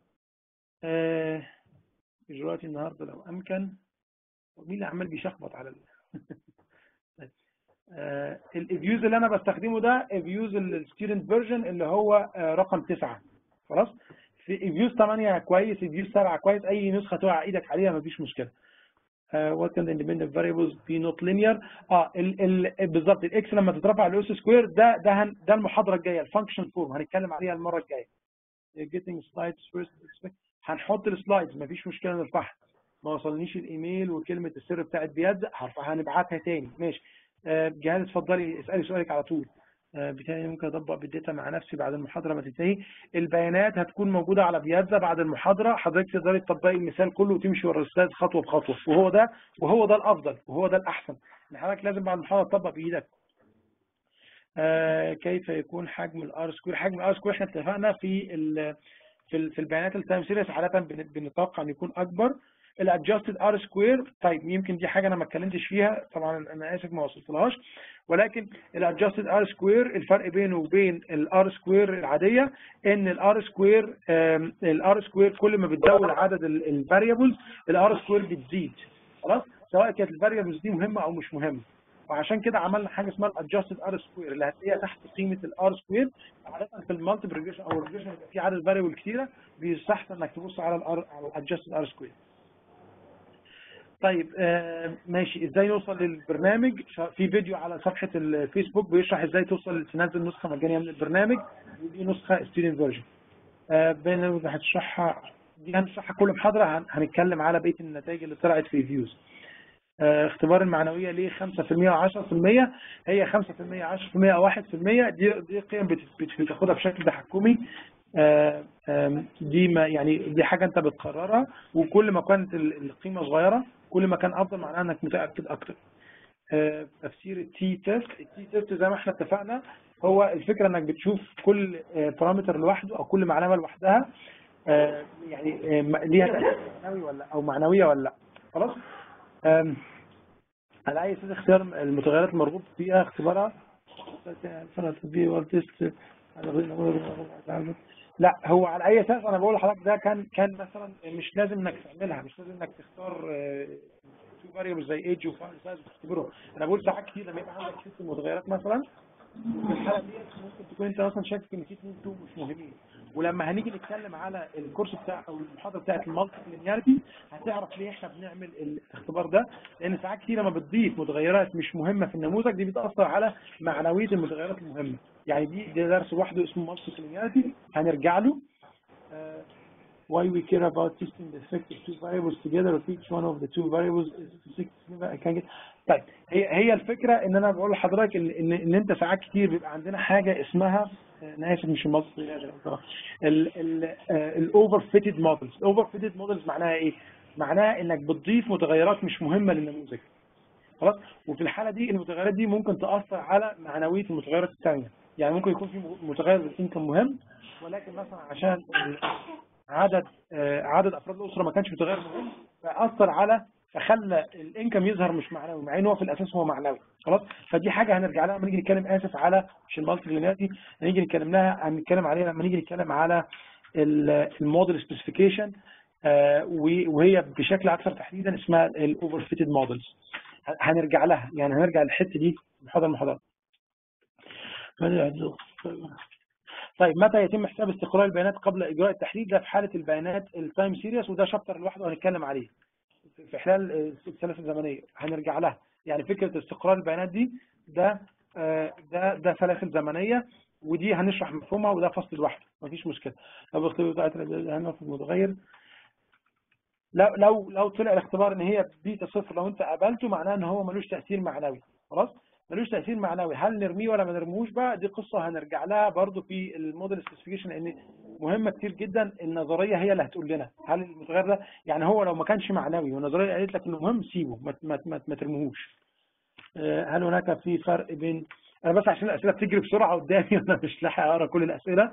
اجراءاتي النهارده لو امكن مين اللي عمال بيشخبط على ال... آه الفيوز اللي انا بستخدمه ده فيوز الستودنت فيرجن اللي هو آه رقم 9 خلاص في فيوز 8 كويس فيوز 7 كويس اي نسخه تقع ايدك عليها مفيش مشكله وات كان اندبندنت فاريبلز بي نوت لينير اه ال ال بالظبط الاكس لما تترفع الاس سكوير ده ده هن ده المحاضره الجايه الفانكشن فورم هنتكلم عليها المره الجايه getting slides first هنحط السلايدز مفيش مشكله نرفعها ما وصلنيش الايميل وكلمه السر بتاعت بيد هنبعتها تاني ماشي جهاد اتفضلي اسالي سؤالك على طول بالتالي ممكن اطبق بالداتا مع نفسي بعد المحاضره ما تنتهي البيانات هتكون موجوده على بيادة بعد المحاضره حضرتك تقدري تطبقي المثال كله وتمشي ورا الاستاذ خطوه بخطوه وهو ده وهو ده الافضل وهو ده الاحسن ان حضرتك لازم بعد المحاضره تطبق بايدك آه كيف يكون حجم الار سكوير حجم الار سكوير احنا اتفقنا في في في البيانات التايم سيريس عاده بنتوقع ان يكون اكبر الادجستد ار سكوير طيب يمكن دي حاجه انا ما اتكلمتش فيها طبعا انا اسف ما وصلتلهاش ولكن الادجستد ار سكوير الفرق بينه وبين الار سكوير العاديه ان الار سكوير الار سكوير كل ما بتزود عدد الفاريبلز الار سكوير بتزيد خلاص سواء كانت الفاريبلز دي مهمه او مش مهمه وعشان كده عملنا حاجه اسمها الادجستد ار سكوير اللي هتلاقيها تحت قيمه الار سكوير عاده في المالتي ريجريشن او الريجريشن بيبقى في عدد فاريبل كتيره بيستحسن انك تبص على الار على الادجستد ار سكوير طيب آه ماشي ازاي نوصل للبرنامج في فيديو على صفحه الفيسبوك بيشرح ازاي توصل تنزل نسخه مجانيه من البرنامج ودي نسخه ستودنت فيرجن آه هتشرحها دي هنشرحها كل محاضره هنتكلم على بقيه النتائج اللي طلعت في ريفيوز آه اختبار المعنويه ليه 5% و10% هي 5% 10% او 1% دي دي قيم بتاخدها بشكل تحكمي آه دي ما يعني دي حاجه انت بتقررها وكل ما كانت القيمه صغيره كل ما كان افضل معناها انك متاكد اكتر آه تفسير التي تيست التي تيست زي ما احنا اتفقنا هو الفكره انك بتشوف كل بارامتر لوحده او كل معلومه لوحدها آه يعني ليها تاثير معنوي ولا او معنويه ولا لا خلاص على اي اساس اختيار المتغيرات المرغوب فيها اختبارها تطبيق والتست لا هو على اي اساس انا بقول لحضرتك ده كان كان مثلا مش لازم انك تعملها مش لازم انك تختار تو فاريبل زي ايدج وسايز وتختبرهم انا بقول ساعات كتير لما يبقى عندك ست متغيرات مثلا في الحاله دي ممكن تكون انت مثلا شاكك ان في اثنين تو مش مهمين ولما هنيجي نتكلم على الكورس بتاع او المحاضره بتاعت المالتي لينياريتي هتعرف ليه احنا بنعمل الاختبار ده لان ساعات كتير لما بتضيف متغيرات مش مهمه في النموذج دي بتاثر على معنويه المتغيرات المهمه يعني دي ده درس لوحده اسمه مالتي لينياريتي هنرجع له uh, why we care about testing the effect of two variables together if each one of the two variables is I can get طيب هي هي الفكره ان انا بقول لحضرتك ان ان, إن انت ساعات كتير بيبقى عندنا حاجه اسمها انا اسف مش المالتي الاوفر فيتد مودلز الاوفر فيتد مودلز معناها ايه؟ معناها انك بتضيف متغيرات مش مهمه للنموذج خلاص وفي الحاله دي المتغيرات دي ممكن تاثر على معنويه المتغيرات الثانيه يعني ممكن يكون في متغير الانكم مهم ولكن مثلا عشان عدد عدد افراد الاسره ما كانش متغير مهم فاثر على فخلى الانكم يظهر مش معنوي مع ان هو في الاساس هو معنوي خلاص فدي حاجه هنرجع لها لما نيجي نتكلم اسف على مش المالتي لينياريتي هنيجي نتكلم لها هنتكلم عليها لما نيجي نتكلم على الموديل سبيسيفيكيشن وهي بشكل اكثر تحديدا اسمها الاوفر فيتد مودلز هنرجع لها يعني هنرجع للحته دي محاضره المحاضره طيب متى يتم حساب استقرار البيانات قبل اجراء التحديد ده في حاله البيانات التايم سيريس وده شابتر لوحده هنتكلم عليه في خلال السلاسل الزمنيه هنرجع لها يعني فكره استقرار البيانات دي ده آه، ده ده سلاسل زمنيه ودي هنشرح مفهومها وده فصل لوحده مفيش مشكله طب اختبار بتاعت في المتغير لو لو لو طلع الاختبار ان هي بيتا صفر لو انت قابلته معناه ان هو ملوش تاثير معنوي خلاص ملوش تاثير معنوي هل نرميه ولا ما نرموش بقى دي قصه هنرجع لها برضو في الموديل سبيسيفيكيشن لان مهمه كتير جدا النظريه هي اللي هتقول لنا هل المتغير ده يعني هو لو ما كانش معنوي والنظريه قالت لك انه مهم سيبه ما ما ما, ما ترميهوش آه، هل هناك في فرق بين انا بس عشان الاسئله بتجري بسرعه قدامي وانا مش لاحق اقرا كل الاسئله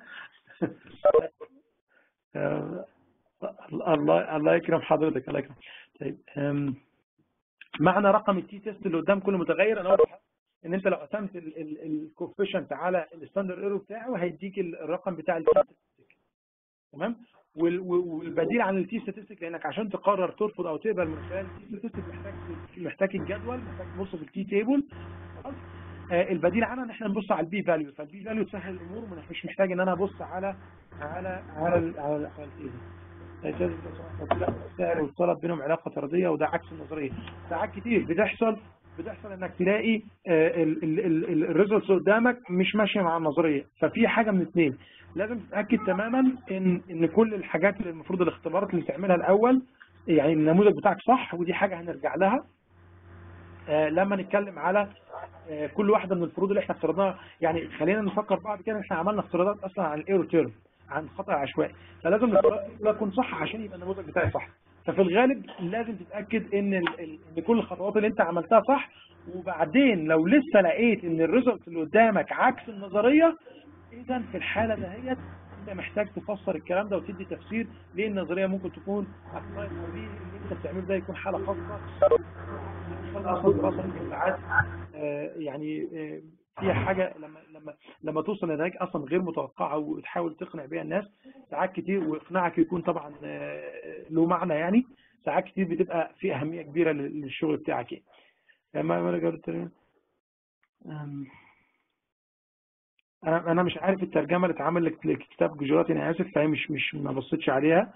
آه، الله الله يكرم حضرتك الله يكرم طيب أم، معنى رقم التي تيست اللي قدام كل متغير انا قلت ان انت لو قسمت الكوفيشنت على الستاندرد ايرور بتاعه هيديك الرقم بتاع التي ستاتستيك تمام وال- والبديل عن التي ستاتستيك لانك عشان تقرر ترفض او تقبل من خلال التي ستاتستيك محتاج محتاج الجدول محتاج تبص في التي تيبل خلاص آه، البديل عنها ان احنا نبص على البي فاليو فالبي فاليو تسهل الامور مش محتاج ان انا ابص على على على ال- على ال- على التيبل السعر والطلب بينهم علاقه طرديه وده عكس النظريه ساعات كتير بتحصل بتحصل انك تلاقي الريزلتس قدامك مش ماشيه مع النظريه ففي حاجه من اثنين لازم تتاكد تماما ان ان كل الحاجات اللي المفروض الاختبارات اللي تعملها الاول يعني النموذج بتاعك صح ودي حاجه هنرجع لها آه، لما نتكلم على آه، كل واحده من الفروض اللي احنا افترضناها يعني خلينا نفكر بعد كده احنا عملنا افتراضات اصلا عن الايرو تيرم عن خطأ عشوائي فلازم الافتراضات كلها تكون صح عشان يبقى النموذج بتاعي صح ففي الغالب لازم تتاكد ان ال- ال- ان كل الخطوات اللي انت عملتها صح وبعدين لو لسه لقيت ان الريزلت اللي قدامك عكس النظريه اذا في الحاله دهيت انت محتاج تفسر الكلام ده وتدي تفسير ليه النظريه ممكن تكون أخطأت او ليه اللي انت بتعمله ده يكون حاله خاصه اصلا دراسه ممكن ساعات آه، يعني آه، فيها حاجه لما لما لما توصل لنتائج اصلا غير متوقعه وتحاول تقنع بيها الناس ساعات كتير واقناعك يكون طبعا آه، له معنى يعني ساعات كتير بتبقى في اهميه كبيره لل- للشغل بتاعك يعني ما ما رجعت الترجمة. أم، انا انا مش عارف الترجمه اللي اتعمل لك- لكتاب جوجراتي انا اسف فهي مش مش ما بصيتش عليها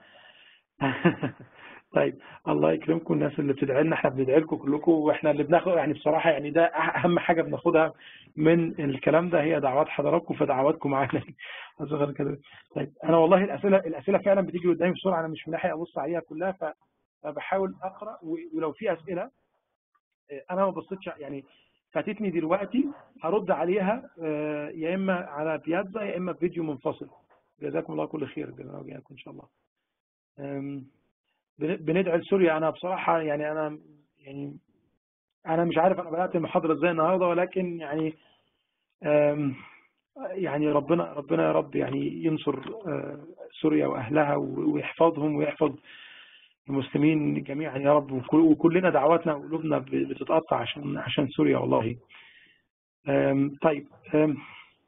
طيب الله يكرمكم الناس اللي بتدعي لنا احنا بندعي لكم كلكم واحنا اللي بناخد يعني بصراحه يعني ده اهم حاجه بناخدها من الكلام ده هي دعوات حضراتكم فدعواتكم معانا أصغر كده طيب انا والله الاسئله الاسئله فعلا بتيجي قدامي بسرعه انا مش ملاحق ابص عليها كلها ف- فبحاول اقرا و- ولو في اسئله آه، انا ما بصيتش يعني فاتتني دلوقتي هرد عليها آه، يا اما على بيازا يا اما فيديو منفصل جزاكم الله كل خير جزاكم الله ان شاء الله أم، بن- بندعي لسوريا انا بصراحه يعني انا يعني انا مش عارف انا بدات المحاضره ازاي النهارده ولكن يعني أم، يعني ربنا ربنا يا رب يعني ينصر آه، سوريا واهلها و- ويحفظهم ويحفظ المسلمين جميعا يا رب وكل- وكلنا دعواتنا وقلوبنا ب- بتتقطع عشان عشان سوريا والله أم، طيب أم،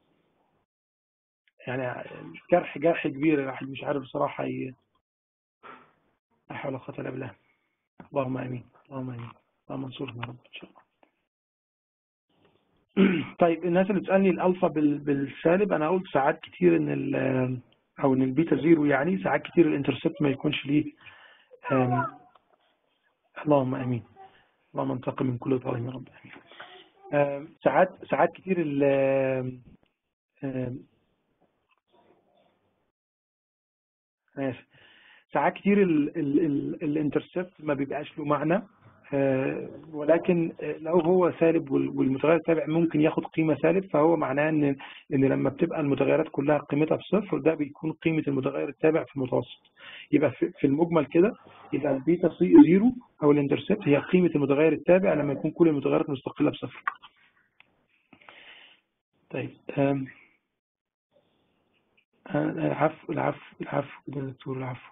يعني جرح جرح كبير الواحد مش عارف بصراحه ي- لا حول ولا قوه الا بالله اللهم امين اللهم امين اللهم انصرنا يا رب ان شاء الله طيب الناس اللي بتسالني الالفا بال- بالسالب انا قلت ساعات كتير ان ال- او ان البيتا زيرو يعني ساعات كتير الانترسبت ما يكونش ليه آم، اللهم امين اللهم انتقم من كل ظالم يا رب امين آم، ساعات ساعات كتير ال آم، آم، أنا آسف. ساعات كتير الانترسبت ما بيبقاش له معنى آه، ولكن آه، لو هو سالب وال- والمتغير التابع ممكن ياخد قيمة سالب فهو معناه ان ان لما بتبقى المتغيرات كلها قيمتها بصفر ده بيكون قيمة المتغير التابع في المتوسط يبقى في في المجمل كده يبقى البيتا سي زيرو او الانترسبت هي قيمة المتغير التابع لما يكون كل المتغيرات مستقلة بصفر طيب آم، آه، العفو العفو العفو ده دكتور العفو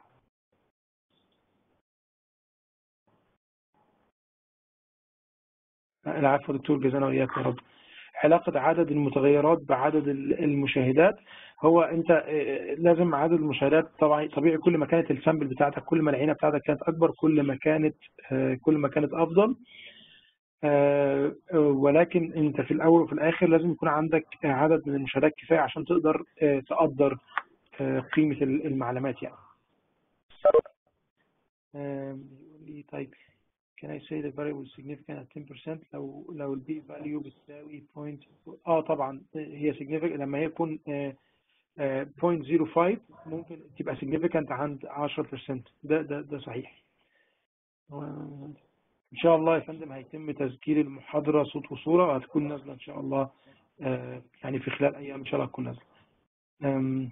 العفو دكتور جزانا وإياك يا رب علاقة عدد المتغيرات بعدد ال- المشاهدات هو انت آه، لازم عدد المشاهدات طبعا طبيعي كل ما كانت السامبل بتاعتك كل ما العينة بتاعتك كانت اكبر كل ما كانت آه، كل ما كانت افضل آه، ولكن انت في الاول وفي الاخر لازم يكون عندك عدد من المشاهدات كفايه عشان تقدر آه، تقدر آه، قيمه ال- المعلومات يعني. آم، يقول لي طيب can I say the variable is significant at 10% لو لو البي فاليو بتساوي point اه طبعا هي significant لما هي يكون آه، آه، 0.05 ممكن تبقى significant عند 10% ده ده ده صحيح. و- إن شاء الله يا فندم هيتم تسجيل المحاضرة صوت وصورة وهتكون نازلة إن شاء الله آه، يعني في خلال أيام إن شاء الله هتكون نازلة. أم،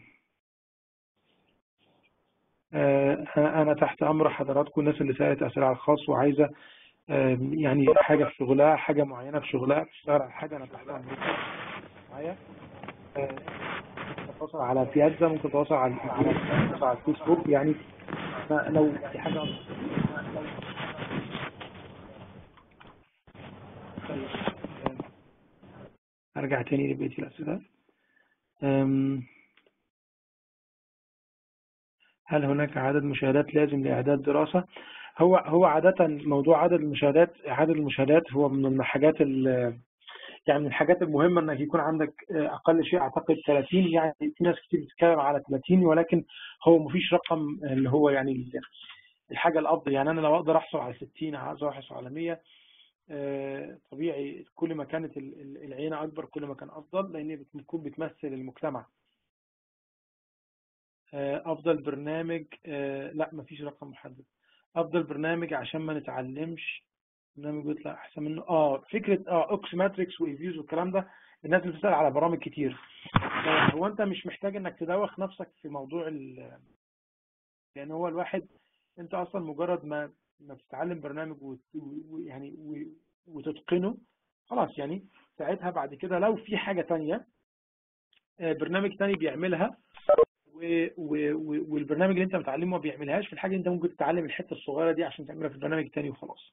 آه، أنا تحت أمر حضراتكم الناس اللي سألت أسئلة على الخاص وعايزة آم، يعني حاجة في شغلها حاجة معينة في شغلها بتشتغل على حاجة أنا تحت أمركم معايا آه، ممكن تتواصل على بيازا ممكن تتواصل على على تتواصل على الفيسبوك يعني ما- لو في حاجة طيب آم، أرجع تاني لبقية الأسئلة أم، هل هناك عدد مشاهدات لازم لإعداد دراسة؟ هو هو عادة موضوع عدد المشاهدات عدد المشاهدات هو من الحاجات ال- يعني من الحاجات المهمة انك يكون عندك اقل شيء اعتقد 30 يعني في ناس كتير بتتكلم على 30 ولكن هو مفيش رقم اللي هو يعني الحاجة الافضل يعني انا لو اقدر احصل على 60 عايز احصل على 100 آه، طبيعي كل ما كانت ال- ال- العينة اكبر كل ما كان افضل لان بتكون بتمثل المجتمع آه، افضل برنامج آه، لا مفيش رقم محدد افضل برنامج عشان ما نتعلمش برنامج بيطلع احسن منه اه فكره اه اوكس ماتريكس وايفيوز والكلام ده الناس بتسال على برامج كتير آه، هو انت مش محتاج انك تدوخ نفسك في موضوع ال لان هو الواحد انت اصلا مجرد ما ما بتتعلم برنامج وت- و- ويعني و- وتتقنه خلاص يعني ساعتها بعد كده لو في حاجه تانية آه، برنامج تاني بيعملها و- و- و- والبرنامج اللي انت متعلمه ما بيعملهاش في الحاجه انت ممكن تتعلم الحته الصغيره دي عشان تعملها في البرنامج التاني وخلاص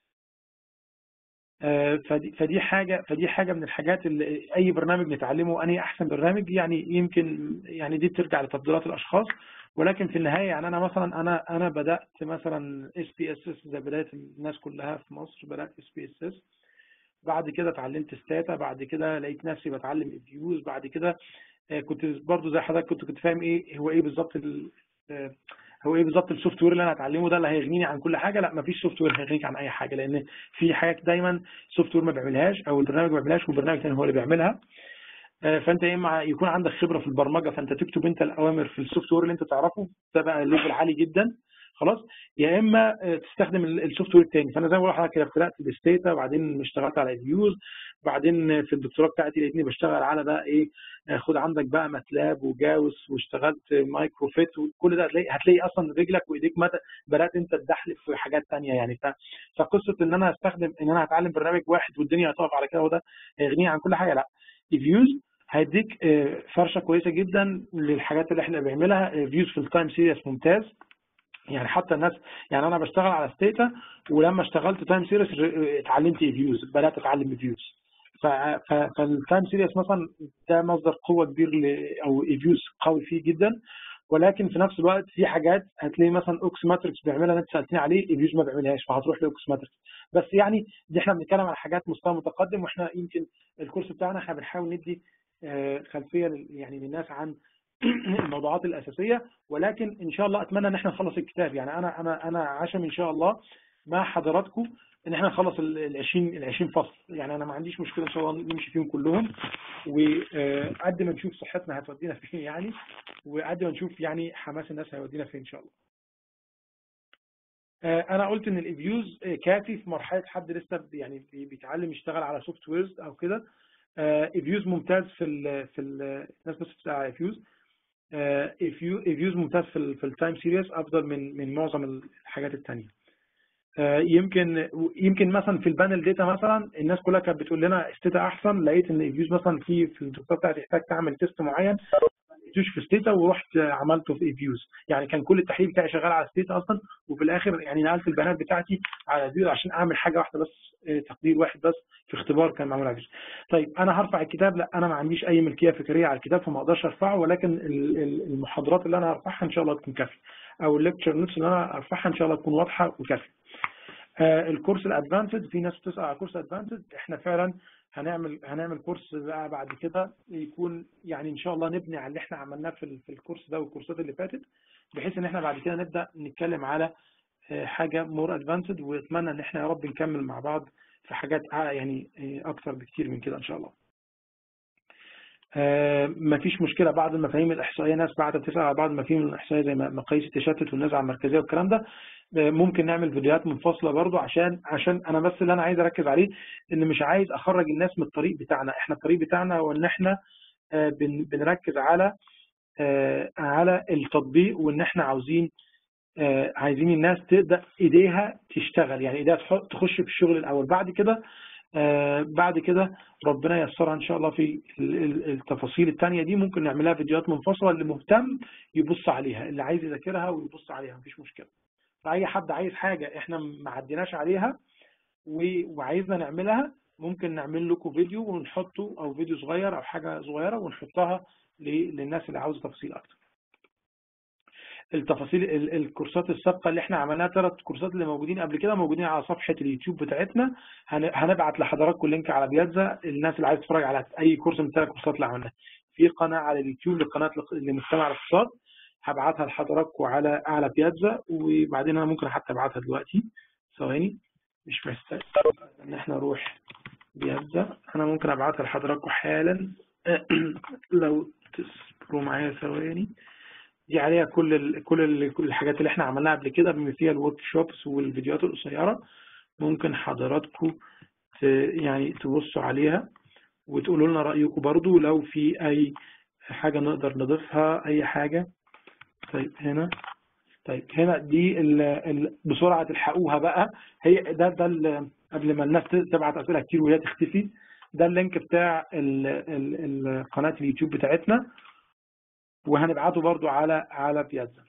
آه، فدي فدي حاجه فدي حاجه من الحاجات اللي اي برنامج نتعلمه انهي احسن برنامج يعني يمكن يعني دي بترجع لتفضيلات الاشخاص ولكن في النهايه يعني انا مثلا انا انا بدات مثلا اس بي اس اس زي بدايه الناس كلها في مصر بدات اس بي اس اس بعد كده اتعلمت ستاتا بعد كده لقيت نفسي بتعلم فيوز بعد كده آه، كنت برضو زي حضرتك كنت كنت فاهم ايه هو ايه بالظبط ال- آه، هو ايه بالظبط السوفت وير اللي انا هتعلمه ده اللي هيغنيني عن كل حاجه لا مفيش سوفت وير هيغنيك عن اي حاجه لان في حاجات دايما السوفت وير ما بيعملهاش او البرنامج ما بيعملهاش والبرنامج تاني هو اللي بيعملها آه، فانت يا اما يكون عندك خبره في البرمجه فانت تكتب انت الاوامر في السوفت وير اللي انت تعرفه ده بقى ليفل عالي جدا خلاص يا اما آه، تستخدم ال- السوفت وير التاني فانا زي ما بقول لحضرتك كده ابتدات بستيتا بعدين اشتغلت على فيوز بعدين في الدكتوراه بتاعتي لقيتني بشتغل على بقى ايه آه، خد عندك بقى ماتلاب وجاوس واشتغلت مايكرو فيت وكل ده هتلاقي هتلاقي اصلا رجلك وايديك متى بدات انت تدحلف في حاجات تانية يعني ف- فقصه ان انا استخدم ان انا هتعلم برنامج واحد والدنيا هتقف على كده وده هيغنيني عن كل حاجه لا فيوز هيديك آه، فرشه كويسه جدا للحاجات اللي احنا بنعملها فيوز في التايم سيريس ممتاز يعني حتى الناس يعني انا بشتغل على ستيتا ولما اشتغلت تايم سيريس اتعلمت فيوز بدات اتعلم فيوز فالتايم سيريس مثلا ده مصدر قوه كبير ل او فيوز قوي فيه جدا ولكن في نفس الوقت في حاجات هتلاقي مثلا اوكس ماتريكس بيعملها انت سالتني عليه فيوز ما بيعملهاش فهتروح لاوكس ماتريكس بس يعني دي احنا بنتكلم على حاجات مستوى متقدم واحنا يمكن الكورس بتاعنا احنا بنحاول ندي آه، خلفيه لل- يعني للناس عن الموضوعات الاساسيه ولكن ان شاء الله اتمنى ان احنا نخلص الكتاب يعني انا انا انا عشم ان شاء الله مع حضراتكم ان احنا نخلص ال 20 ال 20 فصل يعني انا ما عنديش مشكله ان شاء الله نمشي فيهم كلهم وقد ما نشوف صحتنا هتودينا فين يعني وقد ما نشوف يعني حماس الناس هيودينا فين ان شاء الله آه، انا قلت ان الافيوز كافي في مرحله حد لسه بي- يعني بي- بيتعلم يشتغل على سوفت ويرز او كده افيوز ممتاز في ال في ال الناس بس بتسال على افيوز افيوز ممتاز في ال في التايم سيريس افضل من من معظم الحاجات الثانيه يمكن يمكن مثلا في البانل داتا مثلا الناس كلها كانت بتقول لنا ستيتا احسن لقيت ان افيوز مثلا في في الدكتور بتاعتي تحتاج تعمل تيست معين ما لقيتوش في ستيتا ورحت عملته في افيوز يعني كان كل التحليل بتاعي شغال على ستيتا اصلا وفي الاخر يعني نقلت البيانات بتاعتي على فيوز عشان اعمل حاجه واحده بس آه، تقدير واحد بس في اختبار كان معمول على فيوز طيب انا هرفع الكتاب لا انا ما عنديش اي ملكيه فكريه على الكتاب فما اقدرش ارفعه ولكن ال- ال- المحاضرات اللي انا هرفعها ان شاء الله تكون كافيه او الليكتشر نوتس اللي انا هرفعها ان شاء الله تكون واضحه وكافيه آه، الكورس الادفانسد في ناس بتسال على كورس ادفانسد احنا فعلا هنعمل هنعمل كورس بقى بعد كده يكون يعني ان شاء الله نبني على اللي احنا عملناه في ال- في الكورس ده والكورسات اللي فاتت بحيث ان احنا بعد كده نبدا نتكلم على آه، حاجه مور ادفانسد واتمنى ان احنا يا رب نكمل مع بعض في حاجات أعلى- يعني آه، اكثر بكتير من كده ان شاء الله. آه، مفيش مشكله بعض المفاهيم الاحصائيه ناس بعد تسال على بعض المفاهيم الاحصائيه زي م- مقاييس التشتت والنزعه المركزيه والكلام ده آه، ممكن نعمل فيديوهات منفصله برضو عشان عشان انا بس اللي انا عايز اركز عليه ان مش عايز اخرج الناس من الطريق بتاعنا احنا الطريق بتاعنا هو ان احنا آه، بن- بنركز على آه، على التطبيق وان احنا عاوزين آه، عايزين الناس تبدا ايديها تشتغل يعني ايديها تح- تخش في الشغل الاول بعد كده آه، بعد كده ربنا ييسرها ان شاء الله في ال- ال- التفاصيل التانية دي ممكن نعملها فيديوهات منفصلة اللي مهتم يبص عليها اللي عايز يذاكرها ويبص عليها مفيش مشكلة فأي حد عايز حاجة احنا ما عديناش عليها و- وعايزنا نعملها ممكن نعمل لكم فيديو ونحطه او فيديو صغير او حاجة صغيرة ونحطها ل- للناس اللي عاوزة تفاصيل اكتر التفاصيل ال- الكورسات السابقه اللي احنا عملناها ثلاث كورسات اللي موجودين قبل كده موجودين على صفحه اليوتيوب بتاعتنا هن- هنبعت لحضراتكم اللينك على بياتزا الناس اللي عايز تتفرج على اي كورس من الثلاث كورسات اللي عملناها في قناه على اليوتيوب لقناه لق- لمجتمع الاقتصاد هبعتها لحضراتكم على على بياتزا وبعدين انا ممكن حتى ابعتها دلوقتي ثواني مش محتاج ان احنا نروح بياتزا انا ممكن ابعتها لحضراتكم حالا لو تصبروا معايا ثواني دي عليها كل ال كل ال كل الحاجات اللي احنا عملناها قبل كده بما فيها الورك شوبس والفيديوهات القصيره ممكن حضراتكم ت- يعني تبصوا عليها وتقولوا لنا رايكم برضو لو في اي حاجه نقدر نضيفها اي حاجه طيب هنا طيب هنا دي ال ال بسرعه تلحقوها بقى هي ده ده ال- قبل ما الناس تبعت اسئله كتير وهي تختفي ده اللينك بتاع ال ال ال قناه اليوتيوب بتاعتنا وهنبعته برضو على على بياتزا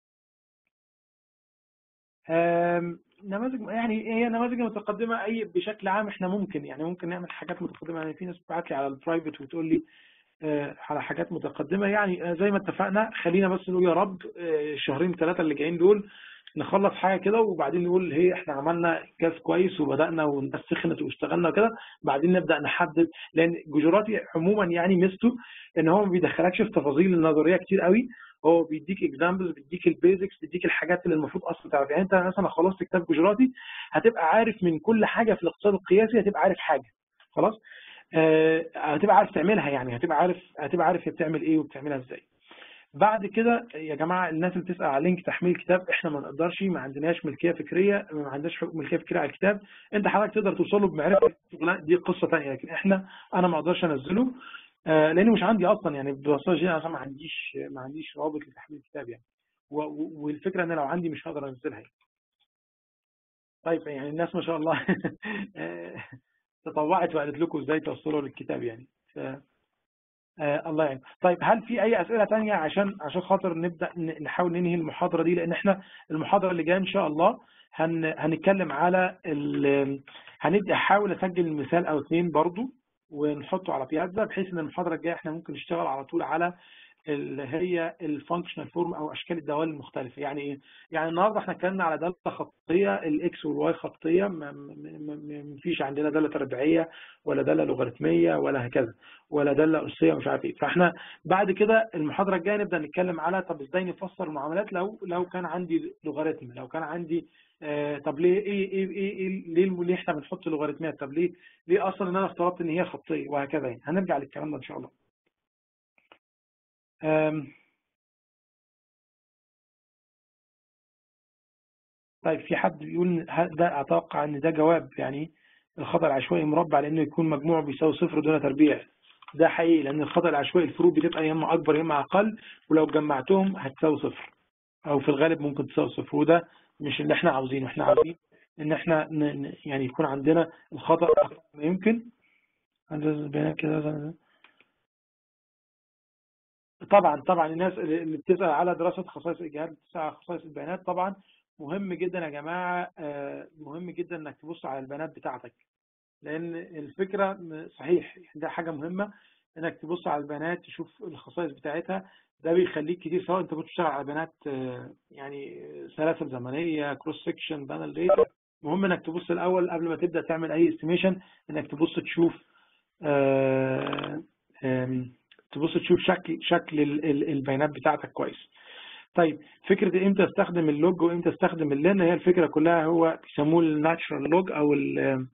آم، نماذج يعني هي نماذج متقدمه اي بشكل عام احنا ممكن يعني ممكن نعمل حاجات متقدمه يعني في ناس بتبعت لي على البرايفت وتقول لي آه، على حاجات متقدمه يعني آه، زي ما اتفقنا خلينا بس نقول يا رب آه، الشهرين ثلاثه اللي جايين دول نخلص حاجه كده وبعدين نقول هي احنا عملنا انجاز كويس وبدانا والناس سخنت واشتغلنا وكده بعدين نبدا نحدد لان جوجراتي عموما يعني ميزته ان هو ما بيدخلكش في تفاصيل النظريه كتير قوي هو بيديك اكزامبلز بيديك البيزكس بيديك الحاجات اللي المفروض اصلا تعرف يعني انت مثلا خلصت كتاب جوجراتي هتبقى عارف من كل حاجه في الاقتصاد القياسي هتبقى عارف حاجه خلاص آه، هتبقى عارف تعملها يعني هتبقى عارف هتبقى عارف هي بتعمل ايه وبتعملها ازاي بعد كده يا جماعه الناس اللي بتسال على لينك تحميل كتاب احنا ما نقدرش ما عندناش ملكيه فكريه ما عندناش حقوق ملكيه فكريه على الكتاب انت حضرتك تقدر توصل له بمعرفه الشغلانة دي قصه ثانيه لكن احنا انا ما اقدرش انزله آه، لانه مش عندي اصلا يعني ببساطه شديدة انا ما عنديش ما عنديش رابط لتحميل كتاب يعني و- و- والفكره ان لو عندي مش هقدر انزلها يعني. طيب يعني الناس ما شاء الله آه، تطوعت وقالت لكم ازاي توصلوا للكتاب يعني ف... آه الله يعين طيب هل في اي اسئله تانية عشان عشان خاطر نبدا ن- نحاول ننهي المحاضره دي لان احنا المحاضره اللي جايه ان شاء الله هن هنتكلم على ال... هندي احاول اسجل مثال او اثنين برضو ونحطه على بيازا بحيث ان المحاضره الجايه احنا ممكن نشتغل على طول على اللي هي الفانكشنال فورم او اشكال الدوال المختلفه يعني ايه يعني النهارده احنا اتكلمنا على داله خطيه الاكس والواي خطيه ما ما- ما- ما فيش عندنا داله تربيعيه ولا داله لوغاريتميه ولا هكذا ولا داله اسيه ومش عارف ايه فاحنا بعد كده المحاضره الجايه نبدا نتكلم على طب ازاي نفسر المعاملات لو لو كان عندي لوغاريتم لو كان عندي آه طب ليه ايه ايه ايه, إيه ليه ليه احنا بنحط لوغاريتمات طب ليه ليه اصلا ان انا افترضت ان هي خطيه وهكذا يعني هنرجع للكلام ده ان شاء الله آم، طيب في حد بيقول إن ه- ده اتوقع ان ده جواب يعني الخطأ العشوائي مربع لانه يكون مجموعه بيساوي صفر دون تربيع ده حقيقي لان الخطأ العشوائي الفروق بتبقى يا اما اكبر يا اما اقل ولو جمعتهم هتساوي صفر او في الغالب ممكن تساوي صفر وده مش اللي احنا عاوزينه احنا عاوزين ان احنا ن... ن- يعني يكون عندنا الخطأ أقل ما يمكن هندسة البيانات كده طبعا طبعا الناس اللي اللي بتسأل على دراسة خصائص الجهات بتسأل على خصائص البيانات طبعا مهم جدا يا جماعة آه، مهم جدا انك تبص على البيانات بتاعتك لان الفكرة م- صحيح ده حاجة مهمة انك تبص على البيانات تشوف الخصائص بتاعتها ده بيخليك كتير سواء انت كنت بتشتغل على بيانات آه، يعني سلاسل زمنية كروس سكشن بانل داتا مهم انك تبص الاول قبل ما تبدا تعمل اي استيميشن انك تبص تشوف آه، آم، تبص تشوف شكل شكل ال- ال- البيانات بتاعتك كويس طيب فكره امتى استخدم اللوج وامتى استخدم اللين هي الفكره كلها هو بيسموه الناتشرال لوج او ال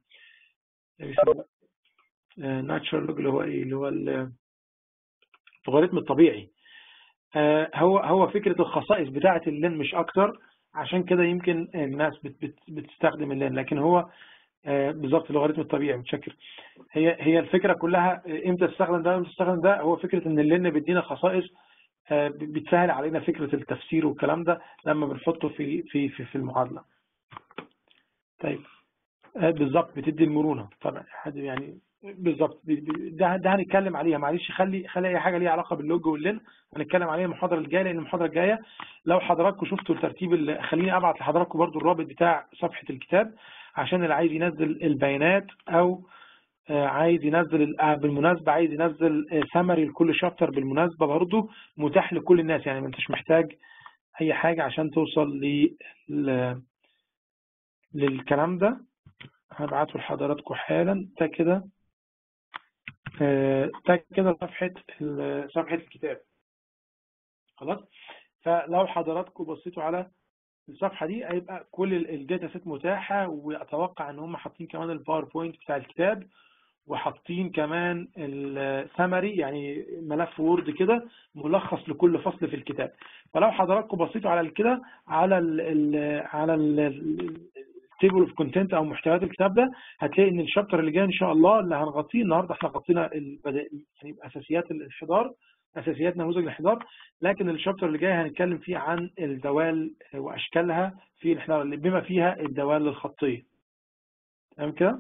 ناتشرال لوج اللي هو ايه اللي هو ال- اللوغاريتم الطبيعي آه، هو هو فكره الخصائص بتاعه اللين مش اكتر عشان كده يمكن الناس بت بت بتستخدم اللين لكن هو آه، بالظبط اللوغاريتم الطبيعي متشكر هي هي الفكره كلها آه، امتى تستخدم ده وامتى تستخدم ده هو فكره ان اللين بيدينا خصائص آه، بتسهل علينا فكره التفسير والكلام ده لما بنحطه في في في, في المعادله طيب آه، بالظبط بتدي المرونه طبعا حد يعني بالظبط بي- بي- ده ده هنتكلم عليها معلش خلي خلي اي حاجه ليها علاقه باللوج واللين هنتكلم عليها المحاضره الجايه لان المحاضره الجايه لو حضراتكم شفتوا الترتيب اللي خليني ابعت لحضراتكم برضو الرابط بتاع صفحه الكتاب عشان اللي عايز ينزل البيانات او آه، عايز ينزل ال- آه، بالمناسبه عايز ينزل سمري لكل شابتر بالمناسبه برضو متاح لكل الناس يعني ما انتش محتاج اي حاجه عشان توصل ل للكلام ده هبعته لحضراتكم حالا ده كده آه، ده كده صفحة ال- صفحة الكتاب خلاص فلو حضراتكم بصيتوا على الصفحة دي هيبقى كل ال- الداتا سيت متاحة وأتوقع إن هم حاطين كمان الباوربوينت بتاع الكتاب وحاطين كمان السمري يعني ملف وورد كده ملخص لكل فصل في الكتاب فلو حضراتكم بصيتوا على كده على ال ال على التيبل اوف كونتنت او محتويات الكتاب ده هتلاقي ان الشابتر اللي جاي ان شاء الله اللي هنغطيه النهارده احنا غطينا البدا- يعني اساسيات الانحدار اساسيات نموذج الانحدار لكن الشابتر اللي جاي هنتكلم فيه عن الدوال واشكالها في الانحدار اللي بما فيها الدوال الخطيه تمام كده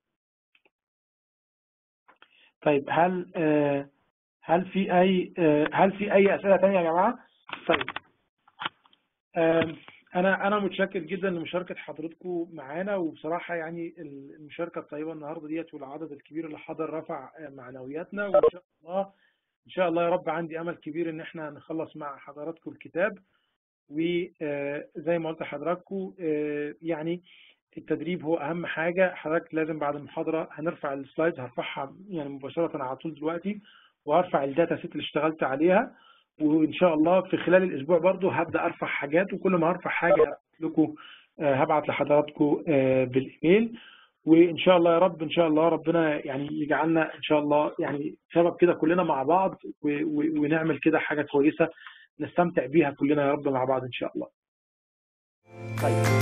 طيب هل آه، هل في اي آه، هل في اي اسئله ثانيه يا جماعه طيب آم، انا انا متشكر جدا لمشاركه حضراتكم معانا وبصراحه يعني المشاركه الطيبه النهارده ديت والعدد الكبير اللي حضر رفع آه، معنوياتنا وان شاء الله ان شاء الله يا رب عندي امل كبير ان احنا نخلص مع حضراتكم الكتاب وزي ما قلت لحضراتكم آه، يعني التدريب هو اهم حاجه حضرتك لازم بعد المحاضره هنرفع السلايدز هرفعها يعني مباشره على طول دلوقتي وهرفع الداتا سيت اللي اشتغلت عليها وان شاء الله في خلال الاسبوع برضو هبدا ارفع حاجات وكل ما ارفع حاجه هبعت لكم آه، هبعت لحضراتكم آه، بالايميل وان شاء الله يا رب ان شاء الله ربنا يعني يجعلنا ان شاء الله يعني سبب كده كلنا مع بعض و- و- ونعمل كده حاجه كويسه نستمتع بيها كلنا يا رب مع بعض ان شاء الله. طيب